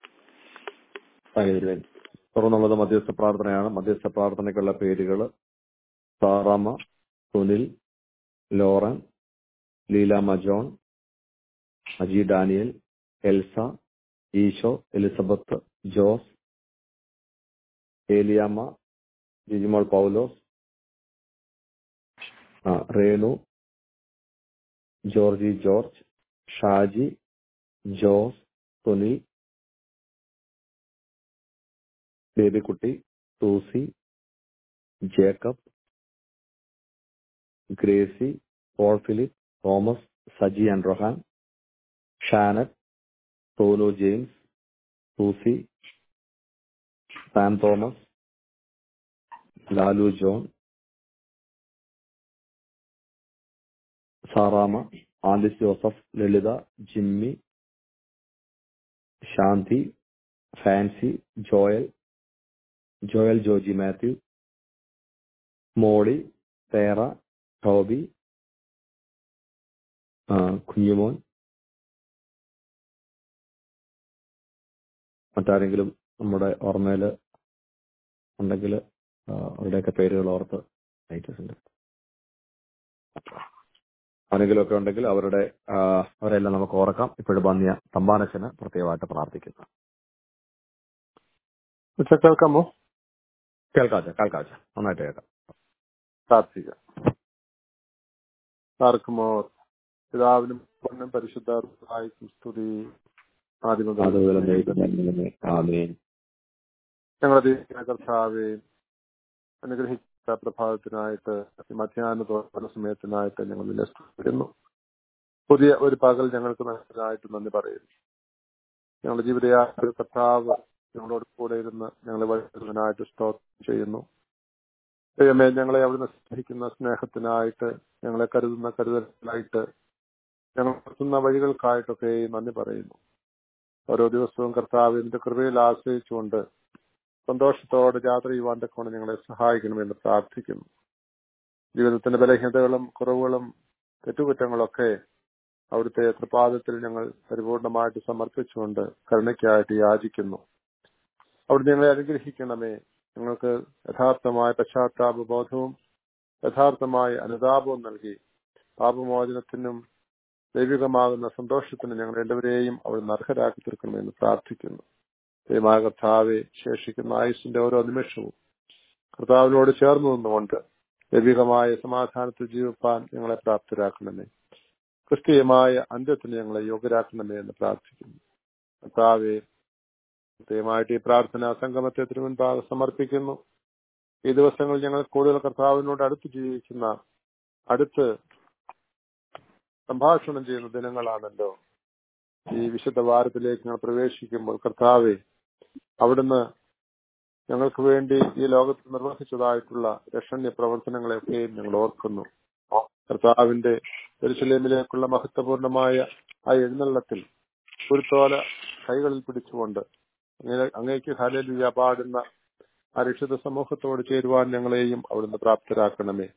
തുറന്നുള്ളത് മധ്യസ്ഥ പ്രാർത്ഥനയാണ് മധ്യസ്ഥ പ്രാർത്ഥനയ്ക്കുള്ള പേരുകൾ Saramma Sunil Loren Leelamma John Aji Daniel Elsa Esho Elizabeth Jose Eliyamma Jijimol Paulose Renu Georgie George Shaji Jose Sunil Babykutty Susie Jacob Gracy Paul Philip Thomas Saji and Rohan Shanet Sonu James Susie Sam Thomas Lalu John Saramma Alice Joseph Lalitha Jimmy Shanthi Fancy Joel Joel Joji Mathew Molly തേറ Toby Kunjumon മറ്റാരെങ്കിലും നമ്മുടെ ഓർമ്മയിൽ ഉണ്ടെങ്കിൽ അവരുടെയൊക്കെ പേരുകൾ ഓർത്ത് ഉണ്ട് ആരെങ്കിലും ഒക്കെ ഉണ്ടെങ്കിൽ അവരുടെ അവരെല്ലാം നമുക്ക് ഓർക്കാം ഇപ്പോഴും വന്നിയ സമ്മാനച്ചന് പ്രത്യേകമായിട്ട് പ്രാർത്ഥിക്കുന്നു
കേൾക്കാമോ
കേൾക്കാച്ച കേൾക്കാച്ച നന്നായിട്ട് കേൾക്കാം
പ്രാർത്ഥിക്കാം ആർക്കുമോ പിതാവിനും പൊന്നും പരിശുദ്ധായി സ്തുതി ഞങ്ങളുടെ കർത്താവെ അനുഗ്രഹിച്ച പ്രഭാതത്തിനായിട്ട് മധ്യാഹ്ന തോന്നുന്ന സമയത്തിനായിട്ട് ഞങ്ങൾ നിലനിർത്തുന്നു പുതിയ ഒരു പകൽ ഞങ്ങൾക്ക് നൽകാനായിട്ട് നന്ദി പറയുന്നു ഞങ്ങളുടെ ജീവിതയാത്ര കർത്താവ് ഞങ്ങളോട് കൂടെ ഇരുന്ന് ഞങ്ങളെ വഴിനായിട്ട് സ്തോത്രം ചെയ്യുന്നു ദൈവമേ ഞങ്ങളെ അവിടുന്ന് സ്നേഹിക്കുന്ന സ്നേഹത്തിനായിട്ട് ഞങ്ങളെ കരുതുന്ന കരുതലായിട്ട് ഞങ്ങൾ നടത്തുന്ന വഴികൾക്കായിട്ടൊക്കെ നന്ദി പറയുന്നു ഓരോ ദിവസവും കർത്താവിന്റെ കൃപയിൽ ആശ്രയിച്ചുകൊണ്ട് സന്തോഷത്തോടെ യാത്ര ചെയ്യുവാൻ കൊണ്ട് ഞങ്ങളെ സഹായിക്കണമെന്ന് പ്രാർത്ഥിക്കുന്നു ജീവിതത്തിന്റെ ബലഹീനതകളും കുറവുകളും തെറ്റുകുറ്റങ്ങളൊക്കെ അവിടുത്തെ തൃപാദത്തിൽ ഞങ്ങൾ പരിപൂർണമായിട്ട് സമർപ്പിച്ചുകൊണ്ട് കരുണയ്ക്കായിട്ട് യാചിക്കുന്നു അവിടെ ഞങ്ങളെ അനുഗ്രഹിക്കണമേ ഞങ്ങൾക്ക് യഥാർത്ഥമായ പശ്ചാത്താപ ബോധവും യഥാർത്ഥമായ അനുതാപവും നൽകി പാപമോചനത്തിനും ദൈവികമാകുന്ന സന്തോഷത്തിനും ഞങ്ങൾ രണ്ടുപേരെയും അവിടെ അർഹരാക്കി തീർക്കണമെന്ന് പ്രാർത്ഥിക്കുന്നു ദൈവമായ കർത്താവെ ശേഷിക്കുന്ന ആയുസിന്റെ ഓരോ നിമിഷവും കർത്താവിനോട് ചേർന്ന് നിന്നുകൊണ്ട് ദൈവികമായ സമാധാനത്തിൽ ജീവിപ്പാൻ ഞങ്ങളെ പ്രാപ്തരാക്കണമേ ക്രിസ്തീയമായ അന്ത്യത്തിന് ഞങ്ങളെ യോഗ്യരാക്കണമേ എന്ന് പ്രാർത്ഥിക്കുന്നു കർത്താവെ കൃത്യമായിട്ട് ഈ പ്രാർത്ഥന സംഗമത്തെ തിരുമുൻപാകെ സമർപ്പിക്കുന്നു ഈ ദിവസങ്ങളിൽ ഞങ്ങൾ കൂടുതൽ കർത്താവിനോട് അടുത്ത് ജീവിക്കുന്ന അടുത്ത് സംഭാഷണം ചെയ്യുന്ന ദിനങ്ങളാണല്ലോ ഈ വിശുദ്ധ വാരത്തിലേക്ക് ഞങ്ങൾ പ്രവേശിക്കുമ്പോൾ കർത്താവെ അവിടുന്ന് ഞങ്ങൾക്ക് വേണ്ടി ഈ ലോകത്ത് നിർവഹിച്ചതായിട്ടുള്ള രക്ഷണ്യ പ്രവർത്തനങ്ങളെയൊക്കെയും ഞങ്ങൾ ഓർക്കുന്നു കർത്താവിന്റെ ജെറുസലേമിലേക്കുള്ള മഹത്വപൂർണമായ ആ എഴുന്നള്ളത്തിൽ ഒരു തോല കൈകളിൽ പിടിച്ചുകൊണ്ട് അങ്ങനെ അങ്ങേക്ക് ഹലലുയ പാടുന്ന ആ രക്ഷിത സമൂഹത്തോട് ചേരുവാൻ ഞങ്ങളെയും അവിടുന്ന് പ്രാപ്തരാക്കണമേ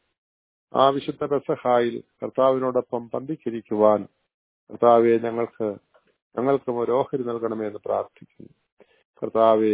ആ വിശുദ്ധ പെസഹായിൽ കർത്താവിനോടൊപ്പം പന്തിക്കിരിക്കുവാൻ കർത്താവെ ഞങ്ങൾക്ക് ഞങ്ങൾക്കും ഒരു ഓഹരി നൽകണമേ എന്ന് പ്രാർത്ഥിക്കുന്നു കർത്താവെ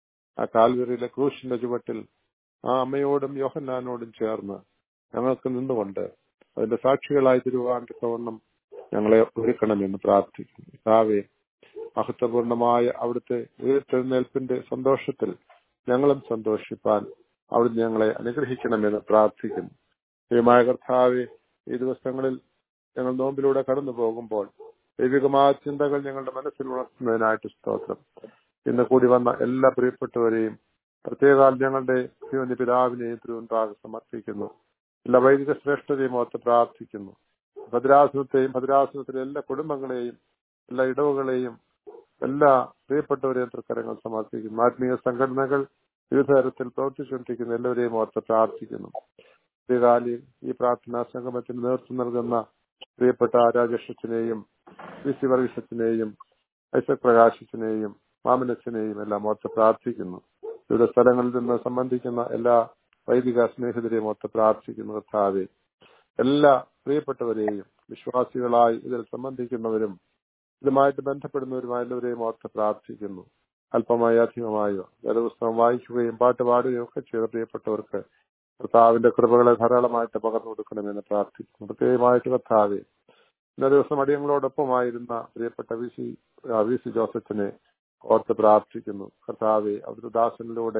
ആ കാൽവരിയിലെ ക്രൂശിന്റെ ചുവട്ടിൽ ആ അമ്മയോടും യോഹന്നാനോടും ചേർന്ന് ഞങ്ങൾക്ക് നിന്നുകൊണ്ട് അതിന്റെ സാക്ഷികളായി തിരുവാൻ തക്കവണ്ണം ഞങ്ങളെ ഒരുക്കണമെന്ന് പ്രാർത്ഥിക്കുന്നു കർത്താവെ മഹത്വപൂർണമായ അവിടുത്തെ ഉയർത്തെഴുന്നേൽപ്പിന്റെ സന്തോഷത്തിൽ ഞങ്ങളും സന്തോഷിപ്പാൻ അവിടുന്ന് ഞങ്ങളെ അനുഗ്രഹിക്കണമെന്ന് പ്രാർത്ഥിക്കുന്നു ദൈവമായ കർത്താവെ ഈ ദിവസങ്ങളിൽ ഞങ്ങൾ നോമ്പിലൂടെ കടന്നു പോകുമ്പോൾ ദൈവികമായ ചിന്തകൾ ഞങ്ങളുടെ മനസ്സിൽ ഉണർത്തുന്നതിനായിട്ട് സ്തോത്രം ഇന്ന് കൂടി വന്ന എല്ലാ പ്രിയപ്പെട്ടവരെയും പ്രത്യേകാൽ ഞങ്ങളുടെ ജീവന്റെ പിതാവിനെയും തിരുവൻപാകെ സമർപ്പിക്കുന്നു എല്ലാ വൈദിക ശ്രേഷ്ഠതയും ഓർത്ത് പ്രാർത്ഥിക്കുന്നു ഭദ്രാസനത്തെയും ഭദ്രാസനത്തിലെ എല്ലാ കുടുംബങ്ങളെയും എല്ലാ ഇടവുകളെയും എല്ലാ പ്രിയപ്പെട്ടവരെയും തൃക്കരങ്ങൾ സമർപ്പിക്കുന്നു ആത്മീയ സംഘടനകൾ വിവിധ തരത്തിൽ പ്രവർത്തിച്ചുകൊണ്ടിരിക്കുന്ന എല്ലാവരെയും ഓർത്ത് പ്രാർത്ഥിക്കുന്നു ശ്രീകാലി ഈ പ്രാർത്ഥനാ സംഗമത്തിന് നേതൃത്വം നൽകുന്ന പ്രിയപ്പെട്ട രാജേഷത്തിനെയും വി സി വർഗീസത്തിനെയും ഐസക് പ്രകാശത്തിനെയും മാമനച്ചനെയും എല്ലാം ഓർത്ത് പ്രാർത്ഥിക്കുന്നു വിവിധ സ്ഥലങ്ങളിൽ നിന്ന് സംബന്ധിക്കുന്ന എല്ലാ വൈദിക സ്നേഹിതരെയും ഓർത്ത് പ്രാർത്ഥിക്കുന്നു കർത്താവെ എല്ലാ പ്രിയപ്പെട്ടവരെയും വിശ്വാസികളായി ഇതിൽ സംബന്ധിക്കുന്നവരും ഇതുമായിട്ട് ബന്ധപ്പെടുന്നവരുമായ എല്ലാവരെയും ഓർത്ത് പ്രാർത്ഥിക്കുന്നു അല്പമായോ അധികമായോ വേദപുസ്തകം വായിക്കുകയും പാട്ട് പാടുകയും ഒക്കെ ചെയ്ത പ്രിയപ്പെട്ടവർക്ക് കർത്താവിന്റെ കൃപകളെ ധാരാളമായിട്ട് പകർന്നു കൊടുക്കണമെന്ന് പ്രാർത്ഥിക്കുന്നു പ്രത്യേകമായിട്ട് കർത്താവെ ഇന്ന ദിവസം അടിയങ്ങളോടൊപ്പമായിരുന്ന പ്രിയപ്പെട്ട വി സി വി സി ജോസഫിനെ ഓർത്ത് പ്രാർത്ഥിക്കുന്നു കർത്താവെ അവിടുത്തെ ദാസനിലൂടെ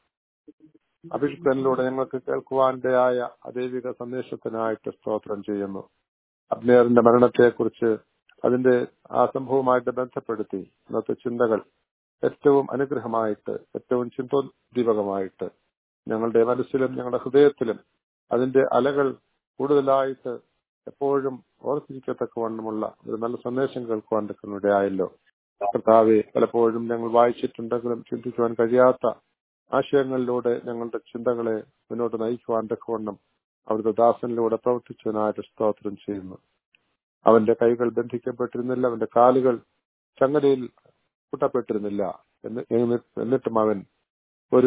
അഭിഷിക്തനിലൂടെ ഞങ്ങൾക്ക് കേൾക്കുവാനിടയായ അദൈവിക സന്ദേശത്തിനായിട്ട് സ്തോത്രം ചെയ്യുന്നു അബ്നേറിന്റെ മരണത്തെക്കുറിച്ച് അതിന്റെ ആ സംഭവവുമായിട്ട് ബന്ധപ്പെടുത്തി ഇന്നത്തെ ചിന്തകൾ ഏറ്റവും അനുഗ്രഹമായിട്ട് ഏറ്റവും ചിന്തോദ്ദീപകമായിട്ട് ഞങ്ങളുടെ മനസ്സിലും ഞങ്ങളുടെ ഹൃദയത്തിലും അതിന്റെ അലകൾ കൂടുതലായിട്ട് എപ്പോഴും ഓർത്തിരിക്കത്തക്കവണ്ണമുള്ള ഒരു നല്ല സന്ദേശം കേൾക്കുവാൻ ഇടയായല്ലോ കർത്താവെ പലപ്പോഴും ഞങ്ങൾ വായിച്ചിട്ടുണ്ടെങ്കിലും ചിന്തിക്കുവാൻ കഴിയാത്ത ആശയങ്ങളിലൂടെ ഞങ്ങളുടെ ചിന്തകളെ മുന്നോട്ട് നയിക്കുവാൻ തക്കവണ്ണം അവിടുത്തെ ദാസനിലൂടെ പ്രവർത്തിച്ചതിനായിട്ട് സ്തോത്രം ചെയ്യുന്നു അവന്റെ കൈകൾ ബന്ധിക്കപ്പെട്ടിരുന്നില്ല അവന്റെ കാലുകൾ ചങ്ങലയിൽ കൂട്ടപ്പെട്ടിരുന്നില്ല എന്നിട്ടും അവൻ ഒരു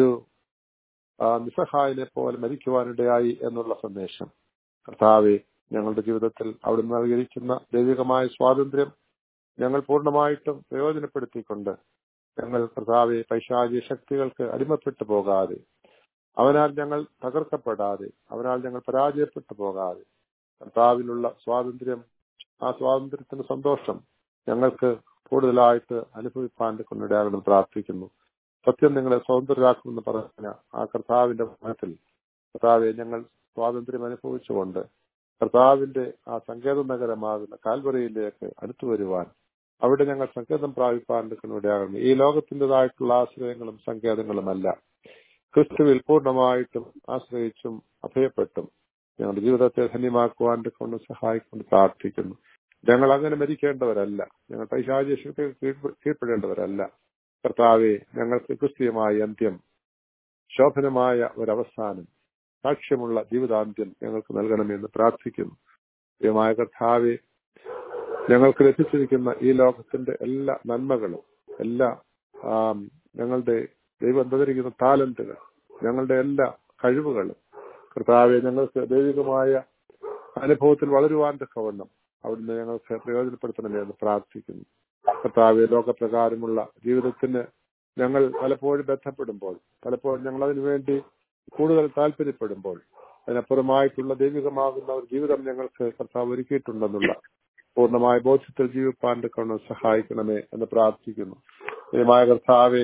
നിസ്സഹായനെ പോലെ മരിക്കുവാനിടയായി എന്നുള്ള സന്ദേശം കർത്താവെ ഞങ്ങളുടെ ജീവിതത്തിൽ അവിടുന്ന് നൽകിയിരിക്കുന്ന ദൈവികമായ സ്വാതന്ത്ര്യം ഞങ്ങൾ പൂർണ്ണമായിട്ടും പ്രയോജനപ്പെടുത്തിക്കൊണ്ട് ഞങ്ങൾ കർത്താവെ പൈശാചിക ശക്തികൾക്ക് അടിമപ്പെട്ടു പോകാതെ അവനാൽ ഞങ്ങൾ തകർക്കപ്പെടാതെ അവനാൽ ഞങ്ങൾ പരാജയപ്പെട്ടു പോകാതെ കർത്താവിലുള്ള സ്വാതന്ത്ര്യം ആ സ്വാതന്ത്ര്യത്തിന്റെ സന്തോഷം ഞങ്ങൾക്ക് കൂടുതലായിട്ട് അനുഭവിപ്പാൻ കൊണ്ടിടയാകണം പ്രാർത്ഥിക്കുന്നു സത്യം നിങ്ങളെ സ്വതന്ത്രരാക്കുമെന്ന് പറഞ്ഞ ആ കർത്താവിന്റെ മനത്തിൽ കർത്താവെ ഞങ്ങൾ സ്വാതന്ത്ര്യം അനുഭവിച്ചുകൊണ്ട് കർത്താവിന്റെ ആ സങ്കേത നഗരമാകുന്ന കാൽവറിയിലേക്ക് അടുത്തു വരുവാൻ അവിടെ ഞങ്ങൾ സങ്കേതം പ്രാപിപ്പാൻ ഇടയാകുന്നു ഈ ലോകത്തിൻ്റെതായിട്ടുള്ള ആശ്രയങ്ങളും സങ്കേതങ്ങളുമല്ല ക്രിസ്തുവിൽ പൂർണ്ണമായിട്ടും ആശ്രയിച്ചും അഭയപ്പെട്ടും ഞങ്ങളുടെ ജീവിതത്തെ ധന്യമാക്കുവാൻ കൊണ്ട് സഹായിക്കൊണ്ട് പ്രാർത്ഥിക്കുന്നു ഞങ്ങൾ അങ്ങനെ മരിക്കേണ്ടവരല്ല ഞങ്ങൾ പൈശാചിക കീഴ്പ്പെടേണ്ടവരല്ല കർത്താവെ ഞങ്ങൾക്ക് ക്രിസ്തീയമായ അന്ത്യം ശോഭനമായ ഒരവസാനം സാക്ഷ്യമുള്ള ജീവിതാന്ത്യം ഞങ്ങൾക്ക് നൽകണമെന്ന് പ്രാർത്ഥിക്കുന്നു പ്രിയമായ കർത്താവെ ഞങ്ങൾക്ക് ലഭിച്ചിരിക്കുന്ന ഈ ലോകത്തിന്റെ എല്ലാ നന്മകളും എല്ലാ ഞങ്ങളുടെ ദൈവം തന്നിരിക്കുന്ന താലന്റുകൾ ഞങ്ങളുടെ എല്ലാ കഴിവുകളും കർത്താവെ ഞങ്ങൾക്ക് ദൈവികമായ അനുഭവത്തിൽ വളരുവാൻ തക്കവണ്ണം അവിടുന്ന് ഞങ്ങൾക്ക് പ്രയോജനപ്പെടുത്തണമേ എന്ന് പ്രാർത്ഥിക്കുന്നു കർത്താവെ ലോകപ്രകാരമുള്ള ജീവിതത്തിന് ഞങ്ങൾ പലപ്പോഴും ബന്ധപ്പെടുമ്പോൾ പലപ്പോഴും ഞങ്ങൾ അതിനു വേണ്ടി കൂടുതൽ താല്പര്യപ്പെടുമ്പോൾ അതിനപ്പുറമായിട്ടുള്ള ദൈവികമാകുന്ന ഒരു ജീവിതം ഞങ്ങൾക്ക് കർത്താവ് ഒരുക്കിയിട്ടുണ്ടെന്നുള്ള പൂർണ്ണമായ ബോധ്യത്തിൽ ജീവിപ്പാൻ കൊണ്ട് സഹായിക്കണമേ എന്ന് പ്രാർത്ഥിക്കുന്നു ദൈവമായ കർത്താവെ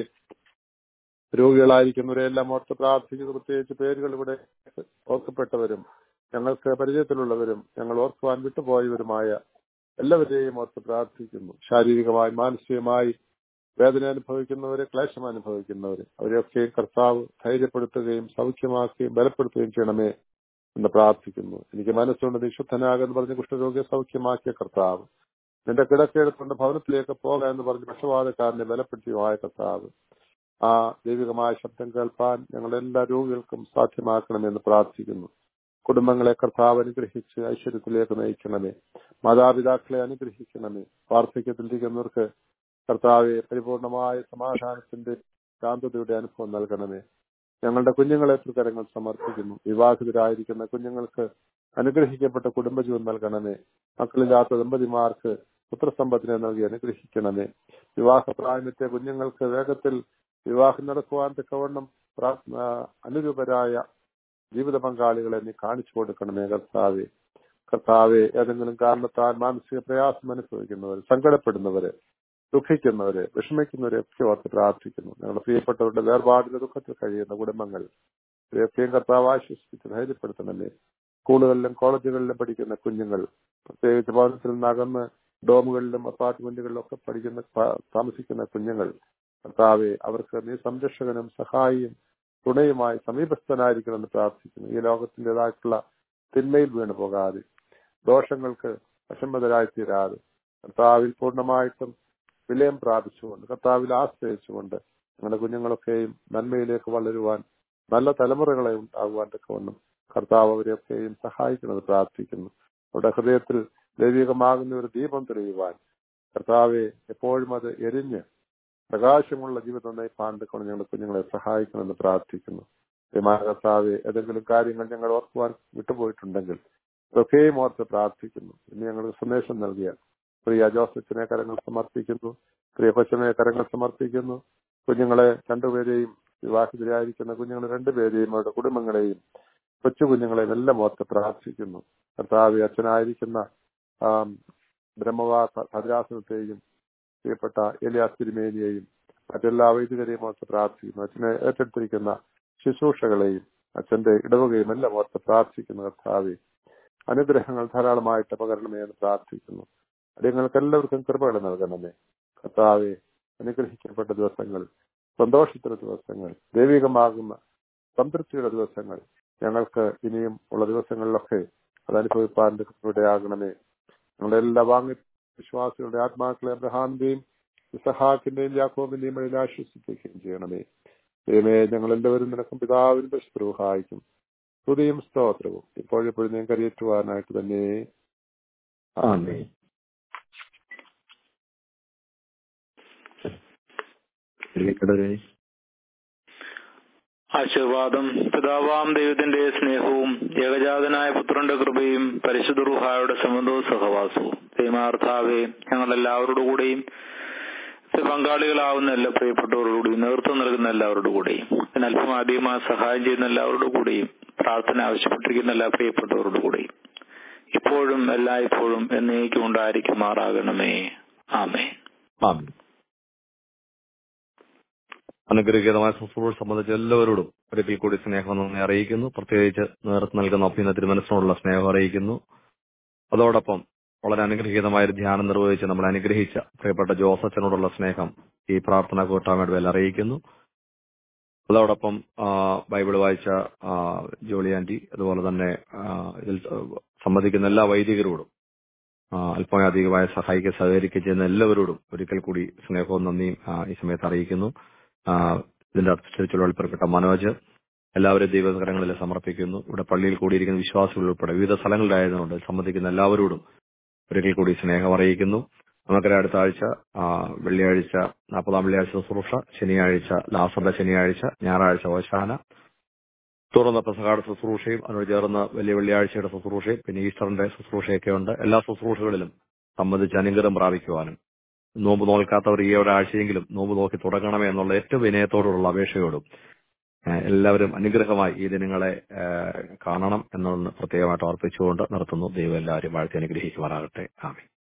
രോഗികളായിരിക്കുന്നവരെല്ലാം ഓർത്ത് പ്രാർത്ഥിക്കുന്നു പ്രത്യേകിച്ച് പേരുകൾ ഇവിടെ ഓർക്കപ്പെട്ടവരും ഞങ്ങൾക്ക് പരിചയത്തിലുള്ളവരും ഞങ്ങൾ ഓർക്കുവാൻ വിട്ടുപോയവരുമായ എല്ലാവരെയും ഓർത്ത് പ്രാർത്ഥിക്കുന്നു ശാരീരികമായി മാനസികമായി വേദന അനുഭവിക്കുന്നവരെ ക്ലേശം അനുഭവിക്കുന്നവരെ അവരെയൊക്കെയും കർത്താവ് ധൈര്യപ്പെടുത്തുകയും സൗഖ്യമാക്കുകയും ബലപ്പെടുത്തുകയും ചെയ്യണമേ എന്ന് പ്രാർത്ഥിക്കുന്നു എനിക്ക് മനസ്സുകൊണ്ട് നിശുദ്ധനാകെന്ന് പറഞ്ഞ് കുഷ്ഠരോഗിയെ സൗഖ്യമാക്കിയ കർത്താവ് നിന്റെ കിടക്കെടുത്തുകൊണ്ട് ഭവനത്തിലേക്ക് പോക എന്ന് പറഞ്ഞ് പക്ഷപാതക്കാരനെ ബലപ്പെടുത്തിയുമായ കർത്താവ് ആ ദൈവികമായ ശബ്ദം കേൾപ്പാൻ ഞങ്ങൾ എല്ലാ രോഗികൾക്കും സാധ്യമാക്കണമെന്ന് പ്രാർത്ഥിക്കുന്നു കുടുംബങ്ങളെ കർത്താവ് അനുഗ്രഹിച്ച് ഐശ്വര്യത്തിലേക്ക് നയിക്കണമേ മാതാപിതാക്കളെ അനുഗ്രഹിക്കണമേ വാർദ്ധക്യത്തിലിരിക്കുന്നവർക്ക് കർത്താവെ പരിപൂർണമായ സമാധാനത്തിന്റെ ശാന്തതയുടെ അനുഭവം നൽകണമേ ഞങ്ങളുടെ കുഞ്ഞുങ്ങളെ തൃക്കരങ്ങൾ സമർപ്പിക്കുന്നു വിവാഹിതരായിരിക്കുന്ന കുഞ്ഞുങ്ങൾക്ക് അനുഗ്രഹിക്കപ്പെട്ട കുടുംബജീവൻ നൽകണമേ മക്കളില്ലാത്ത ദമ്പതിമാർക്ക് പുത്രസമ്പത്തിനെ നൽകി അനുഗ്രഹിക്കണമേ വിവാഹപ്രായമെത്തിയ കുഞ്ഞുങ്ങൾക്ക് വേഗത്തിൽ വിവാഹം നടക്കുവാൻ തക്കവണ്ണം പ്രാ- ആ, അനുരൂപരായ ജീവിത പങ്കാളികളെ നീ കാണിച്ചു കൊടുക്കണമേ കർത്താവെ കർത്താവെ ഏതെങ്കിലും കാരണത്താൽ മാനസിക പ്രയാസം അനുഭവിക്കുന്നവർ സങ്കടപ്പെടുന്നവര് ദുഃഖിക്കുന്നവര് വിഷമിക്കുന്നവരെ ഒക്കെ ഓർത്ത് പ്രാർത്ഥിക്കുന്നു ഞങ്ങളുടെ പ്രിയപ്പെട്ടവരുടെ വേർപാടിന്റെ ദുഃഖത്തിൽ കഴിയുന്ന കുടുംബങ്ങൾ ഇവയൊക്കെയും കർത്താവ് ആശ്വസിപ്പിച്ച് ധൈര്യപ്പെടുത്തണമേ സ്കൂളുകളിലും കോളേജുകളിലും പഠിക്കുന്ന കുഞ്ഞുങ്ങൾ പ്രത്യേകിച്ച് ഭവനത്തിൽ നിന്നകന്ന് ഡോമുകളിലും അപ്പാർട്ട്മെന്റുകളിലും ഒക്കെ പഠിക്കുന്ന പ- താമസിക്കുന്ന കുഞ്ഞുങ്ങൾ കർത്താവെ അവർക്ക് നീ സംരക്ഷകനും സഹായിയും തുണയുമായി സമീപസ്ഥനായിരിക്കണമെന്ന് പ്രാർത്ഥിക്കുന്നു ഈ ലോകത്തിൻ്റെതായിട്ടുള്ള തിന്മയിൽ വീണു പോകാതെ ദോഷങ്ങൾക്ക് അസമ്മതരായി തീരാതെ കർത്താവിൽ പൂർണ്ണമായിട്ടും വിലയം പ്രാപിച്ചുകൊണ്ട് കർത്താവിൽ ആശ്രയിച്ചുകൊണ്ട് ഞങ്ങളുടെ കുഞ്ഞുങ്ങളൊക്കെയും നന്മയിലേക്ക് വളരുവാൻ നല്ല തലമുറകളെ ഉണ്ടാകുവാൻ തക്കവണ്ണം കർത്താവ് അവരെയൊക്കെയും സഹായിക്കണമെന്ന് പ്രാർത്ഥിക്കുന്നു അവരുടെ ഹൃദയത്തിൽ ദൈവികമാകുന്ന ഒരു ദീപം തെളിയുവാൻ കർത്താവെ എപ്പോഴും അത് എരിഞ്ഞ് പ്രകാശമുള്ള ജീവിതം നയിപ്പാൻ തക്കവണ്ണം ഞങ്ങളുടെ കുഞ്ഞുങ്ങളെ സഹായിക്കണമെന്ന് പ്രാർത്ഥിക്കുന്നു ദൈവമായ കർത്താവെ ഏതെങ്കിലും കാര്യങ്ങൾ ഞങ്ങൾ ഓർക്കുവാൻ വിട്ടുപോയിട്ടുണ്ടെങ്കിൽ അതൊക്കെയും ഓർത്ത് പ്രാർത്ഥിക്കുന്നു ഇന്ന് ഞങ്ങൾക്ക് സന്ദേശം നൽകിയ പ്രിയ ജോസഫിനെ കരങ്ങൾ സമർപ്പിക്കുന്നു പ്രിയ കൊച്ചനെ കരങ്ങൾ സമർപ്പിക്കുന്നു കുഞ്ഞുങ്ങളെ രണ്ടുപേരെയും വിവാഹിതരായിരിക്കുന്ന കുഞ്ഞുങ്ങളെ രണ്ടുപേരെയും അവരുടെ കുടുംബങ്ങളെയും കൊച്ചു കുഞ്ഞുങ്ങളെയും എല്ലാം ഓർത്ത് പ്രാർത്ഥിക്കുന്നു കർത്താവ് അച്ഛനായിരിക്കുന്ന ആ, ബ്രഹ്മവാ ഭദ്രാസനത്തെയും പ്രിയപ്പെട്ട എലിയാസ് തിരുമേനിയെയും മറ്റെല്ലാ വൈദികരെയും ഓർത്ത് പ്രാർത്ഥിക്കുന്നു അച്ഛനെ ഏറ്റെടുത്തിരിക്കുന്ന ശുശ്രൂഷകളെയും അച്ഛന്റെ ഇടവകയും എല്ലാം ഓർത്ത് പ്രാർത്ഥിക്കുന്നു കർത്താവെ അനുഗ്രഹങ്ങൾ ധാരാളമായിട്ട് പകരണമേ എന്ന് പ്രാർത്ഥിക്കുന്നു അടിയങ്ങൾക്ക് എല്ലാവർക്കും കൃപകൾ നൽകണമേ കർത്താവെ അനുഗ്രഹിക്കപ്പെട്ട ദിവസങ്ങൾ സന്തോഷത്തിന്റെ ദിവസങ്ങൾ ദൈവികമാകുന്ന സംതൃപ്തിയുടെ ദിവസങ്ങൾ ഞങ്ങൾക്ക് ഇനിയും ഉള്ള ദിവസങ്ങളിലൊക്കെ അത് അനുഭവിപ്പാൻ ഇടയാകണമേ ഞങ്ങളുടെ എല്ലാ വാങ്ങി വിശ്വാസികളുടെ ആത്മാക്കളെ അബ്രഹാമിന്റെയും ഇസഹാക്കിന്റെയും യാക്കോബിന്റെയും വഴിയിൽ ആശ്വസിപ്പിക്കുകയും ചെയ്യണമേ ദൈവമേ ഞങ്ങൾ എല്ലാവരും നിനക്കും പിതാവിന്റെ സഹായിക്കും സ്തുതിയും സ്തോത്രവും ഇപ്പോഴെപ്പോഴും ഞാൻ കരയേറ്റുവാനായിട്ട് തന്നെ
ആമേൻ ഇരിക്കട്ടെ.
ആശീർവാദം പിതാവാം ദൈവത്തിന്റെ സ്നേഹവും ഏകജാതനായ പുത്രന്റെ കൃപയും പരിശുദ്ധ റുഹായുടെ സംബന്ധവും സഹവാസവും ദൈമാർത്ഥാവെ ഞങ്ങൾ എല്ലാവരോടും കൂടെയും പങ്കാളികളാവുന്ന എല്ലാ പ്രിയപ്പെട്ടവരോടുകൂടിയും നേതൃത്വം നൽകുന്ന എല്ലാവരോടും കൂടെയും ഇതിന് അല്പം അധികമായി സഹായം ചെയ്യുന്ന എല്ലാവരോടും കൂടെയും പ്രാർത്ഥന ആവശ്യപ്പെട്ടിരിക്കുന്ന എല്ലാ പ്രിയപ്പെട്ടവരോടും കൂടെയും ഇപ്പോഴും എല്ലായ്പ്പോഴും എന്നേക്കും ഉണ്ടായിരിക്കുമാറാകണമേ ആമേ
ആമേൻ അനുഗ്രഹീതമായ ശുശ്രൂഷ സംബന്ധിച്ച് എല്ലാവരോടും ഒരിക്കൽ കൂടി സ്നേഹം നന്ദി അറിയിക്കുന്നു പ്രത്യേകിച്ച് നേതൃത്വം നൽകുന്ന അഭ്യുന്ന തിരുമനസിനോടുള്ള സ്നേഹം അറിയിക്കുന്നു അതോടൊപ്പം വളരെ അനുഗ്രഹീതമായ ഒരു ധ്യാനം നിർവഹിച്ച് നമ്മളെ അനുഗ്രഹിച്ച പ്രിയപ്പെട്ട ജോസച്ചനോടുള്ള സ്നേഹം ഈ പ്രാർത്ഥന കൂട്ടായ്മയുടെ പേരിൽ അറിയിക്കുന്നു അതോടൊപ്പം ആ, ബൈബിൾ വായിച്ച ആ, ജോളി ആന്റി അതുപോലെ തന്നെ ആ, ഇതിൽ സംബന്ധിക്കുന്ന എല്ലാ വൈദികരോടും ആ, അല്പമധികമായി സഹായിക്കുക സഹകരിക്കുക ചെയ്യുന്ന എല്ലാവരോടും ഒരിക്കൽ കൂടി സ്നേഹവും നന്ദിയും ആ, ഈ സമയത്ത് അറിയിക്കുന്നു ആ, ഇതിന്റെ അനുസരിച്ചുള്ള ഉൾപ്പെടപ്പെട്ട മനോജ് എല്ലാവരും ദൈവകരങ്ങളിൽ സമർപ്പിക്കുന്നു ഇവിടെ പള്ളിയിൽ കൂടിയിരിക്കുന്ന വിശ്വാസികൾ ഉൾപ്പെടെ വിവിധ സ്ഥലങ്ങളിലായതുകൊണ്ട് സംബന്ധിക്കുന്ന എല്ലാവരോടും ഒരിക്കൽ കൂടി സ്നേഹം അറിയിക്കുന്നു നമുക്കറിയാം അടുത്ത ആഴ്ച ആ, വെള്ളിയാഴ്ച നാൽപ്പതാം വെള്ളിയാഴ്ച ശുശ്രൂഷ ശനിയാഴ്ച ലാസറിന്റെ ശനിയാഴ്ച ഞായറാഴ്ച ഓശാന തുറന്ന പെസഹാട് ശുശ്രൂഷയും അതിനോട് ചേർന്ന് വലിയ വെള്ളിയാഴ്ചയുടെ ശുശ്രൂഷയും പിന്നെ ഈസ്റ്ററിന്റെ ശുശ്രൂഷയൊക്കെ ഉണ്ട് എല്ലാ ശുശ്രൂഷകളിലും സംബന്ധിച്ച് അനുഗ്രഹം പ്രാപിക്കുവാനും നോമ്പ് നോൽക്കാത്തവർ ഈ ഒരാഴ്ചയെങ്കിലും നോമ്പ് നോക്കി തുടങ്ങണമേ എന്നുള്ള ഏറ്റവും വിനയത്തോടുള്ള അപേക്ഷയോടും ഏഹ് എല്ലാവരും അനുഗ്രഹമായി ഈ ദിനങ്ങളെ ഏഹ് കാണണം എന്നൊന്ന് പ്രത്യേകമായിട്ട് ഓർപ്പിച്ചുകൊണ്ട് നിർത്തുന്നു ദൈവം എല്ലാവരും വാഴ്ത്തി അനുഗ്രഹിക്കുവാനാകട്ടെ ആമേ